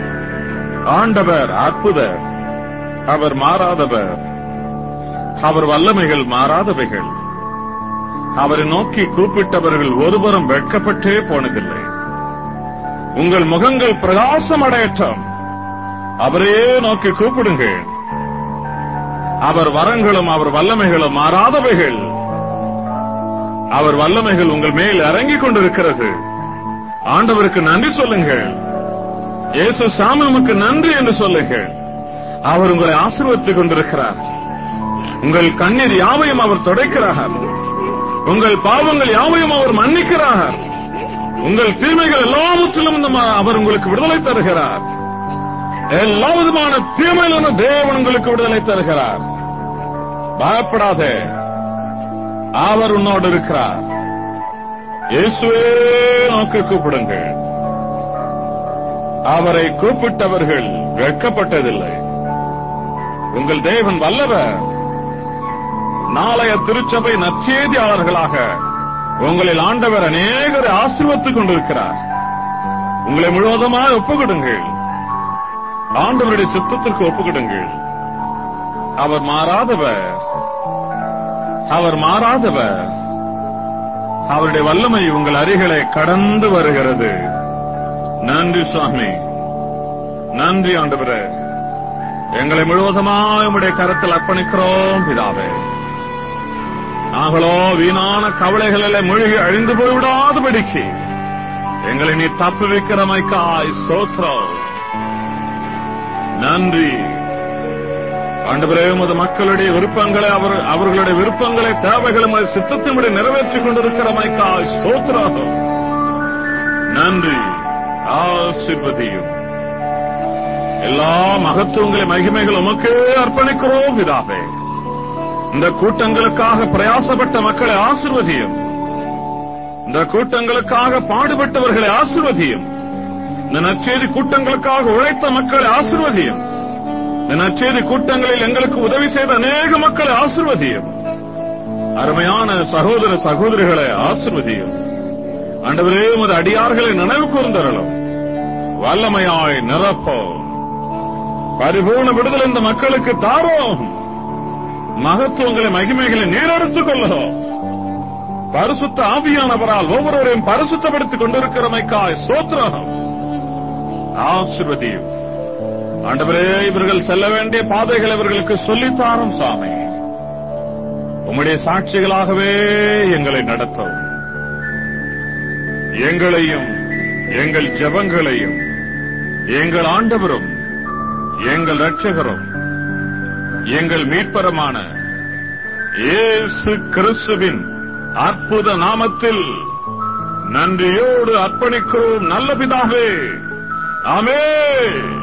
ஆண்டவர் அற்புதர் அவர் மாறாதவர் அவர் வல்லமைகள் மாறாதவைகள் அவரை நோக்கி கூப்பிட்டவர்கள் ஒருவரும் வெட்கப்பட்டே போனதில்லை உங்கள் முகங்கள் பிரகாசம் அடையட்டும் அவரே நோக்கி கூப்பிடுங்கள் அவர் வரங்களும் அவர் வல்லமைகளும் மாறாதவைகள் அவர் வல்லமைகள் உங்கள் மேல் இறங்கிக் கொண்டிருக்கிறது ஆண்டவருக்கு நன்றி சொல்லுங்கள் இயேசு சாமி உமக்கு நன்றி என்று சொல்லுங்கள் அவர் உங்களை ஆசீர்வதித்துக் கொண்டிருக்கிறார் உங்கள் கண்ணீர் யாவையும் அவர் துடைக்கிறார் உங்கள் பாவங்கள் யாவையும் அவர் மன்னிக்கிறார் உங்கள் தீமைகள் எல்லாவற்றிலும் இந்த ம- அவர் உங்களுக்கு விடுதலை தருகிறார் எல்லா விதமான தீமையிலும் தேவன் உங்களுக்கு விடுதலை தருகிறார் பயப்படாதே அவர் உன்னோடு இருக்கிறார் இயேசுவே நோக்கி கூப்பிடுங்கள் அவரை கூப்பிட்டவர்கள் வெட்கப்பட்டதில்லை உங்கள் தேவன் வல்லவர் நாளைய திருச்சபை நற்செய்தியாளர்களாக உங்களில் ஆண்டவர் அநேகரை ஆசீர்வத்துக் கொண்டிருக்கிறார் உங்களை முழுவதுமாக ஒப்புக்கிடுங்கள் ஆண்டவருடைய சித்தத்திற்கு ஒப்புக்கிடுங்கள் அவர் மாறாதவர் அவர் மாறாதவர் அவருடைய வல்லமை உங்கள் அருகிலே கடந்து வருகிறது நன்றி சுவாமி நன்றி ஆண்டவரே எங்களை முழுவதுமாய் உம்முடைய கருத்தில் அர்ப்பணிக்கிறோம் பிதாவே நாங்களோ வீணான கவலைகளிலே மூழ்கி அழிந்து போய்விடாதபடிக்கு எங்களை நீ தப்பு வைக்கிறமைக்காய் சோத்ரம் நன்றி ஆண்டவரே உமது மக்களுடைய விருப்பங்களை அவர் அவர்களுடைய விருப்பங்களை தேவைகளை உமது சித்தத்தின்படி நிறைவேற்றிக் கொண்டிருக்கிறமைக்காய் ஸ்தோத்திரம் நன்றி ஆசிர்வதியும் எல்லா மகத்துவங்களை மகிமைகள் உமக்கே அர்ப்பணிக்கிறோம் பிதாவே இந்த கூட்டங்களுக்காக பிரயாசப்பட்ட மக்களை ஆசிர்வதியும் இந்த கூட்டங்களுக்காக பாடுபட்டவர்களை ஆசிர்வதியும் இந்த நற்செய்தி கூட்டங்களுக்காக உழைத்த மக்களை ஆசிர்வதியும் இந்த நற்செய்தி கூட்டங்களில் எங்களுக்கு உதவி செய்த அநேக மக்களை ஆசிர்வதியும் அருமையான சகோதர சகோதரிகளை ஆசிர்வதியும் ஆண்டவரே உமது அடியார்களை நினைவு கூர்ந்தரலும் வல்லமையாய் நிரப்போம் பரிபூர்ண விடுதலை இந்த மக்களுக்கு தாரோம் மகத்துவங்களை மகிமைகளை நீரெடுத்துக் கொள்ளும் பரிசுத்த ஆவியானவரால் ஒவ்வொருவரையும் பரிசுத்தப்படுத்திக் கொண்டிருக்கிறமைக்காய் சோத்திரம் ஆசிர்வதியும் ஆண்டவரே இவர்கள் செல்ல வேண்டிய பாதைகளை இவர்களுக்கு சொல்லித்தாரும் சாமி உம்முடைய சாட்சிகளாகவே எங்களை நடத்தும் எங்களையும் எங்கள் ஜெபங்களையும் எங்கள் ஆண்டவரும் எங்கள் இரட்சகரும் எங்கள் மீட்பரமான இயேசு கிறிஸ்துவின் அற்புத நாமத்தில் நன்றியோடு அர்ப்பணிக்கிறோம் நல்ல பிதாவே ஆமென்